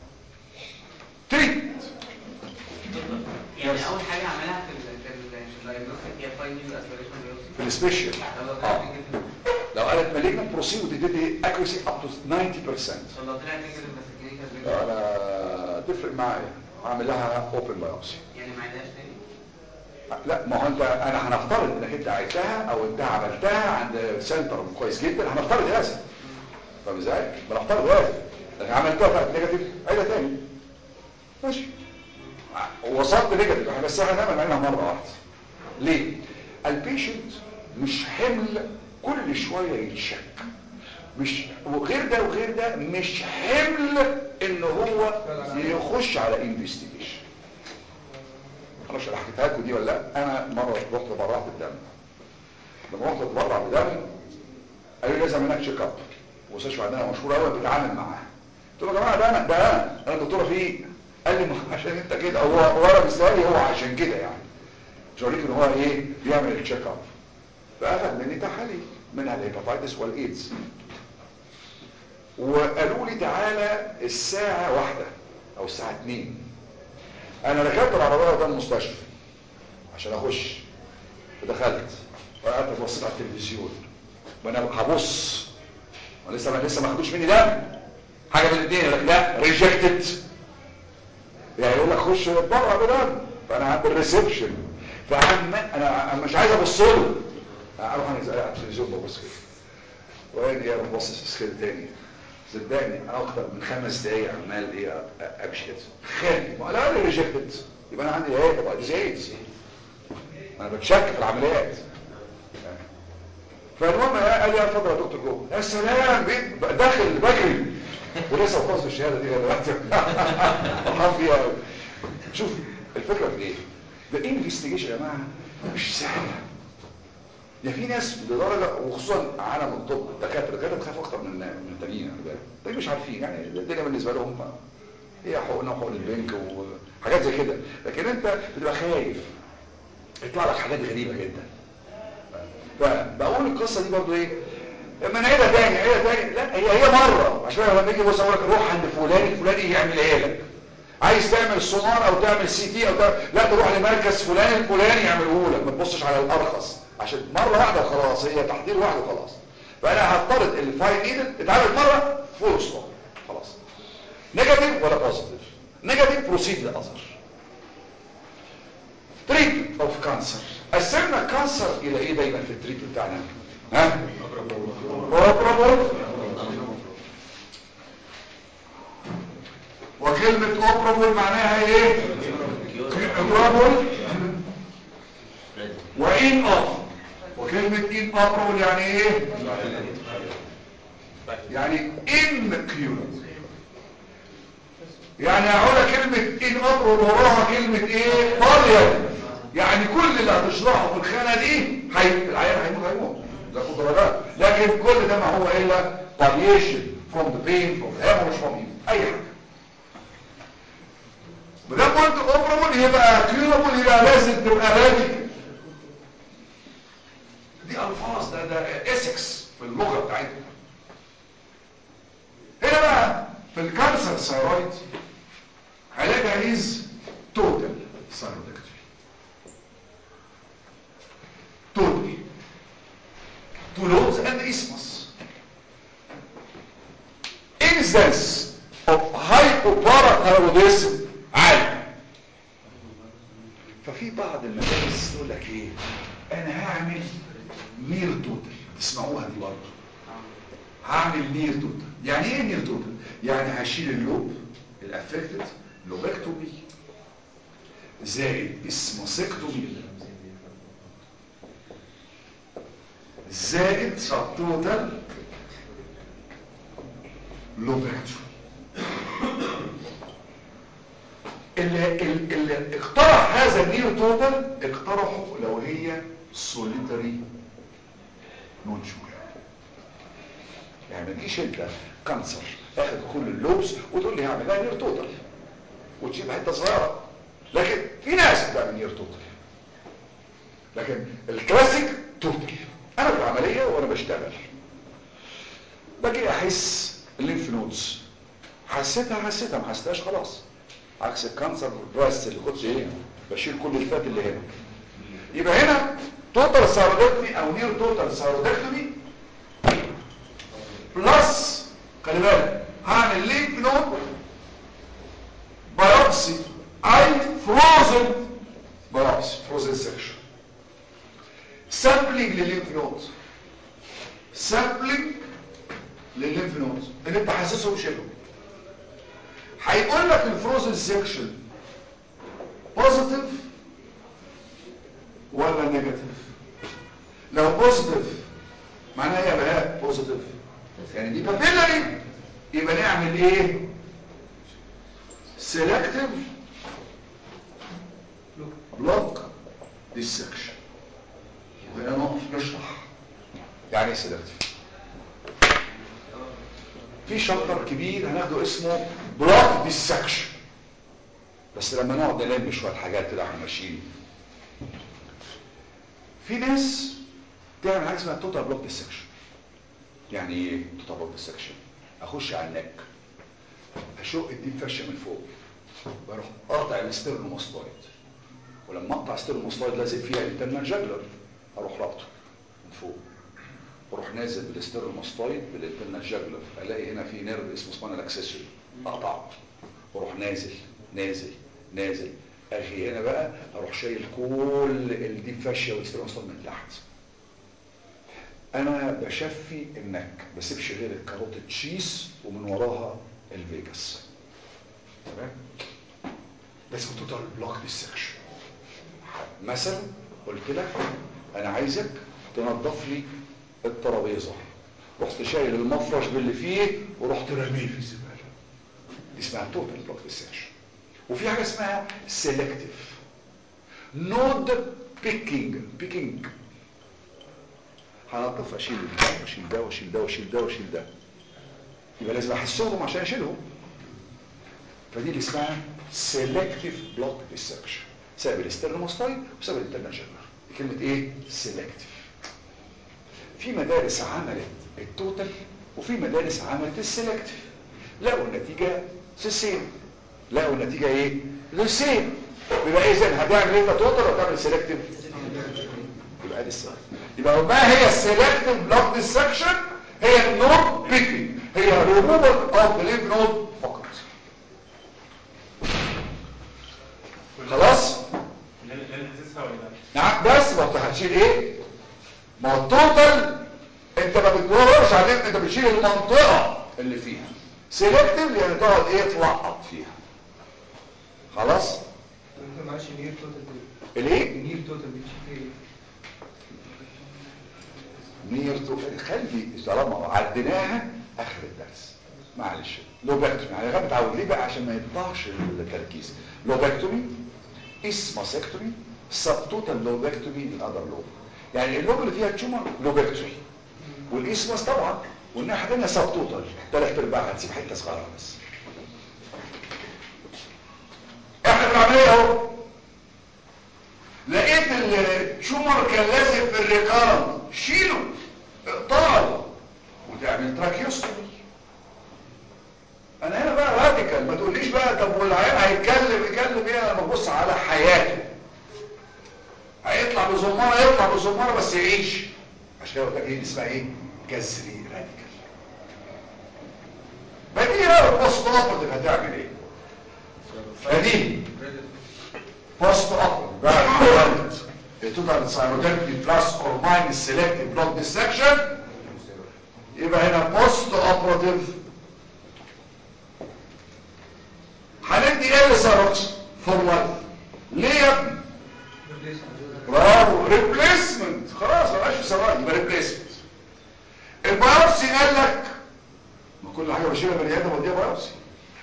[SPEAKER 1] تريد
[SPEAKER 7] يعني اول حاجه عملها في ال في ال في الدايجنوستيك هي فاين نيو اسبريشن بيوصي
[SPEAKER 1] في السبيشال
[SPEAKER 7] لو
[SPEAKER 1] اه
[SPEAKER 7] طلعت نيجاتيف
[SPEAKER 1] لو قالت مالجنت بروسيد وتدي اكيورسي اب تو 90%
[SPEAKER 7] طب لو طلعت نيجاتيف بس الكلينيكال بيوصي
[SPEAKER 1] انا تفرق معايا اعمل لها اوبن بايوبسي
[SPEAKER 7] يعني ما عندهاش تاني
[SPEAKER 1] لا ما هو انت انا هنفترض انك انت عملتها او انت عملتها عند سنتر كويس جدا هنفترض لازم فاهم ازاي؟ بنفترض لازم لكن عملتها بتاعت نيجاتيف عيله تاني ماشي وصلت نيجاتيف احنا بس احنا نعمل عليها مره واحده ليه؟ البيشنت مش حمل كل شويه يتشك مش وغير ده وغير ده مش حمل ان هو يخش على انفستيجيشن خلاص انا حكيتها لكم دي ولا لا انا مره رحت تبرعت بدم لما رحت اتبرع بدم قالوا لي لازم هناك تشيك اب مستشفى عندنا مشهور قوي بتعامل معاه قلت له يا جماعه ده انا ده انا انا دكتوره فيه قال لي ما عشان انت كده هو ورا بيسالي هو عشان كده يعني مش هوريك ان هو ايه بيعمل التشيك اب فاخد مني تحاليل منها الهيباتيتس والايدز وقالوا لي تعالى الساعه واحدة او الساعه اتنين انا ركبت العربيه قدام المستشفى عشان اخش ودخلت وقعدت بصيت على التلفزيون وانا هبص ولسه ما لسه ما خدوش مني دم حاجه من الاثنين يقول لك لا ريجكتد يعني يقول لك خش اتبرع بدم فانا عند الريسبشن فعم انا مش عايز ابص له اروح انا على التلفزيون ببص كده وين ايه اروح باصص كده تاني صدقني انا اكتر من خمس دقايق عمال ايه امشي كده خالي ما لا انا ريجكتد يبقى انا عندي ايه طبعا دي ايدز انا بتشك في العمليات فالمهم قال لي يا اتفضل يا دكتور جوه يا سلام بقيت داخل بجري ولسه مخلص الشهاده دي دلوقتي فرحان فيها قوي شوف الفكره في ايه؟ ده انفستيجيشن يا جماعه مش سهله ده في ناس لدرجه وخصوصا عالم الطب الدكاتره الدكاتره بتخاف اكتر من من التانيين خلي بالك طيب مش عارفين يعني الدنيا بالنسبه لهم هي حقوقنا وحقوق البنك وحاجات زي كده لكن انت بتبقى خايف يطلع لك حاجات غريبه جدا فبقول القصه دي برضو ايه اما نعيدها تاني نعيدها تاني لا هي هي مره عشان لما يجي بص اقول لك روح عند فلان الفلاني يعملها لك عايز تعمل سونار او تعمل سي تي او تعمل لا تروح لمركز فلان الفلاني يعمله لك ما تبصش على الارخص عشان مره واحده وخلاص هي تحضير واحد وخلاص فانا هفترض الفاين ايدن اتعمل مره فول ستوب خلاص نيجاتيف ولا بوزيتيف نيجاتيف بروسيد لاذر تريتمنت اوف كانسر قسمنا الكانسر الى ايه دايما في التريتمنت بتاعنا ها اوبرابل وكلمة اوبرابل معناها ايه اوبرابل وان اوف وكلمة ان اوبرابل يعني ايه يعني ان كيورابل يعني هقول كلمة ان اوبرابل وراها كلمة ايه باليال يعني كل اللي هتشرحه في الخانة دي هي... العيان هيموت هيموت ده في درجات لكن كل ده ما هو الا palliation from the pain from the hemorrhage from you. اي حاجة مدام قلت اوبرابل يبقى كيورابل يبقى لازم تبقى راديكال دي الفاظ ده ده اسكس في اللغة بتاعتنا هنا بقى في الكانسر ثايرويد علاجها از توتال ثايرويدكتومي توتال تولوز اند اسمس incidence of hypoparathyroidism عالي ففي بعض المدارس تقول لك ايه انا هعمل نير توتال تسمعوها دي برضه هعمل نير توتال يعني ايه نير توتال يعني هشيل اللوب الافكتد لوبكتومي زائد اسموسيكتومي زائد سب توتال لوبكتومي اللي, اللي اقترح هذا النير توتال اقترحه لو هي سوليتري نوتشور يعني ما تجيش انت كانسر اخد كل اللوبس وتقول لي هعملها نير توتال وتجيب حته صغيره لكن في ناس بتعمل نير توتال لكن الكلاسيك توتال انا في العمليه وانا بشتغل باجي احس الليمف نودز حسيتها حسيتها ما حسيتهاش خلاص عكس الكانسر براست اللي كنت ايه بشيل كل الفات اللي هنا يبقى هنا توتال سايرودكتومي او نير توتال سايرودكتومي بلس خلي بالك هعمل ليمف نود بايوبسي اي فروزن بايوبسي فروزن سكشن سامبلينج للليمف نود سامبلينج للليمف نود اللي انت حاسسهم شبه هيقول لك الفروزن سيكشن بوزيتيف ولا نيجاتيف لو بوزيتيف معناها ايه يا بهاء بوزيتيف يعني دي بابيلاري يبقى نعمل ايه سيلكتيف بلوك ديسكشن وهنا نقف نشرح يعني ايه سيلكتيف في شابتر كبير هناخده اسمه بلوك ديسكشن بس لما نقعد نلم شويه حاجات كده احنا ماشيين في ناس تعمل حاجه اسمها توتال بلوك ديسكشن يعني ايه توتال بلوك ديسكشن اخش على النك اشق الدين فشه من فوق بروح اقطع الاسترنوماستويد ولما اقطع الاسترنوماستويد لازق فيها انترنال جاجلر اروح رابطه من فوق واروح نازل بالاسترنوماستويد بالانترنال جاجلر الاقي هنا في نيرف اسمه سبانال اكسسوري اقطعه واروح نازل نازل نازل اجي هنا بقى اروح شايل كل الديب فاشيا والاسترنوماستويد من تحت انا بشفي النك بسيبش غير الكاروتيد شيس ومن وراها الفيجاس تمام ده اسمه توتال بلوك ديسكشن مثلا قلت لك انا عايزك تنظف لي الترابيزه رحت شايل المفرش باللي فيه ورحت راميه في الزباله دي اسمها توتال بلوك ديسكشن وفي حاجه اسمها سيلكتيف نود بيكينج بيكينج هنضف اشيل ده واشيل ده واشيل ده واشيل ده واشيل ده يبقى لازم احسهم عشان اشيلهم فدي اللي اسمها سيلكتيف بلوك ديسكشن سبب الاسترنوماستايد وسبب الانترنال جنرال دي كلمه ايه سيلكتيف في مدارس عملت التوتال وفي مدارس عملت السيلكتيف لقوا النتيجه سيسين لقوا النتيجه ايه سيم يبقى اذا هتعمل انت توتال ولا تعمل سيلكتيف يبقى دي السؤال يبقى ما هي السيلكتيف بلوك ديسكشن هي النود بيكينج هي ريموفال اوف ذا ليف نود فقط خلاص نعم بس ما انت هتشيل ايه ما هو التوتال انت ما بتدورش عليه انت بتشيل المنطقه اللي فيها سيلكتيف يعني تقعد ايه تلقط فيها خلاص
[SPEAKER 6] انت معلش نير توتال دي
[SPEAKER 1] الايه
[SPEAKER 6] نير توتال دي شيء
[SPEAKER 1] نير تو خلي طالما عديناها اخر الدرس معلش لوبكتومي يعني غير متعود ليه بقى عشان ما يقطعش التركيز لوبكتومي اسماسكتومي سب توتال لوبكتومي الاذر لوب يعني اللوب اللي فيها التيومر لوبكتومي والاسماس طبعا والناحيه الثانيه سب توتال ثلاث ارباع هتسيب حته صغيره بس احنا في العمليه اهو لقيت التيومر كان لازق في الريكارد شيله اقطعه وتعمل تراكيوستومي انا هنا بقى راديكال ما تقوليش بقى طب والعيان هيتكلم يتكلم ايه انا ببص على حياته هيطلع بزماره يطلع بزماره بس يعيش عشان كده قلت لك ايه اسمها ايه جذري راديكال بديهة البوست اوبرتيف هتعمل ايه بديهة بوست اوبرتيف بعد ما عملت توتال سايروتيربي بلس اور ماينس سيلكتيف بلوك ديسكشن يبقى هنا بوست اوبرتيف هندي ايه لساروكس فور لايف ليه يا ابني برافو ريبليسمنت خلاص ما بقاش في ثواني يبقى ريبليسمنت البيوبسي قال لك ما كل حاجه بشيلها بني ادم وديها بيوبسي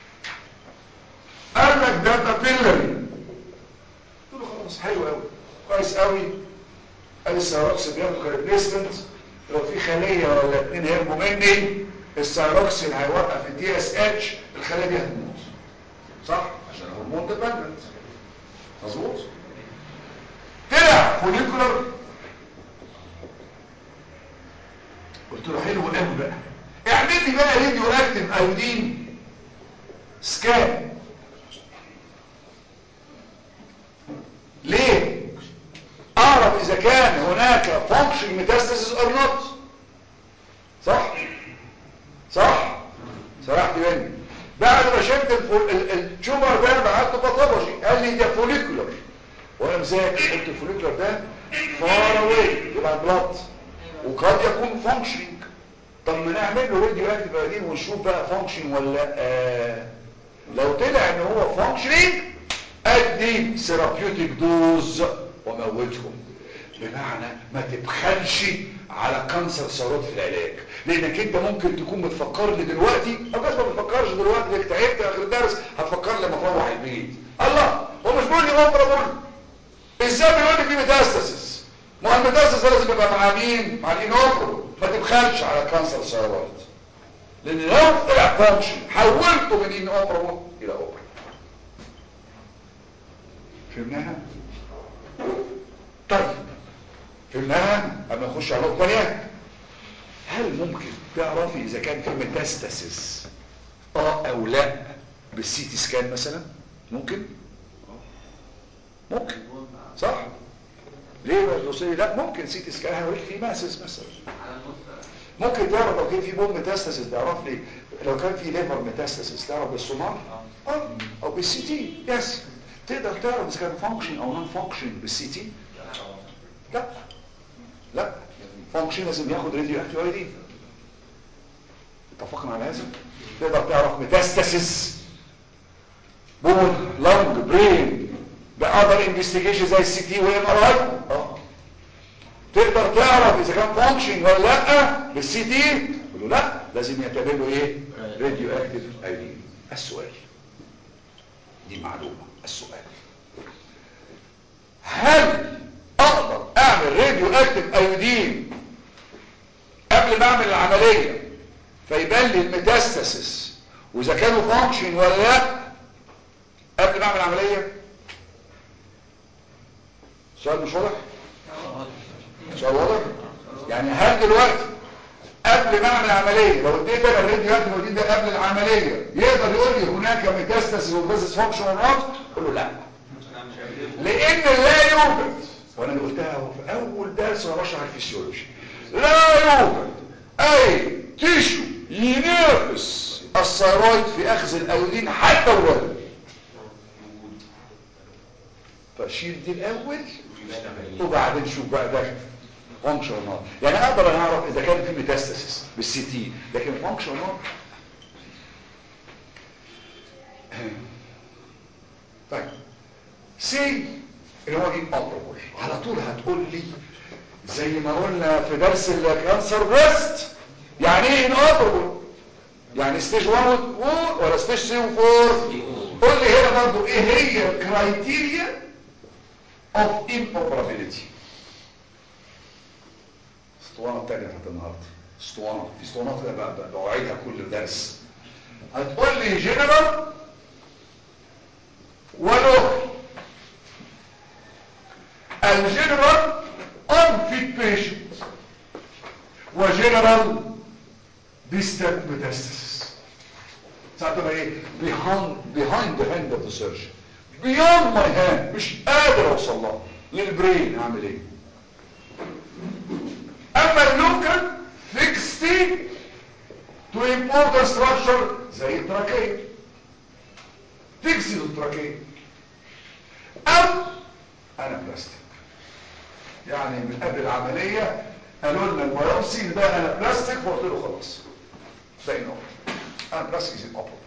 [SPEAKER 1] قال لك ده بابيلري قلت له خلاص حلو قوي كويس قوي قال السيروكس بياخد ريبليسمنت لو في خليه ولا اتنين هربوا مني السيروكسين هيوقف الدي اس اتش الخليه دي هتموت صح عشان هرمون ديبندنت مظبوط طلع فوليكولر قلت له حلو قوي بقى اعمل لي بقى راديو اكتيف ايودين سكان ليه اعرف اذا كان هناك فانكشن ميتاستاسيس اور نوت صح صح سرحت مني بعد ما شفت الفول- ال- التيومر ده بعته باثولوجي قال لي ده فوليكولر وانا مذاكر قلت الفوليكولر ده فار اواي يبقى البلط وقد يكون فانكشنج طب ما نعمل له راديو اكتيف ايودين ونشوف بقى فانكشن ولا آه لو طلع ان هو فانكشنينج ادي ثيرابيوتيك دوز وموتهم بمعنى ما تبخلش على كانسر ثروات في العلاج لانك انت ممكن تكون بتفكرني دلوقتي او بس ما بتفكرش دلوقتي لك تعبت اخر الدرس هتفكر لما اروح البيت الله هو مش بيقول لي غمره بقول ازاي بيقول لي في ميتاستاسيس ما هو الميتاستاسيس ده لازم يبقى مع مين مع الانوبرو ما تبخلش على كانسر ثروات لان لو طلع فانكشن حولته من انوبرو الى اوبرو فهمناها طيب فهمناها اما نخش على نقطه ثانيه هل ممكن تعرفي اذا كان في ميتاستاسيس اه او لا بالسي تي سكان مثلا ممكن ممكن صح ليه بقى الوصية لا ممكن سي تي سكان هوريك في ماسس مثلا
[SPEAKER 7] على النص
[SPEAKER 1] ممكن تعرف لو كان في بوم ميتاستاسيس تعرف لي لو كان في ليفر ميتاستاسيس تعرف بالسونار اه او بالسي تي يس تقدر تعرف اذا كان فانكشن او نون فانكشن بالسي تي لا لا فانكشن لازم ياخد راديو اكتيف اي دي اتفقنا على هذا تقدر تعرف ميتاستاسيس بون لانج برين باذر انفستيجيشن زي السي تي والام ار اي اه تقدر تعرف اذا كان فانكشن ولا لا بالسي تي يقول له لا لازم يعتبر له ايه راديو اكتيف ايودين السؤال دي معلومه السؤال هل اقدر اعمل راديو اكتيف ايودين قبل ما اعمل العمليه فيبان لي الميتاستاسيس واذا كانوا فانكشن ولا لا قبل ما اعمل العمليه سؤال مش واضح سؤال واضح يعني هل دلوقتي قبل ما اعمل عمليه لو اديت انا الراديو اكتيف ايودين ده قبل العمليه يقدر يقول لي هناك ميتاستاسيس وبيزنس فانكشن ولا نوت اقول له لا لان لا يوجد وانا اللي قلتها اهو في اول درس وانا بشرح الفسيولوجي لا يوجد اي تيشو ينافس الثيرويد في اخذ الايودين حتى الولد فشيل دي الاول وبعدين شوف بقى ده فانكشن نوت يعني اقدر انا اعرف اذا كان في ميتاستاسيس بالسي تي لكن فانكشن نوت طيب سي اللي هو دي اوبرابل على طول هتقول لي زي ما قلنا في درس الكانسر بريست يعني ايه انوبرابل يعني ستيج 1 و ولا ستيج 3 و 4 قول لي هنا برضو ايه هي الكرايتيريا اوف inoperability اسطوانه تانية بتاعت النهارده اسطوانه في اسطوانات كده بقى- بقى- بوعدها كل درس هتقول لي جنرال ولوكال الجنرال unfit patient وجنرال distant metastasis ساعة ما ايه behind, behind the hand of the surgeon beyond my hand مش قادر اوصل لها للبرين اعمل ايه اما اللوكال 60 to important structure زي التراكية تكسر التراكية او انا بلاستيك يعني من قبل العملية قالوا لنا البيوبسي ده انا بلاستيك فقلت له خلاص ده نو انا بلاستيك is operable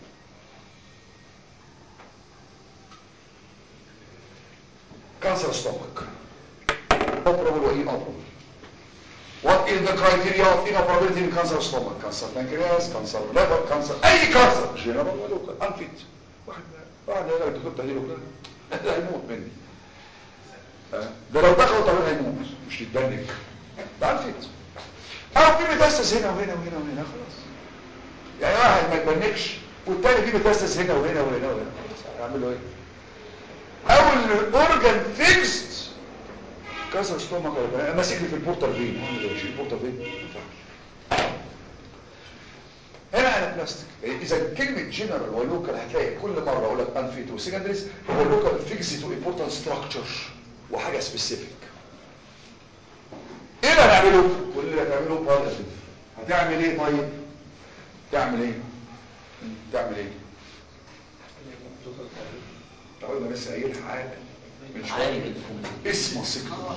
[SPEAKER 1] cancer stomach operable or inoperable what is the criteria of inoperability in cancer stomach cancer pancreas cancer liver cancer اي cancer general ولا local unfit واحد واحد يقول لك دكتور تهديله كده ده هيموت مني ها؟ ده لو دخلوا طبعا هيموت مش يتبنك ده unfit او في ميتاستس هنا وهنا وهنا وهنا خلاص يعني واحد ما يتبنكش والتاني في ميتاستس هنا وهنا وهنا وهنا خلاص هيعملوا ايه او الاورجن فيكست كسر ستومك ولا ماسك لي في البورتال فين هعمل ايه اشيل البورتال فين ما ينفعش. هنا انا بلاستيك اذا كلمه جنرال ولوكال هتلاقي كل مره اقول لك انفيت وسكندريز هو لوكال فيكس تو امبورتنت ستراكشر وحاجه سبيسيفيك ايه اللي هنعمله كل اللي هتعمله بارتيف هتعمل ايه طيب تعمل ايه تعمل ايه طب انا لسه قايل حاجه من شويه اسمه سكتومي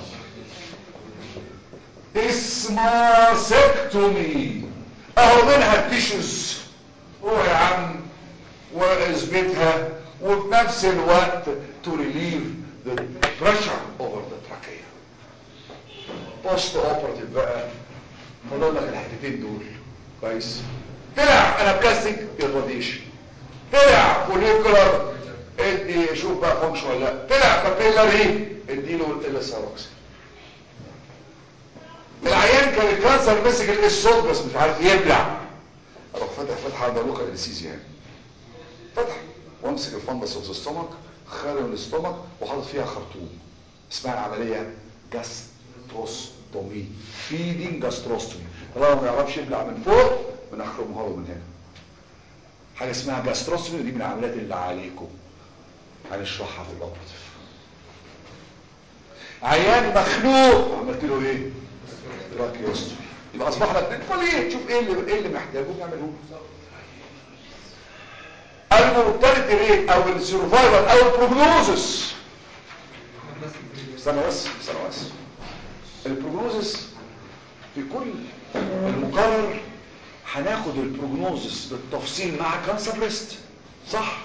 [SPEAKER 1] اسمه سكتومي اهو منها التيشوز هو يا عم واثبتها وفي نفس الوقت to relieve the pressure over the trachea بوست اوبراتيف بقى فضل لك الحتتين دول كويس طلع انا بلاستيك irradiation طلع فوليكولر ادي شوف بقى فانكشن ولا لا طلع بابيلاري اديله الاساروكسين العيان كان الكانسر مسك الاسود بس مش عارف يبلع اروح فاتح فتحه باروكا الانسيزيا يعني فتح وامسك الفندس اوف ستومك خارج من الاستومك وحاطط فيها خرطوم اسمها العمليه جاستروستومي فيدنج جاستروستومي طالما ما يعرفش يبلع من فوق بنخرمها له من هنا حاجه اسمها جاستروستومي ودي من العمليات اللي عليكم هنشرحها في الاوبراتيف عيان مخنوق عملت له ايه تراكيوستومي يبقى اصبح لك ندخل ايه تشوف ايه اللي ايه اللي محتاجه نعمله المورتاليتي ريت او السرفايفل او البروجنوزس استنى بس استنى بس البروجنوزس في كل المقرر هناخد البروجنوزس بالتفصيل مع كانسر بريست صح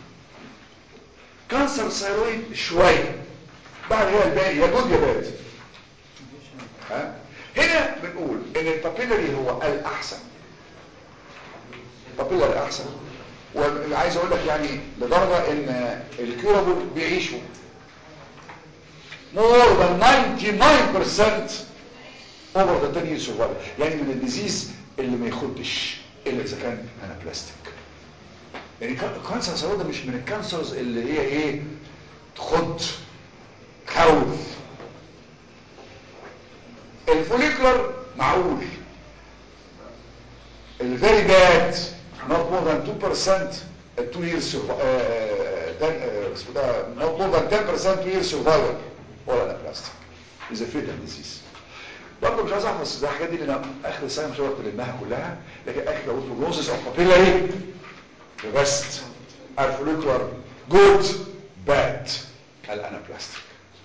[SPEAKER 1] كانسر ثيرويد شويه بعد كده الباقي يا جود يا باد ها هنا بنقول ان البابيلاري هو الاحسن البابيلاري احسن وعايز اقول لك يعني لدرجه ان الكيورابل بيعيشوا more than 99% over the 10 years survival يعني من الديزيز اللي ما يخدش الا اذا كان انا بلاستيك يعني كانسر ثيرويد ده مش من الكانسرز اللي هي ايه تخد خوف الفوليكولر معقول الفيري باد not more than 2% at 2 years survival اسمه ده not more than 10% 2 years survival ولا لا بلاستيك is a fatal disease برضه مش عايز احفظ الحاجات دي لان اخر السنه مش هقدر تلمها كلها لكن اخر اقول prognosis of papillary the best الفوليكولر good bad الانابلاستيك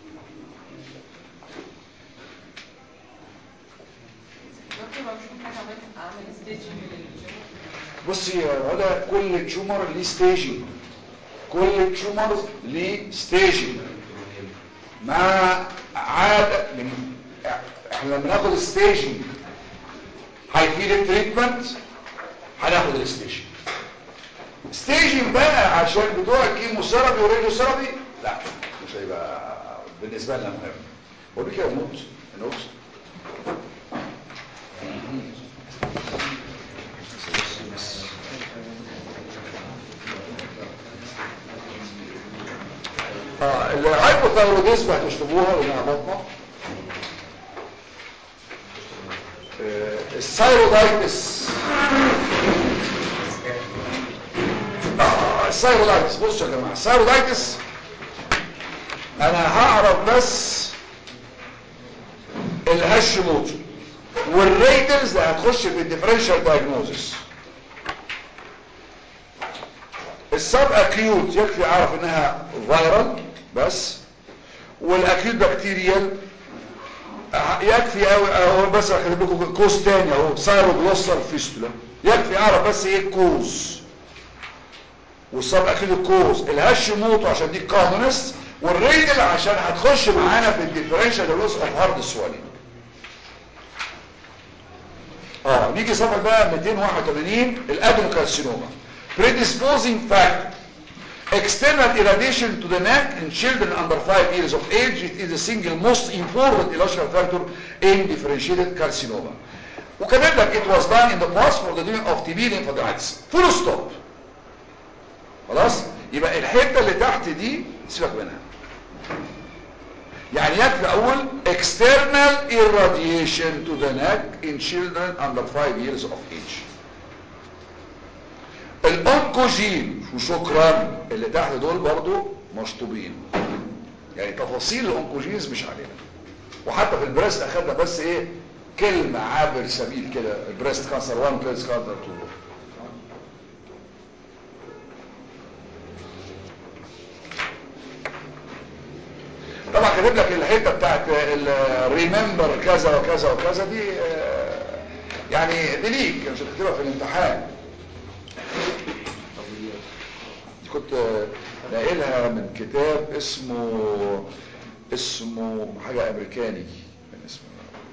[SPEAKER 2] دكتور لو مش محتاج اعمل اعمل ستيجنج للجيم
[SPEAKER 1] بصي يا هدى كل تيومر ليه ستيجنج كل تيومر ليه ستيجنج مع عادة من احنا لما ناخد ستيجنج هيفيد التريتمنت هناخد الستيجنج ستيجنج بقى عشان بتوع الكيمو ثيرابي والراديو ثيرابي لا مش هيبقى بالنسبه لنا مهم ودي كده نوت نوت اه الهايبوثايروديزم هتشربوها لانها بطنه آه، الثايرودايتس آه، الثايرودايتس بصوا يا جماعه الثايرودايتس انا هعرف بس الهش موتو والريتلز اللي هتخش في الديفرنشال دايجنوزس السب اكيوت يكفي اعرف انها فايرال بس والاكيوت بكتيريال أه- يكفي أو أو بس اخلي لكم كوز تاني اهو سايروجلوسال فيستولا يكفي اعرف بس ايه الكوز والسب اكيد الكوز الهش موتو عشان دي كومونست والريدل عشان هتخش معانا في الديفرنشال ديلوس اوف هارد سوالي اه نيجي صفحه بقى 281 الادنوكارسينوما predisposing factor external irradiation to the neck in children under 5 years of age it is the single most important illogical factor in differentiated carcinoma وكاتب لك it was done in the past for the treatment of TB lymphadenitis full stop خلاص يبقى الحته اللي تحت دي سيبك منها يعني يكفي اقول external irradiation to the neck in children under 5 years of age الانكوجين وشكرا اللي تحت دول برضو مشطوبين يعني تفاصيل الانكوجينز مش علينا وحتى في البريست اخدنا بس ايه كلمة عابر سبيل كده البريست كانسر 1 بريست كانسر 2 طبعا كاتب لك الحته بتاعت الريمبر كذا وكذا وكذا دي آه، يعني دي ليك مش هتكتبها في الامتحان دي كنت آه، ناقلها من كتاب اسمه اسمه حاجه امريكاني كان اسمه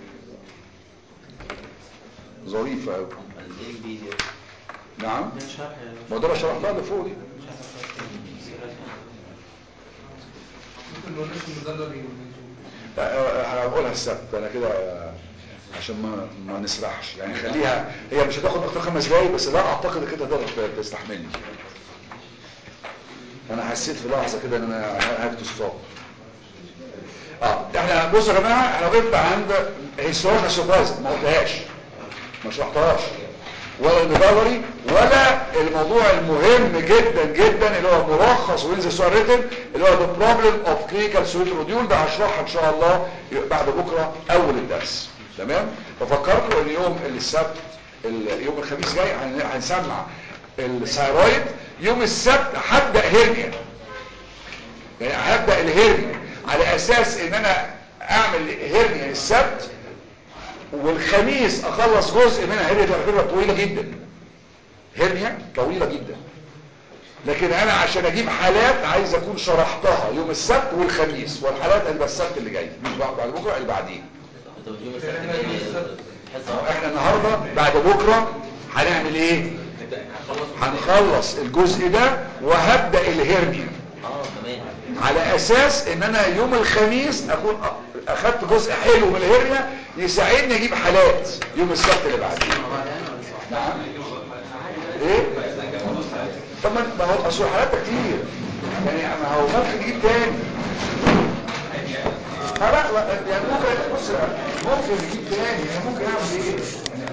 [SPEAKER 1] ظريفه قوي نعم ما ده انا شرحتها اللي فوق دي
[SPEAKER 6] ممكن نقول اسم مدلل
[SPEAKER 1] لا، آه، هقولها السبت انا كده عشان ما ما نسرحش يعني خليها هي مش هتاخد اكتر خمس دقايق بس لا اعتقد كده تقدر تستحملني انا حسيت في لحظه كده ان انا هاف تو ستوب اه احنا بصوا يا جماعه احنا وقفت عند هيستوريكال سربرايز ما قلتهاش ما شرحتهاش ولا الميدالري ولا الموضوع المهم جدا جدا اللي هو ملخص وينزل سؤال ريتن اللي هو the problem of clinical cerebral nodule ده هشرحها ان شاء الله بعد بكره اول الدرس تمام ففكرتوا ان يوم السبت ال- يوم الخميس جاي هن- هنسمع الثايرويد يوم السبت هبدا هيرنيا يعني هبدا الهيرنيا على اساس ان انا اعمل هيرنيا السبت والخميس اخلص جزء منها هيرنيا دي على فكره طويله جدا هيرنيا طويله جدا لكن انا عشان اجيب حالات عايز اكون شرحتها يوم السبت والخميس والحالات هتبقى السبت اللي جاي مش بعد بعد بكره اللي بعديه احنا النهارده بعد بكره هنعمل ايه هنخلص الجزء ده وهبدا الهيرنيا
[SPEAKER 9] اه تمام
[SPEAKER 1] على اساس ان انا يوم الخميس اكون أ- اخدت جزء حلو من الهرنيا يساعدني اجيب حالات يوم السبت اللي بعديه نعم ايه طب ما ما هو اصل حالات كتير يعني ما هو ممكن يجيب تاني لا لا يعني ممكن بص ممكن يجيب تاني يعني ممكن اعمل ايه